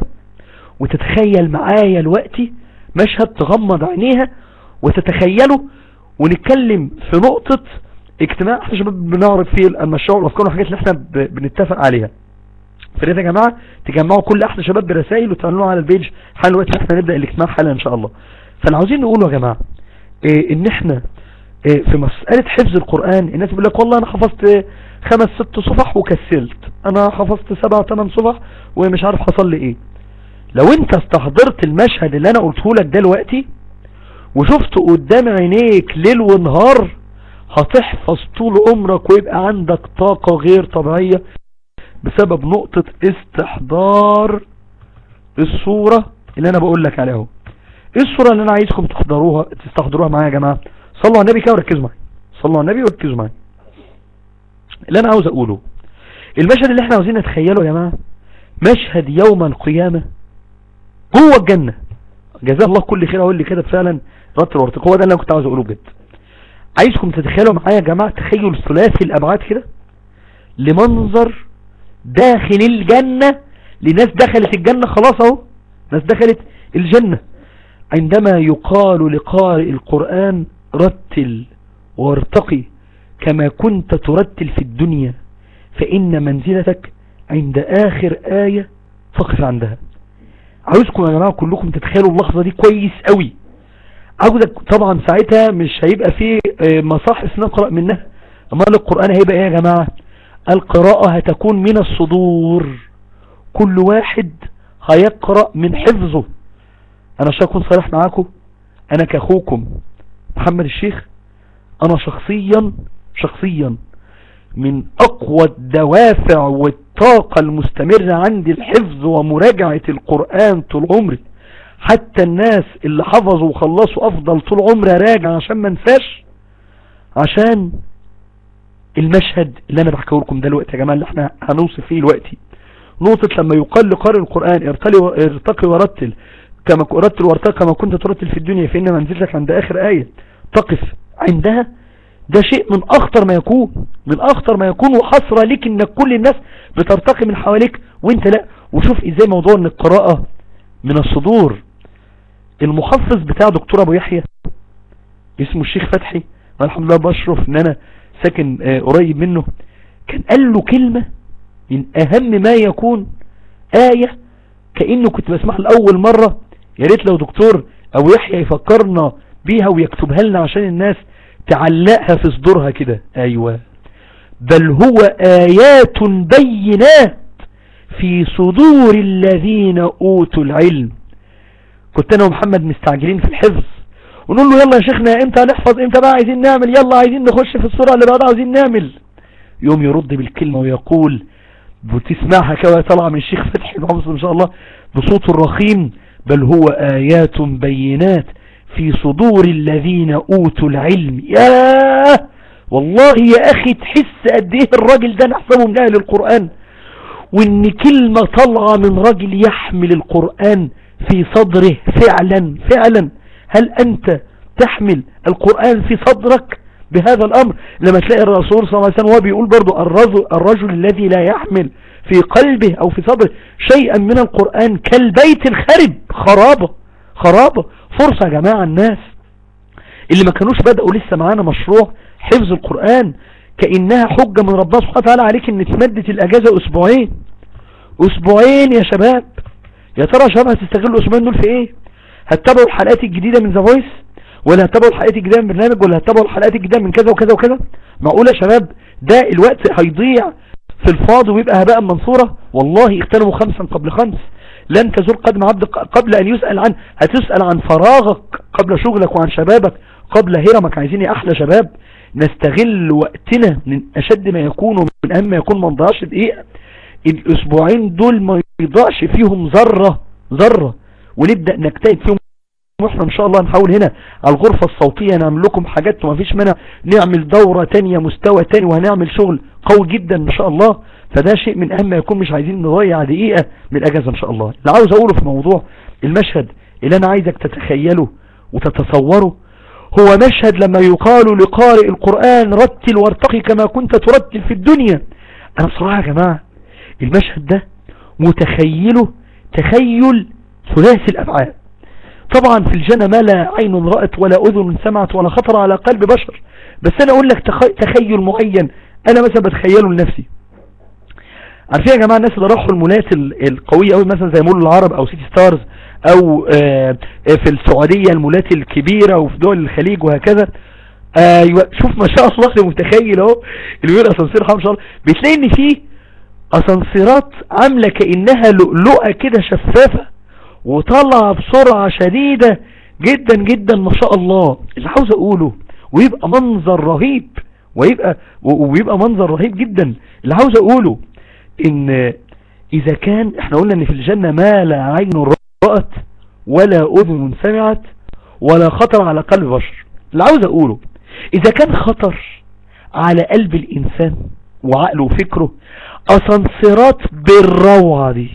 وتتخيل معايا الوقتي مشهد تغمض عينيها وتتخيله ونتكلم في نقطة اجتماع احنا شباب بنعرض فيه المشروع والافكار والحاجات اللي احنا بنتفق عليها فريد يا جماعة تجمعوا كل احلى شباب برسائل وتعلنوا على البيج حالا الوقت احنا نبدأ الاجتماع حالا ان شاء الله فاللي عاوزين نقوله يا جماعة إيه ان احنا إيه في مسألة حفظ القرآن الناس بيقول لك والله انا حفظت خمس ست صفح وكسلت انا حفظت سبع ثمان صفح ومش عارف حصل لي ايه لو انت استحضرت المشهد اللي انا قلته لك دلوقتي وشفت قدام عينيك ليل ونهار هتحفظ طول عمرك ويبقى عندك طاقة غير طبيعية بسبب نقطة استحضار الصورة اللي انا بقول لك عليها ايه الصورة اللي انا عايزكم تحضروها تستحضروها معايا يا جماعة صلوا على النبي كده وركزوا معايا صلوا على النبي وركزوا معايا اللي انا عاوز اقوله المشهد اللي احنا عاوزين نتخيله يا جماعة مشهد يوم القيامة جوه الجنة جزاه الله كل خير اقول لي كده فعلا رد الورتق هو ده اللي انا كنت عاوز اقوله بجد عايزكم تتخيلوا معايا يا جماعة تخيل ثلاثي الابعاد كده لمنظر داخل الجنة لناس دخلت الجنة خلاص اهو ناس دخلت الجنة عندما يقال لقارئ القرآن رتل وارتقي كما كنت ترتل في الدنيا فإن منزلتك عند آخر آية فقف عندها عاوزكم يا جماعة كلكم تتخيلوا اللحظة دي كويس قوي عاوزك طبعا ساعتها مش هيبقى فيه مصاحف نقرأ منها اما القرآن هيبقى ايه يا جماعة القراءة هتكون من الصدور كل واحد هيقرأ من حفظه انا مش هكون صريح معاكم انا كاخوكم محمد الشيخ انا شخصيا شخصيا من اقوى الدوافع والطاقة المستمرة عندي الحفظ ومراجعة القرآن طول عمري حتى الناس اللي حفظوا وخلصوا افضل طول عمري راجع عشان ما انساش عشان المشهد اللي انا بحكيه لكم دلوقتي يا جماعة اللي احنا هنوصف فيه دلوقتي نقطة لما يقال لقارئ القرآن ارتقي ارتقي ورتل كما رتل وارتقي كما كنت ترتل في الدنيا فإن منزلتك عند آخر آية تقف عندها ده شيء من أخطر ما يكون من أخطر ما يكون وحسرة ليك إنك كل الناس بترتقي من حواليك وانت لا وشوف ازاي موضوع ان القراءة من الصدور المحفظ بتاع دكتور ابو يحيى اسمه الشيخ فتحي والحمد لله بشرف ان انا ساكن آه قريب منه كان قال له كلمة من اهم ما يكون آية كأنه كنت بسمعها لأول مرة يا ريت لو دكتور ابو يحيى يفكرنا بيها ويكتبها لنا عشان الناس تعلقها في صدورها كده ايوه بل هو آيات بينات في صدور الذين أوتوا العلم كنت أنا ومحمد مستعجلين في الحفظ ونقول له يلا يا شيخنا امتى هنحفظ امتى بقى عايزين نعمل يلا عايزين نخش في السورة اللي بعدها عايزين نعمل يوم يرد بالكلمة ويقول بتسمعها كده طالعة من الشيخ فتحي محمد ان شاء الله بصوت الرخيم بل هو آيات بينات في صدور الذين أوتوا العلم ياه والله يا أخي تحس قد ايه الراجل ده نحسبه من أهل القرآن وان كلمة طالعة من راجل يحمل القرآن في صدره فعلا فعلا هل أنت تحمل القرآن في صدرك بهذا الأمر لما تلاقي الرسول صلى الله عليه وسلم هو بيقول برضو الرجل, الرجل الذي لا يحمل في قلبه أو في صدره شيئا من القرآن كالبيت الخرب خرابة خرابة فرصة يا جماعة الناس اللي ما كانوش بدأوا لسه معانا مشروع حفظ القرآن كأنها حجة من ربنا سبحانه وتعالى عليك ان تمدت الأجازة أسبوعين أسبوعين يا شباب يا ترى يا شباب هتستغلوا الأسبوعين دول في ايه هتتابعوا الحلقات الجديدة من ذا فويس ولا هتتابعوا الحلقات الجديدة من برنامج ولا هتتابعوا الحلقات الجديدة من كذا وكذا وكذا معقول يا شباب ده الوقت هيضيع في الفاضي ويبقى هباء منصورة والله اغتنموا خمسا قبل خمس لن تزول قدم عبد قبل ان يسأل عن هتسأل عن فراغك قبل شغلك وعن شبابك قبل هرمك عايزين يا احلى شباب نستغل وقتنا من اشد ما يكون ومن اهم ما يكون ما نضيعش دقيقة الاسبوعين دول ما يضيعش فيهم ذرة ذرة ونبدأ نجتهد فيهم واحنا ان شاء الله نحاول هنا على الغرفة الصوتية نعمل لكم حاجات وما فيش منها نعمل دورة تانية مستوى تاني وهنعمل شغل قوي جدا ان شاء الله فده شيء من اهم ما يكون مش عايزين نضيع دقيقة من الاجازة ان شاء الله اللي عاوز اقوله في موضوع المشهد اللي انا عايزك تتخيله وتتصوره هو مشهد لما يقال لقارئ القرآن رتل وارتقي كما كنت ترتل في الدنيا انا بصراحة يا جماعة المشهد ده متخيله تخيل ثلاثي الابعاد طبعا في الجنة ما لا عين رأت ولا أذن سمعت ولا خطر على قلب بشر بس أنا أقول لك تخيل معين أنا مثلا بتخيله لنفسي عارفين يا جماعة الناس اللي راحوا المولات القوية أوي مثلا زي مول العرب أو سيتي ستارز أو في السعودية المولات الكبيرة وفي دول الخليج وهكذا ايوه شوف ما شاء الله اللي متخيل اهو اللي بيقول اسانسير ما شاء الله بتلاقي ان في اسانسيرات عامله كانها لؤلؤه كده شفافه وطلع بسرعة شديدة جدا جدا ما شاء الله اللي عاوز اقوله ويبقى منظر رهيب ويبقى ويبقى منظر رهيب جدا اللي عاوز اقوله ان اذا كان احنا قلنا ان في الجنة ما لا عين رأت ولا اذن سمعت ولا خطر على قلب بشر اللي عاوز اقوله اذا كان خطر على قلب الانسان وعقله وفكره اسانسيرات بالروعة دي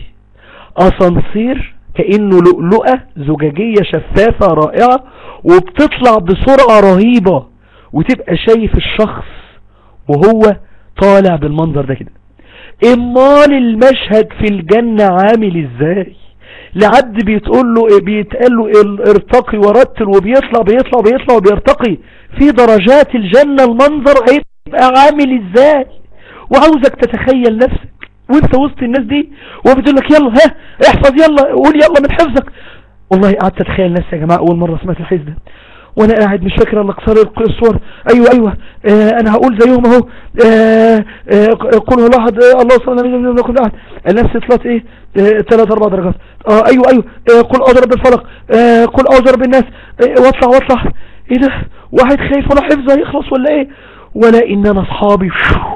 اسانسير كأنه لؤلؤة زجاجية شفافة رائعة وبتطلع بسرعة رهيبة وتبقى شايف الشخص وهو طالع بالمنظر ده كده امال المشهد في الجنة عامل ازاي لعد بيتقول له بيتقال له ارتقي ورتل وبيطلع بيطلع بيطلع وبيرتقي في درجات الجنة المنظر هيبقى عامل ازاي وعاوزك تتخيل نفسك وانت وسط الناس دي وبتقول لك يلا ها احفظ يلا قول يلا من حفظك والله قعدت اتخيل نفسي يا جماعه اول مره سمعت الحديث ده وانا قاعد مش فاكر الا قصار الصور ايوه ايوه آه انا هقول زيهم اهو آه آه قل هو احد آه الله صلى الله عليه وسلم كل احد نفس طلعت ايه ثلاث اربع درجات اه ايوه ايوه آه قل اعوذ بالفلق آه قل اعوذ بالناس آه واطلع واطلع ايه ده واحد خايف ولا حفظه هيخلص ولا ايه ولا ان انا اصحابي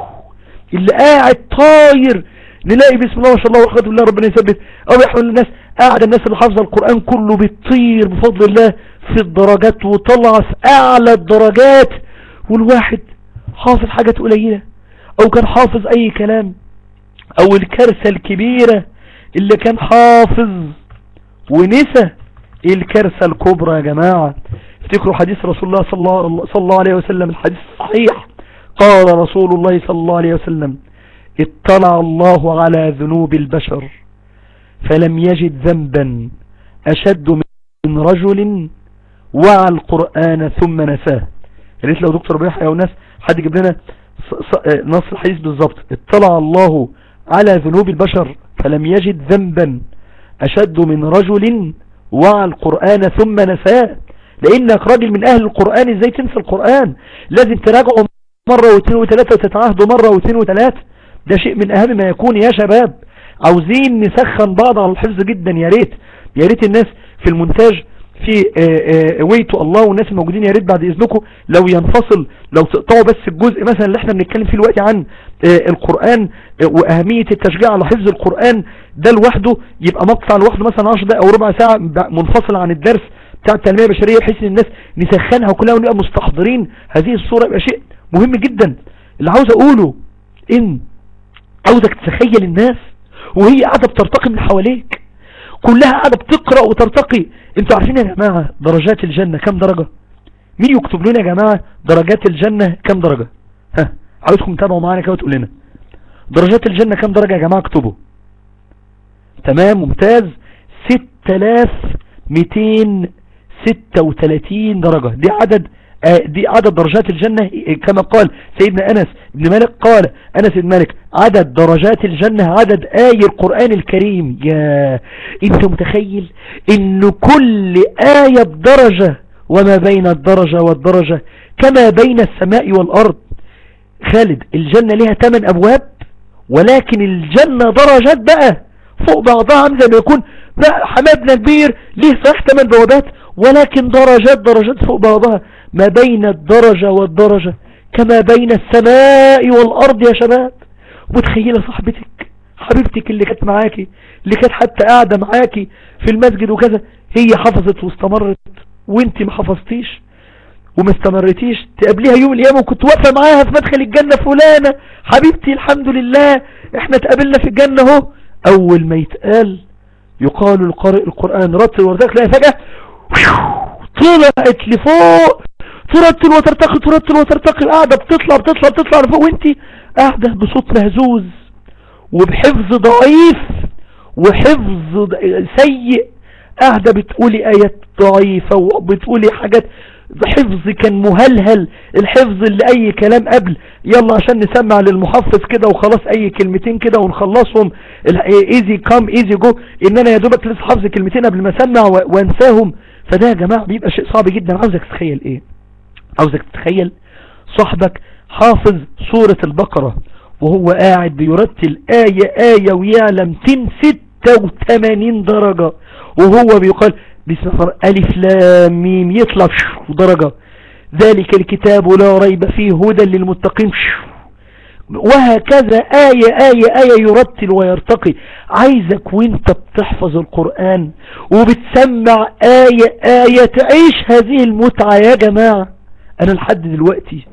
اللي قاعد طاير نلاقي بسم الله ما شاء الله والخير بالله ربنا يثبت او يحمل الناس قاعد الناس اللي حافظه القرآن كله بتطير بفضل الله في الدرجات وطلع في اعلى الدرجات والواحد حافظ حاجات قليلة او كان حافظ اي كلام او الكارثة الكبيرة اللي كان حافظ ونسى الكارثة الكبرى يا جماعة افتكروا حديث رسول الله صلى الله, صلى الله عليه وسلم الحديث الصحيح قال رسول الله صلى الله عليه وسلم اطلع الله على ذنوب البشر فلم يجد ذنبا أشد من رجل وعى القرآن ثم نساه ريت لو دكتور بيحيى وناس حد يجيب لنا نص الحديث بالظبط اطلع الله على ذنوب البشر فلم يجد ذنبا أشد من رجل وعى القرآن ثم نساه لأنك راجل من أهل القرآن ازاي تنسى القرآن لازم تراجعه مرة واثنين وثلاثة وتتعاهدوا مرة واثنين وثلاثة ده شيء من اهم ما يكون يا شباب عاوزين نسخن بعض على الحفظ جدا يا ريت يا ريت الناس في المونتاج في ويتو الله والناس الموجودين يا ريت بعد اذنكم لو ينفصل لو تقطعوا بس الجزء مثلا اللي احنا بنتكلم فيه دلوقتي عن آه، القرآن آه، واهمية التشجيع على حفظ القرآن ده لوحده يبقى مقطع لوحده مثلا 10 دقائق او ربع ساعة ب- منفصل عن الدرس بتاع التنمية البشرية بحيث ان الناس نسخنها كلها ونبقى مستحضرين هذه الصورة يبقى شيء مهم جدا اللي عاوز اقوله ان عاوزك تتخيل الناس وهي قاعدة بترتقي من حواليك كلها قاعدة بتقرأ وترتقي انتوا عارفين يا جماعة درجات الجنة كم درجة مين يكتب لنا يا جماعة درجات الجنة كم درجة ها عاوزكم تتابعوا معانا كده وتقول لنا درجات الجنة كم درجة يا جماعة اكتبوا تمام ممتاز 6236 درجة دي عدد آه، دي عدد درجات الجنة آه، كما قال سيدنا أنس بن مالك قال أنس بن مالك عدد درجات الجنة عدد آي القرآن الكريم يا انت متخيل ان كل آية بدرجة وما بين الدرجة والدرجة كما بين السماء والأرض خالد الجنة لها 8 أبواب ولكن الجنة درجات بقى فوق بعضها عامل زي ما يكون بقى حمادنا كبير ليه صحيح 8 بوابات ولكن درجات درجات فوق بعضها ما بين الدرجة والدرجة كما بين السماء والأرض يا شباب متخيلة صاحبتك حبيبتك اللي كانت معاكي اللي كانت حتى قاعدة معاكي في المسجد وكذا هي حفظت واستمرت وانت ما حفظتيش وما استمرتيش تقابليها يوم القيامة وكنت واقفة معاها في مدخل الجنة فلانة حبيبتي الحمد لله احنا تقابلنا في الجنة اهو اول ما يتقال يقال القارئ القرآن رتل ورتقل تلاقي فجأة طلعت لفوق ترتل وترتقي ترتل وترتقي قاعدة بتطلع بتطلع بتطلع لفوق وانت قاعدة بصوت مهزوز وبحفظ ضعيف وحفظ ض- سيء قاعدة بتقولي آيات ضعيفة وبتقولي حاجات حفظ كان مهلهل الحفظ اللي اي كلام قبل يلا عشان نسمع للمحفظ كده وخلاص اي كلمتين كده ونخلصهم ايزي كام ايزي جو ان انا يا دوبك لسه حافظ كلمتين قبل ما اسمع و- وانساهم فده يا جماعة بيبقى شيء صعب جدا عاوزك تتخيل ايه عاوزك تتخيل صاحبك حافظ سورة البقرة وهو قاعد بيرتل آية آية ويعلم 286 درجة وهو بيقال بسم الله ألف لام ميم يطلع شو درجة ذلك الكتاب لا ريب فيه هدى للمتقين شو وهكذا آية آية آية يرتل ويرتقي عايزك وانت بتحفظ القرآن وبتسمع آية آية تعيش هذه المتعة يا جماعة أنا لحد دلوقتي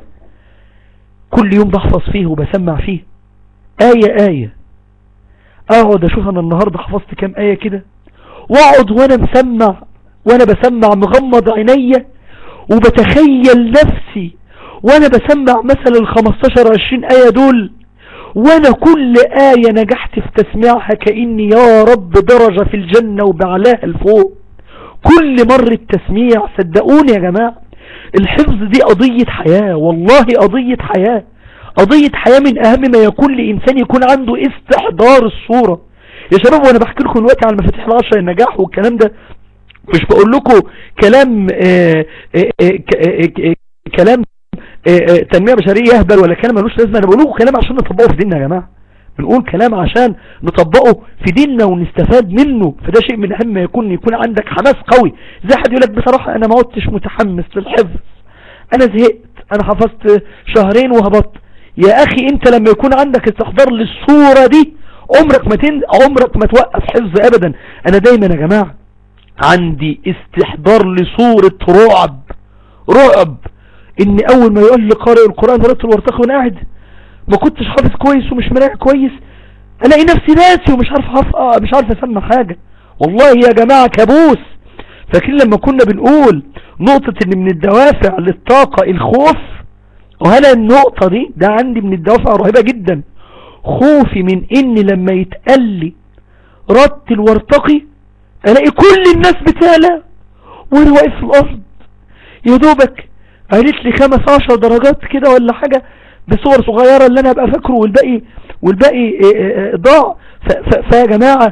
كل يوم بحفظ فيه وبسمع فيه آية آية أقعد أشوف أنا النهاردة حفظت كام آية كده وأقعد وأنا مسمع وأنا بسمع مغمض عينيا وبتخيل نفسي وانا بسمع مثلا ال 15 20 آية دول وانا كل آية نجحت في تسميعها كأني يا رب درجة في الجنة وبعلاها لفوق كل مرة تسميع صدقوني يا جماعة الحفظ دي قضية حياة والله قضية حياة قضية حياة من اهم ما يكون لإنسان يكون عنده استحضار الصورة يا شباب وانا بحكي لكم دلوقتي على المفاتيح العشرة النجاح والكلام ده مش بقول لكم كلام آآ آآ ك- كلام آآ تنمية بشرية يهبل ولا كلام ملوش لازمة انا بقول لكم كلام عشان نطبقه في ديننا يا جماعة بنقول كلام عشان نطبقه في ديننا ونستفاد منه فده شيء من اهم ما يكون يكون عندك حماس قوي زي حد يقول لك بصراحة انا ما عدتش متحمس للحفظ انا زهقت انا حفظت شهرين وهبطت يا اخي انت لما يكون عندك استحضار للصورة دي عمرك ما تن... عمرك ما توقف حفظ ابدا انا دايما يا جماعة عندي استحضار لصورة رعب رعب ان اول ما يقول لي قارئ القرآن رتل وارتقي وانا قاعد ما كنتش حافظ كويس ومش مراجع كويس الاقي نفسي ناسي ومش عارف حف... آه مش عارف اسمع حاجة والله يا جماعة كابوس فاكرين لما كنا بنقول نقطة ان من الدوافع للطاقة الخوف وهلا النقطة دي ده عندي من الدوافع رهيبة جدا خوفي من ان لما يتقال لي رتل وارتقي الاقي كل الناس بتعلى وانا واقف في الارض يا دوبك قالت لي خمس عشر درجات كده ولا حاجة بصور صغيرة اللي انا ابقى فاكره والباقي والباقي ضاع فيا جماعة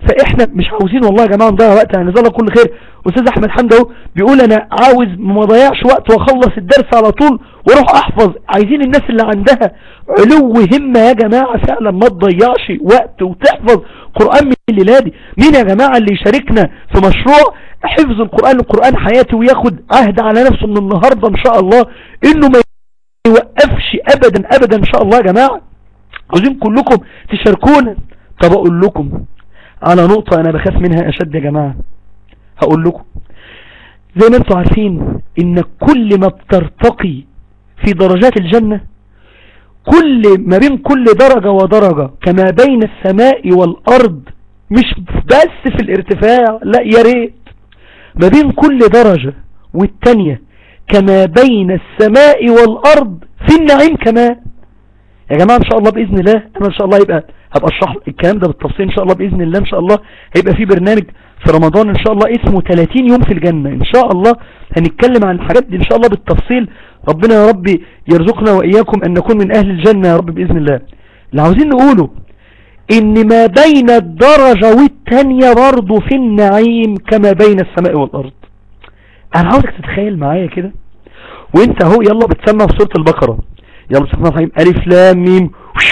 فاحنا مش عاوزين والله يا جماعة نضيع وقت يعني جزاه الله كل خير استاذ احمد حمد اهو بيقول انا عاوز ما ضيعش وقت واخلص الدرس على طول واروح احفظ عايزين الناس اللي عندها علو همة يا جماعة فعلا ما تضيعش وقت وتحفظ قرآن من الليلة دي مين يا جماعة اللي يشاركنا في مشروع حفظ القرآن القرآن حياتي وياخد عهد على نفسه من النهاردة ان شاء الله انه ما يوقفش ابدا ابدا ان شاء الله يا جماعة عاوزين كلكم تشاركونا طب اقول لكم على نقطة انا بخاف منها اشد يا جماعة هقول لكم زي ما انتم عارفين ان كل ما بترتقي في درجات الجنة كل ما بين كل درجة ودرجة كما بين السماء والارض مش بس في الارتفاع لا يا ريت ما بين كل درجة والتانية كما بين السماء والارض في النعيم كمان يا جماعة ان شاء الله بإذن الله انا ان شاء الله يبقى هبقى اشرح الكلام ده بالتفصيل ان شاء الله بإذن الله ان شاء الله هيبقى في برنامج في رمضان ان شاء الله اسمه 30 يوم في الجنة ان شاء الله هنتكلم عن الحاجات دي ان شاء الله بالتفصيل ربنا يا رب يرزقنا واياكم ان نكون من اهل الجنة يا رب بإذن الله اللي عاوزين نقوله ان ما بين الدرجة والتانية برضه في النعيم كما بين السماء والارض انا عاوزك تتخيل معايا كده وانت اهو يلا بتسمع في سورة البقرة يلا بسم الله الرحمن الرحيم ألف لام ميم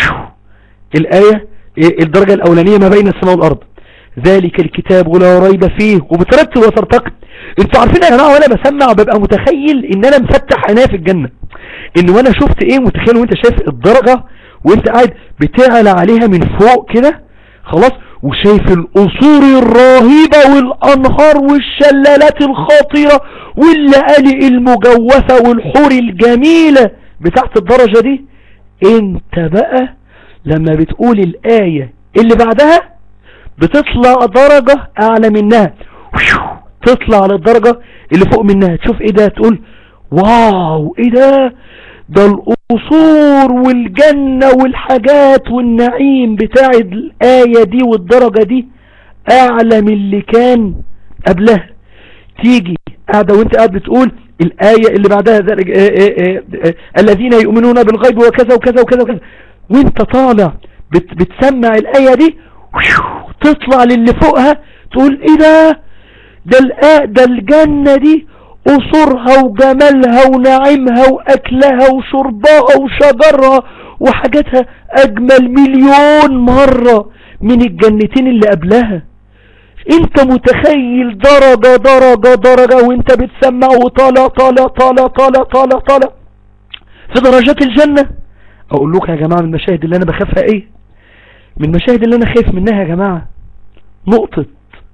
الآية الدرجة الأولانية ما بين السماء والأرض ذلك الكتاب لا ريب فيه وبترتب وترتقي انتوا عارفين يا جماعه وانا بسمع ببقى متخيل ان انا مفتح عينيا في الجنه ان وانا شفت ايه متخيل وانت شايف الدرجه وانت قاعد بتعلى عليها من فوق كده خلاص وشايف القصور الرهيبة والأنهار والشلالات الخطيرة واللآلئ المجوفة والحور الجميلة بتاعت الدرجة دي انت بقى لما بتقول الآية اللي بعدها بتطلع درجة أعلى منها تطلع على الدرجة اللي فوق منها تشوف ايه ده تقول واو ايه ده ده القصور والجنة والحاجات والنعيم بتاع الآية دي والدرجة دي أعلى من اللي كان قبلها تيجي قاعدة وانت قاعد بتقول الآية اللي بعدها ذلك آآ آآ آآ الذين يؤمنون بالغيب وكذا وكذا وكذا وكذا وانت طالع بت بتسمع الآية دي تطلع للي فوقها تقول ايه ده ده الآ ده الجنة دي قصورها وجمالها ونعيمها واكلها وشربها وشجرها وحاجاتها اجمل مليون مرة من الجنتين اللي قبلها انت متخيل درجة درجة درجة وانت بتسمع وطالع طالع طالع طالع طالع طالع في درجات الجنة اقول لكم يا جماعة من المشاهد اللي انا بخافها ايه من المشاهد اللي انا خايف منها يا جماعة نقطة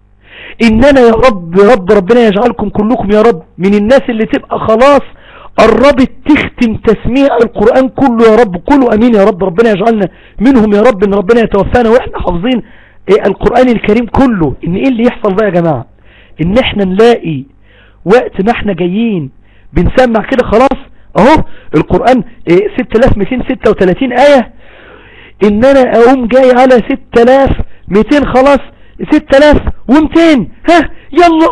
ان انا يا رب رب ربنا يجعلكم كلكم يا رب من الناس اللي تبقى خلاص قربت تختم تسميع القرآن كله يا رب كله امين يا رب ربنا يجعلنا منهم يا رب ان ربنا يتوفانا واحنا حافظين إيه القرآن الكريم كله ان ايه اللي يحصل بقى يا جماعة ان احنا نلاقي وقت ما احنا جايين بنسمع كده خلاص اهو القرآن إيه 6236 آية ان انا اقوم جاي على 6200 خلاص 6200 ها يلا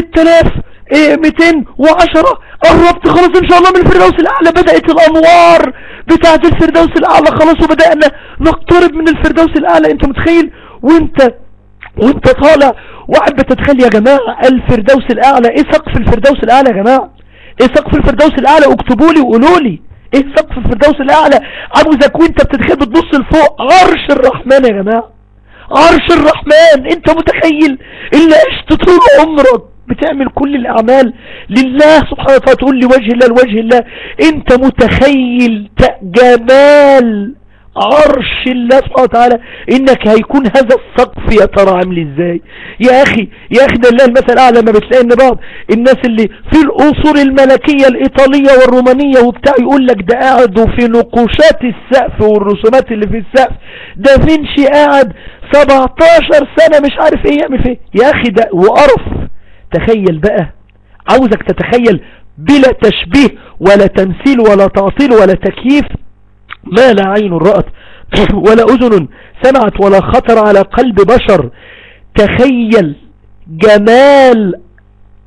6210 قربت خلاص ان شاء الله من الفردوس الاعلى بدأت الانوار بتاعت الفردوس الاعلى خلاص وبدأنا نقترب من الفردوس الاعلى انت متخيل وانت وانت طالع وقاعد بتتخيل يا جماعة الفردوس الاعلى ايه سقف الفردوس الاعلى يا جماعة ايه سقف الفردوس الاعلى اكتبوا لي وقولوا لي ايه سقف الفردوس الاعلى عاوزك وانت بتتخيل بتبص لفوق عرش الرحمن يا جماعة عرش الرحمن انت متخيل اللي عشت طول عمرك بتعمل كل الاعمال لله سبحانه وتعالى تقول لي وجه الله لوجه الله انت متخيل جمال عرش الله سبحانه وتعالى انك هيكون هذا السقف يا ترى عامل ازاي يا اخي يا اخي ده الله المثل اعلى ما بتلاقي ان بعض الناس اللي في القصور الملكية الايطالية والرومانية وبتاع يقول لك ده قاعدوا في نقوشات السقف والرسومات اللي في السقف ده فينشي قاعد 17 سنة مش عارف ايه يعمل فيه يا اخي ده وقرف تخيل بقى عاوزك تتخيل بلا تشبيه ولا تمثيل ولا تعطيل ولا تكييف ما لا عين رأت ولا أذن سمعت ولا خطر على قلب بشر تخيل جمال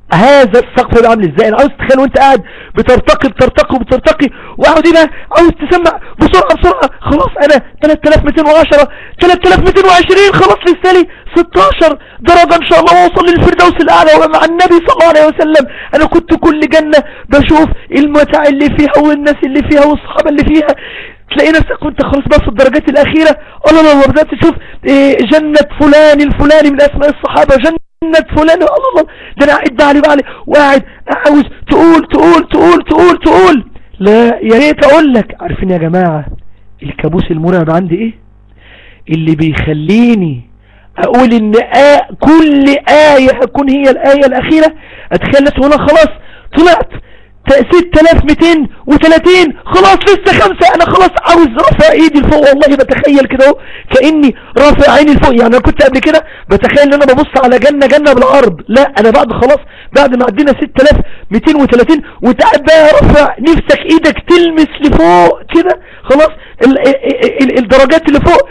هذا السقف بقى عامل ازاي انا عاوز تتخيل وانت قاعد بترتقي بترتقي بترتقي وقاعد ايه بقى عاوز تسمع بسرعه بسرعه خلاص انا 3210 3220 خلاص لسه لي 16 درجه ان شاء الله واوصل للفردوس الاعلى وابقى مع النبي صلى الله عليه وسلم انا كنت كل جنه بشوف المتاع اللي فيها والناس اللي فيها والصحابه اللي فيها تلاقي نفسك وانت خلاص بقى في الدرجات الاخيره الله الله بدات تشوف إيه جنه فلان الفلاني من اسماء الصحابه جنه جنة فلان الله الله ده انا قاعد بعلي بعلي وقاعد عاوز تقول تقول تقول تقول تقول لا يا ريت اقول لك عارفين يا جماعة الكابوس المرعب عندي ايه اللي بيخليني اقول ان آه كل آية هتكون هي الآية الاخيرة اتخيل وانا خلاص طلعت 6230 خلاص لسه خمسة انا خلاص عاوز رفع ايدي لفوق والله بتخيل كده اهو كأني رافع عيني لفوق يعني انا كنت قبل كده بتخيل ان انا ببص على جنة جنة بالعرض لا انا بعد خلاص بعد ما عدينا 6230 وتعب بقى رفع نفسك ايدك تلمس لفوق كده خلاص ال ال ال الدرجات اللي فوق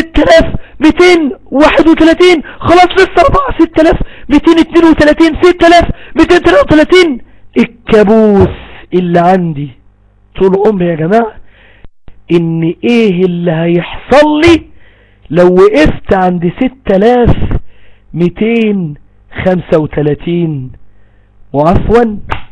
6231 خلاص لسه 4 6232 6233 الكابوس اللي عندي طول عمري يا جماعة ان ايه اللي هيحصل لي لو وقفت عند 6235 وعفوا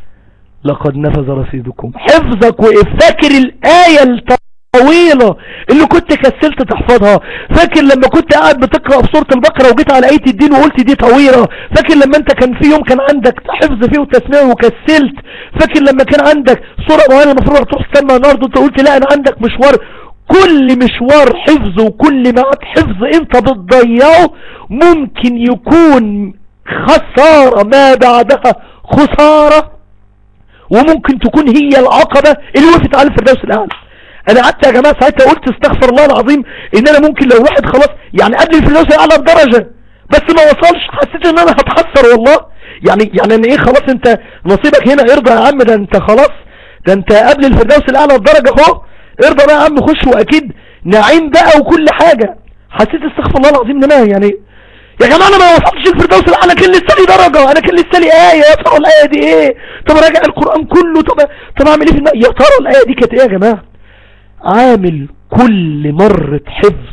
لقد نفذ رصيدكم حفظك وقف فاكر الآية الطويلة اللي كنت كسلت تحفظها فاكر لما كنت قاعد بتقرأ في سورة البقرة وجيت على آية الدين وقلت دي طويلة فاكر لما انت كان في يوم كان عندك حفظ فيه وتسميع وكسلت فاكر لما كان عندك سورة معينة المفروض تروح تسمع النهارده انت قلت لا انا عندك مشوار كل مشوار حفظ وكل معك حفظ انت بتضيعه ممكن يكون خسارة ما بعدها خسارة وممكن تكون هي العقبة اللي وقفت على الفردوس الاعلى انا قعدت يا جماعة ساعتها قلت استغفر الله العظيم ان انا ممكن لو واحد خلاص يعني قبل الفردوس الاعلى بدرجة بس ما وصلش حسيت ان انا هتحسر والله يعني يعني ان ايه خلاص انت نصيبك هنا ارضى يا عم ده انت خلاص ده انت قبل الفردوس الاعلى بدرجة اهو ارضى بقى يا عم خش واكيد نعيم بقى وكل حاجة حسيت استغفر الله العظيم ان انا يعني يا جماعة انا ما وصلتش الفردوس الاعلى انا كان لسه لي درجة انا كان لسه لي ايه يا ترى الايه دي ايه طب راجع القرآن كله طب طب اعمل ايه في الم... يا ترى الايه دي كانت ايه يا جماعة عامل كل مرة حفظ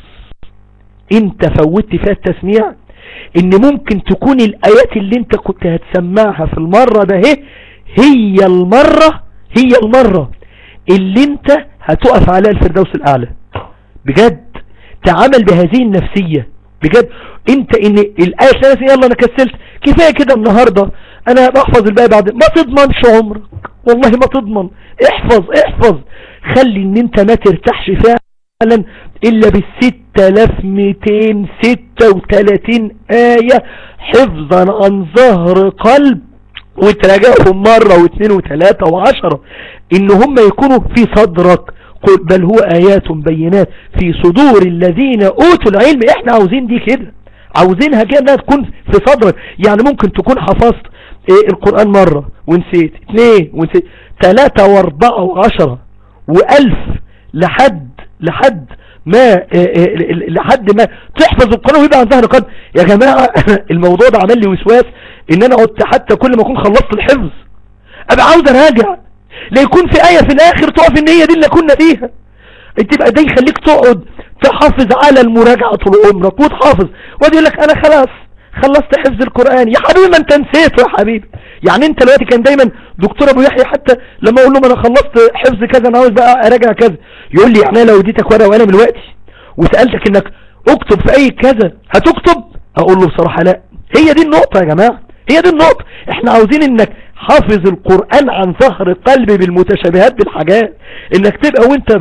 انت فوتت فيها التسميع ان ممكن تكون الايات اللي انت كنت هتسمعها في المرة ده هي هي المرة هي المرة اللي انت هتقف عليها الفردوس الاعلى بجد تعامل بهذه النفسية بجد انت ان الايه الثلاثة يلا انا كسلت كفاية كده النهاردة انا بحفظ الباقي بعد ما تضمنش عمرك والله ما تضمن احفظ احفظ خلي ان انت ما ترتاحش فعلا الا بالستة الاف ميتين ستة وتلاتين اية حفظا عن ظهر قلب وتراجعهم مرة واثنين وثلاثة وعشرة ان هم يكونوا في صدرك قل بل هو ايات بينات في صدور الذين اوتوا العلم احنا عاوزين دي كده عاوزينها كده انها تكون في صدرك يعني ممكن تكون حفظت ايه القرآن مرة ونسيت اثنين ونسيت ثلاثة واربعة وعشرة والف لحد لحد ما إيه إيه لحد ما تحفظ القرآن ويبقى عن ظهر قد يا جماعة الموضوع ده عمل لي وسواس ان انا قلت حتى كل ما اكون خلصت الحفظ ابقى عاوز اراجع لا يكون في آية في الاخر تقف ان هي دي اللي كنا فيها انت بقى ده يخليك تقعد تحافظ على المراجعة طول عمرك وتحافظ وادي يقول لك انا خلاص خلصت حفظ القرآن يا حبيبي ما انت نسيته يا حبيبي يعني انت دلوقتي كان دايما دكتور ابو يحيى حتى لما اقول له ما انا خلصت حفظ كذا انا عاوز بقى اراجع كذا يقول لي يعني لو اديتك ورقه وقلم دلوقتي وسالتك انك اكتب في اي كذا هتكتب اقول له بصراحه لا هي دي النقطه يا جماعه هي دي النقطه احنا عاوزين انك حافظ القرآن عن ظهر قلب بالمتشابهات بالحاجات انك تبقى وانت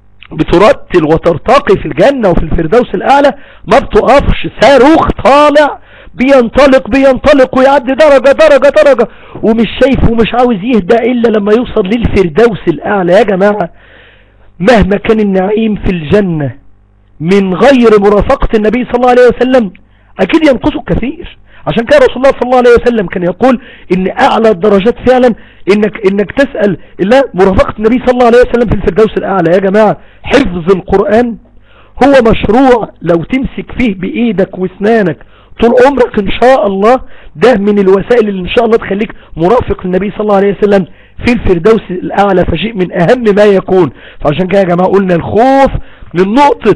بترتل وترتقي في الجنة وفي الفردوس الاعلى ما بتقفش صاروخ طالع بينطلق بينطلق ويعدي درجة درجة درجة ومش شايف ومش عاوز يهدى الا لما يوصل للفردوس الاعلى يا جماعة مهما كان النعيم في الجنة من غير مرافقة النبي صلى الله عليه وسلم اكيد ينقصه كثير عشان كده رسول الله صلى الله عليه وسلم كان يقول ان اعلى الدرجات فعلا انك انك تسأل الله مرافقة النبي صلى الله عليه وسلم في الفردوس الاعلى يا جماعة حفظ القرآن هو مشروع لو تمسك فيه بايدك واسنانك طول عمرك ان شاء الله ده من الوسائل اللي ان شاء الله تخليك مرافق للنبي صلى الله عليه وسلم في الفردوس الاعلى فشيء من اهم ما يكون فعشان كده يا جماعة قلنا الخوف من نقطة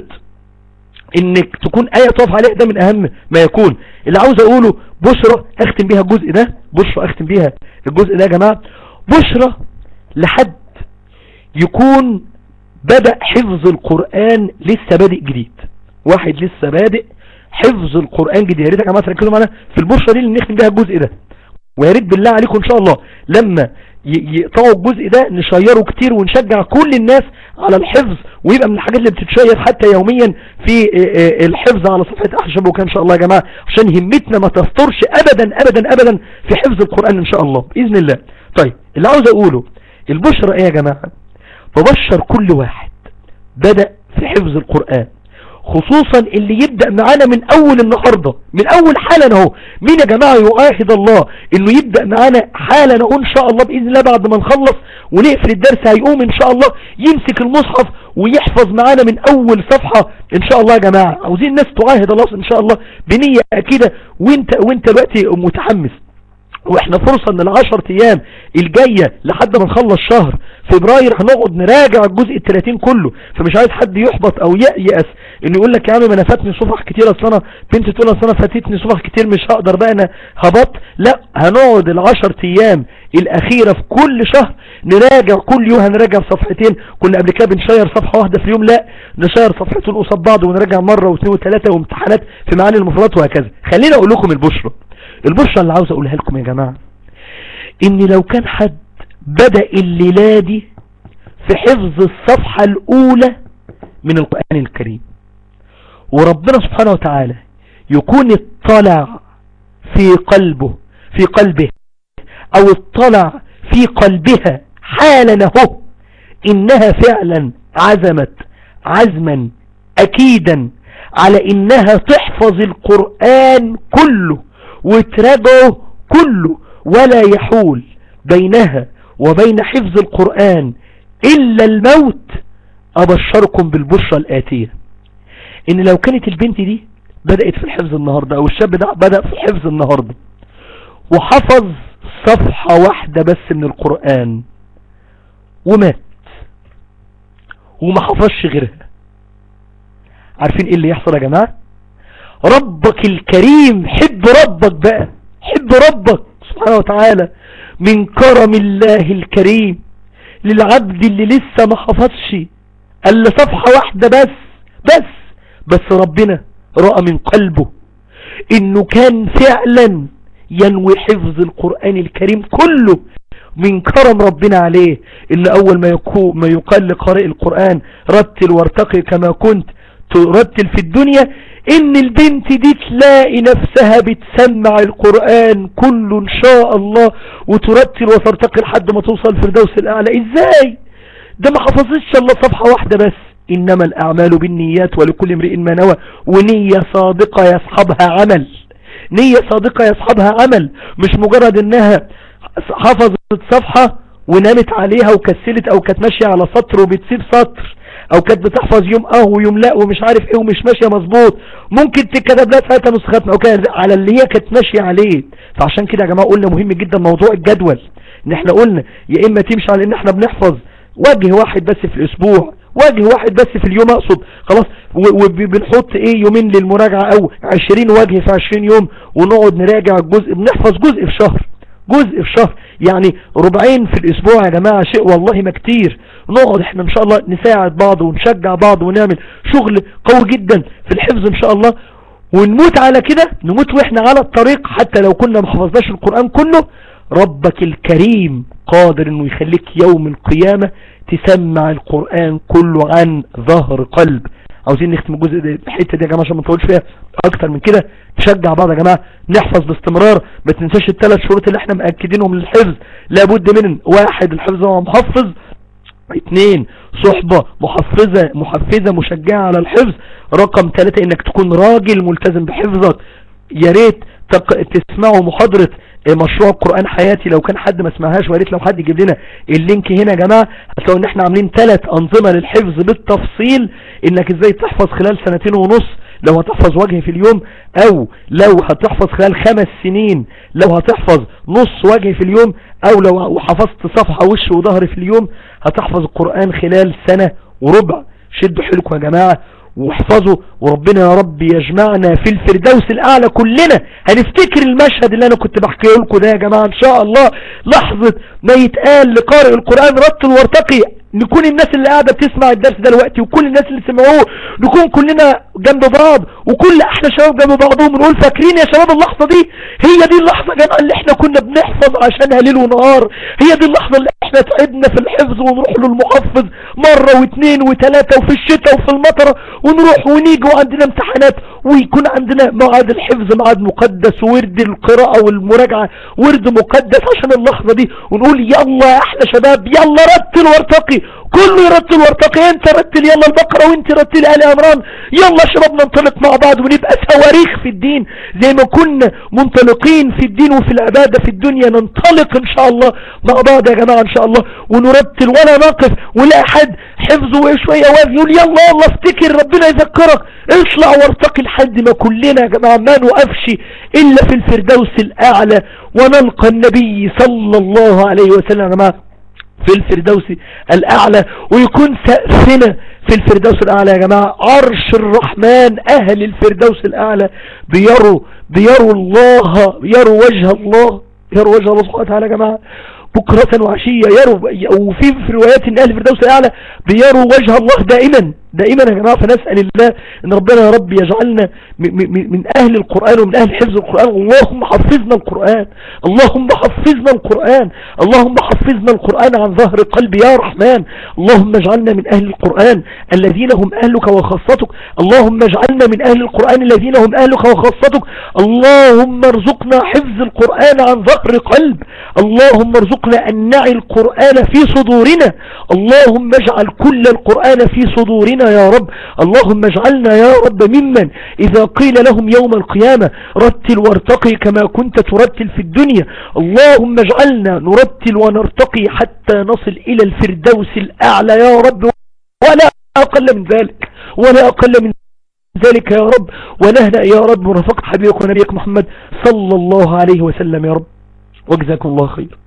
انك تكون اية تقف عليها ده من اهم ما يكون اللي عاوز اقوله بشرة اختم بيها الجزء ده بشرة اختم بيها الجزء ده يا جماعة بشرة لحد يكون بدأ حفظ القرآن لسه بادئ جديد واحد لسه بادئ حفظ القرآن جديد يا ريت يا جماعة تركزوا معانا في البشرة دي اللي نختم بيها الجزء ده ويا ريت بالله عليكم ان شاء الله لما يقطعوا الجزء ده نشيره كتير ونشجع كل الناس على الحفظ ويبقى من الحاجات اللي بتتشير حتى يوميا في الحفظ على صفحة احلى شبكة ان شاء الله يا جماعة عشان همتنا ما تفطرش ابدا ابدا ابدا في حفظ القرآن ان شاء الله باذن الله طيب اللي عاوز اقوله البشرة ايه يا جماعة ببشر كل واحد بدأ في حفظ القرآن خصوصا اللي يبدأ معانا من اول النهاردة من اول حالا اهو مين يا جماعة يؤاهد الله انه يبدأ معانا حالا اهو ان شاء الله باذن الله بعد ما نخلص ونقفل الدرس هيقوم ان شاء الله يمسك المصحف ويحفظ معانا من اول صفحة ان شاء الله يا جماعة عاوزين الناس تعاهد الله ان شاء الله بنية اكيدة وانت وانت دلوقتي متحمس واحنا فرصة ان العشر ايام الجاية لحد ما نخلص شهر فبراير هنقعد نراجع الجزء التلاتين كله فمش عايز حد يحبط او يأس انه يقول لك يا عم ما انا فاتني صفح كتير اصل انا بنت تقول اصل انا فاتتني صفح كتير مش هقدر بقى انا هبط لا هنقعد العشر ايام الاخيرة في كل شهر نراجع كل يوم هنراجع صفحتين كنا قبل كده بنشير صفحة واحدة في اليوم لا نشير صفحتين قصاد بعض ونراجع مرة واثنين وثلاثة وامتحانات في معاني المفردات وهكذا خليني اقول لكم البشرة البشرة اللي عاوز اقولها لكم يا جماعة ان لو كان حد بدأ الليلة دي في حفظ الصفحة الاولى من القرآن الكريم وربنا سبحانه وتعالى يكون اطلع في قلبه في قلبه او اطلع في قلبها حالا اهو انها فعلا عزمت عزما اكيدا على انها تحفظ القرآن كله وتراجعه كله ولا يحول بينها وبين حفظ القرآن إلا الموت أبشركم بالبشرى الآتية إن لو كانت البنت دي بدأت في الحفظ النهاردة أو الشاب ده بدأ في الحفظ النهاردة وحفظ صفحة واحدة بس من القرآن ومات وما حفظش غيرها عارفين ايه اللي يحصل يا جماعة ربك الكريم حب ربك بقى حب ربك سبحانه وتعالى من كرم الله الكريم للعبد اللي لسه ما حفظش الا صفحة واحدة بس بس بس ربنا رأى من قلبه انه كان فعلا ينوي حفظ القرآن الكريم كله من كرم ربنا عليه ان اول ما, يكو ما يقال لقارئ القرآن رتل وارتقي كما كنت ترتل في الدنيا ان البنت دي تلاقي نفسها بتسمع القرآن كله ان شاء الله وترتل وترتقي لحد ما توصل الفردوس الاعلى ازاي ده ما حفظتش الا صفحة واحدة بس انما الاعمال بالنيات ولكل امرئ ما نوى ونية صادقة يصحبها عمل نية صادقة يصحبها عمل مش مجرد انها حفظت صفحة ونامت عليها وكسلت او كانت ماشية على سطر وبتسيب سطر او كانت بتحفظ يوم اه ويوم لا ومش عارف ايه ومش ماشية مظبوط ممكن تتكتب لها ساعتها نسختنا او كده على اللي هي كانت ماشية عليه فعشان كده يا جماعة قلنا مهم جدا موضوع الجدول ان احنا قلنا يا اما تمشي على ان احنا بنحفظ وجه واحد بس في الاسبوع وجه واحد بس في اليوم اقصد خلاص وبنحط ايه يومين للمراجعة او عشرين وجه في عشرين يوم ونقعد نراجع الجزء بنحفظ جزء في شهر جزء في شهر يعني ربعين في الاسبوع يا جماعة شيء والله ما كتير نقعد احنا ان شاء الله نساعد بعض ونشجع بعض ونعمل شغل قوي جدا في الحفظ ان شاء الله ونموت على كده نموت واحنا على الطريق حتى لو كنا ما حفظناش القرآن كله ربك الكريم قادر انه يخليك يوم القيامة تسمع القرآن كله عن ظهر قلب عاوزين نختم الجزء ده الحته دي يا جماعه عشان ما نطولش فيها اكتر من كده نشجع بعض يا جماعه نحفظ باستمرار ما تنساش الثلاث شروط اللي احنا مأكدينهم للحفظ لابد من واحد الحفظ هو محفظ اثنين صحبة محفزة محفزة مشجعة على الحفظ رقم ثلاثة انك تكون راجل ملتزم بحفظك يا ريت تسمعوا محاضرة مشروع قرآن حياتي لو كان حد ما سمعهاش وياريت لو حد يجيب لنا اللينك هنا يا جماعة هتلاقوا ان احنا عاملين ثلاث انظمة للحفظ بالتفصيل انك ازاي تحفظ خلال سنتين ونص لو هتحفظ وجه في اليوم او لو هتحفظ خلال خمس سنين لو هتحفظ نص وجه في اليوم او لو حفظت صفحة وش وظهر في اليوم هتحفظ القرآن خلال سنة وربع شدوا حيلكم يا جماعة واحفظوا وربنا يا رب يجمعنا في الفردوس الاعلى كلنا هنفتكر المشهد اللي انا كنت بحكيه لكم ده يا جماعة ان شاء الله لحظة ما يتقال لقارئ القرآن رتل وارتقي نكون الناس اللي قاعدة بتسمع الدرس دلوقتي وكل الناس اللي سمعوه نكون كلنا جنب بعض وكل احنا شباب جنب بعضهم ونقول فاكرين يا شباب اللحظة دي هي دي اللحظة يا جماعة اللي احنا كنا بنحفظ عشانها ليل ونهار هي دي اللحظة اللي احنا تعبنا في الحفظ ونروح له المحفظ مرة واثنين وثلاثة وفي الشتاء وفي المطرة ونروح ونيجي وعندنا امتحانات ويكون عندنا ميعاد الحفظ ميعاد مقدس وورد القراءة والمراجعة ورد مقدس عشان اللحظة دي ونقول يلا يا احلى شباب يلا رتل وارتقي كله يرتل وارتقي انت رتل يلا البقرة وانت رتل آل عمران يلا شباب ننطلق مع بعض ونبقى صواريخ في الدين زي ما كنا منطلقين في الدين وفي العبادة في الدنيا ننطلق ان شاء الله مع بعض يا جماعة ان شاء الله ونرتل ولا نقف ولا حد حفظه شوية واقف يقول يلا يلا افتكر ربنا يذكرك اطلع وارتقي لحد ما كلنا يا جماعة ما نوقفش الا في الفردوس الاعلى ونلقى النبي صلى الله عليه وسلم يا جماعة في الفردوس الأعلى ويكون سقفنا في الفردوس الأعلى يا جماعة عرش الرحمن أهل الفردوس الأعلى بيروا بيروا الله يروا وجه الله يروا وجه الله سبحانه وتعالى يا جماعة بكرة وعشية يروا وفي في روايات ان اهل الفردوس الاعلى بيروا وجه الله دائما دائما يا جماعة فنسأل الله ان ربنا يا رب يجعلنا من اهل القرآن ومن اهل حفظ القرآن اللهم حفظنا القرآن اللهم حفظنا القرآن اللهم حفظنا القرآن عن ظهر قلب يا رحمن اللهم اجعلنا من اهل القرآن الذين هم اهلك وخاصتك اللهم اجعلنا من اهل القرآن الذين هم اهلك وخاصتك اللهم ارزقنا حفظ القرآن عن ظهر قلب اللهم ارزقنا ان نعي القرآن في صدورنا اللهم اجعل كل القرآن في صدورنا يا رب اللهم اجعلنا يا رب ممن إذا قيل لهم يوم القيامة رتل وارتقي كما كنت ترتل في الدنيا اللهم اجعلنا نرتل ونرتقي حتى نصل إلى الفردوس الأعلى يا رب ولا أقل من ذلك ولا أقل من ذلك يا رب ونهنأ يا رب مرافقة حبيبك ونبيك محمد صلى الله عليه وسلم يا رب وجزاكم الله خير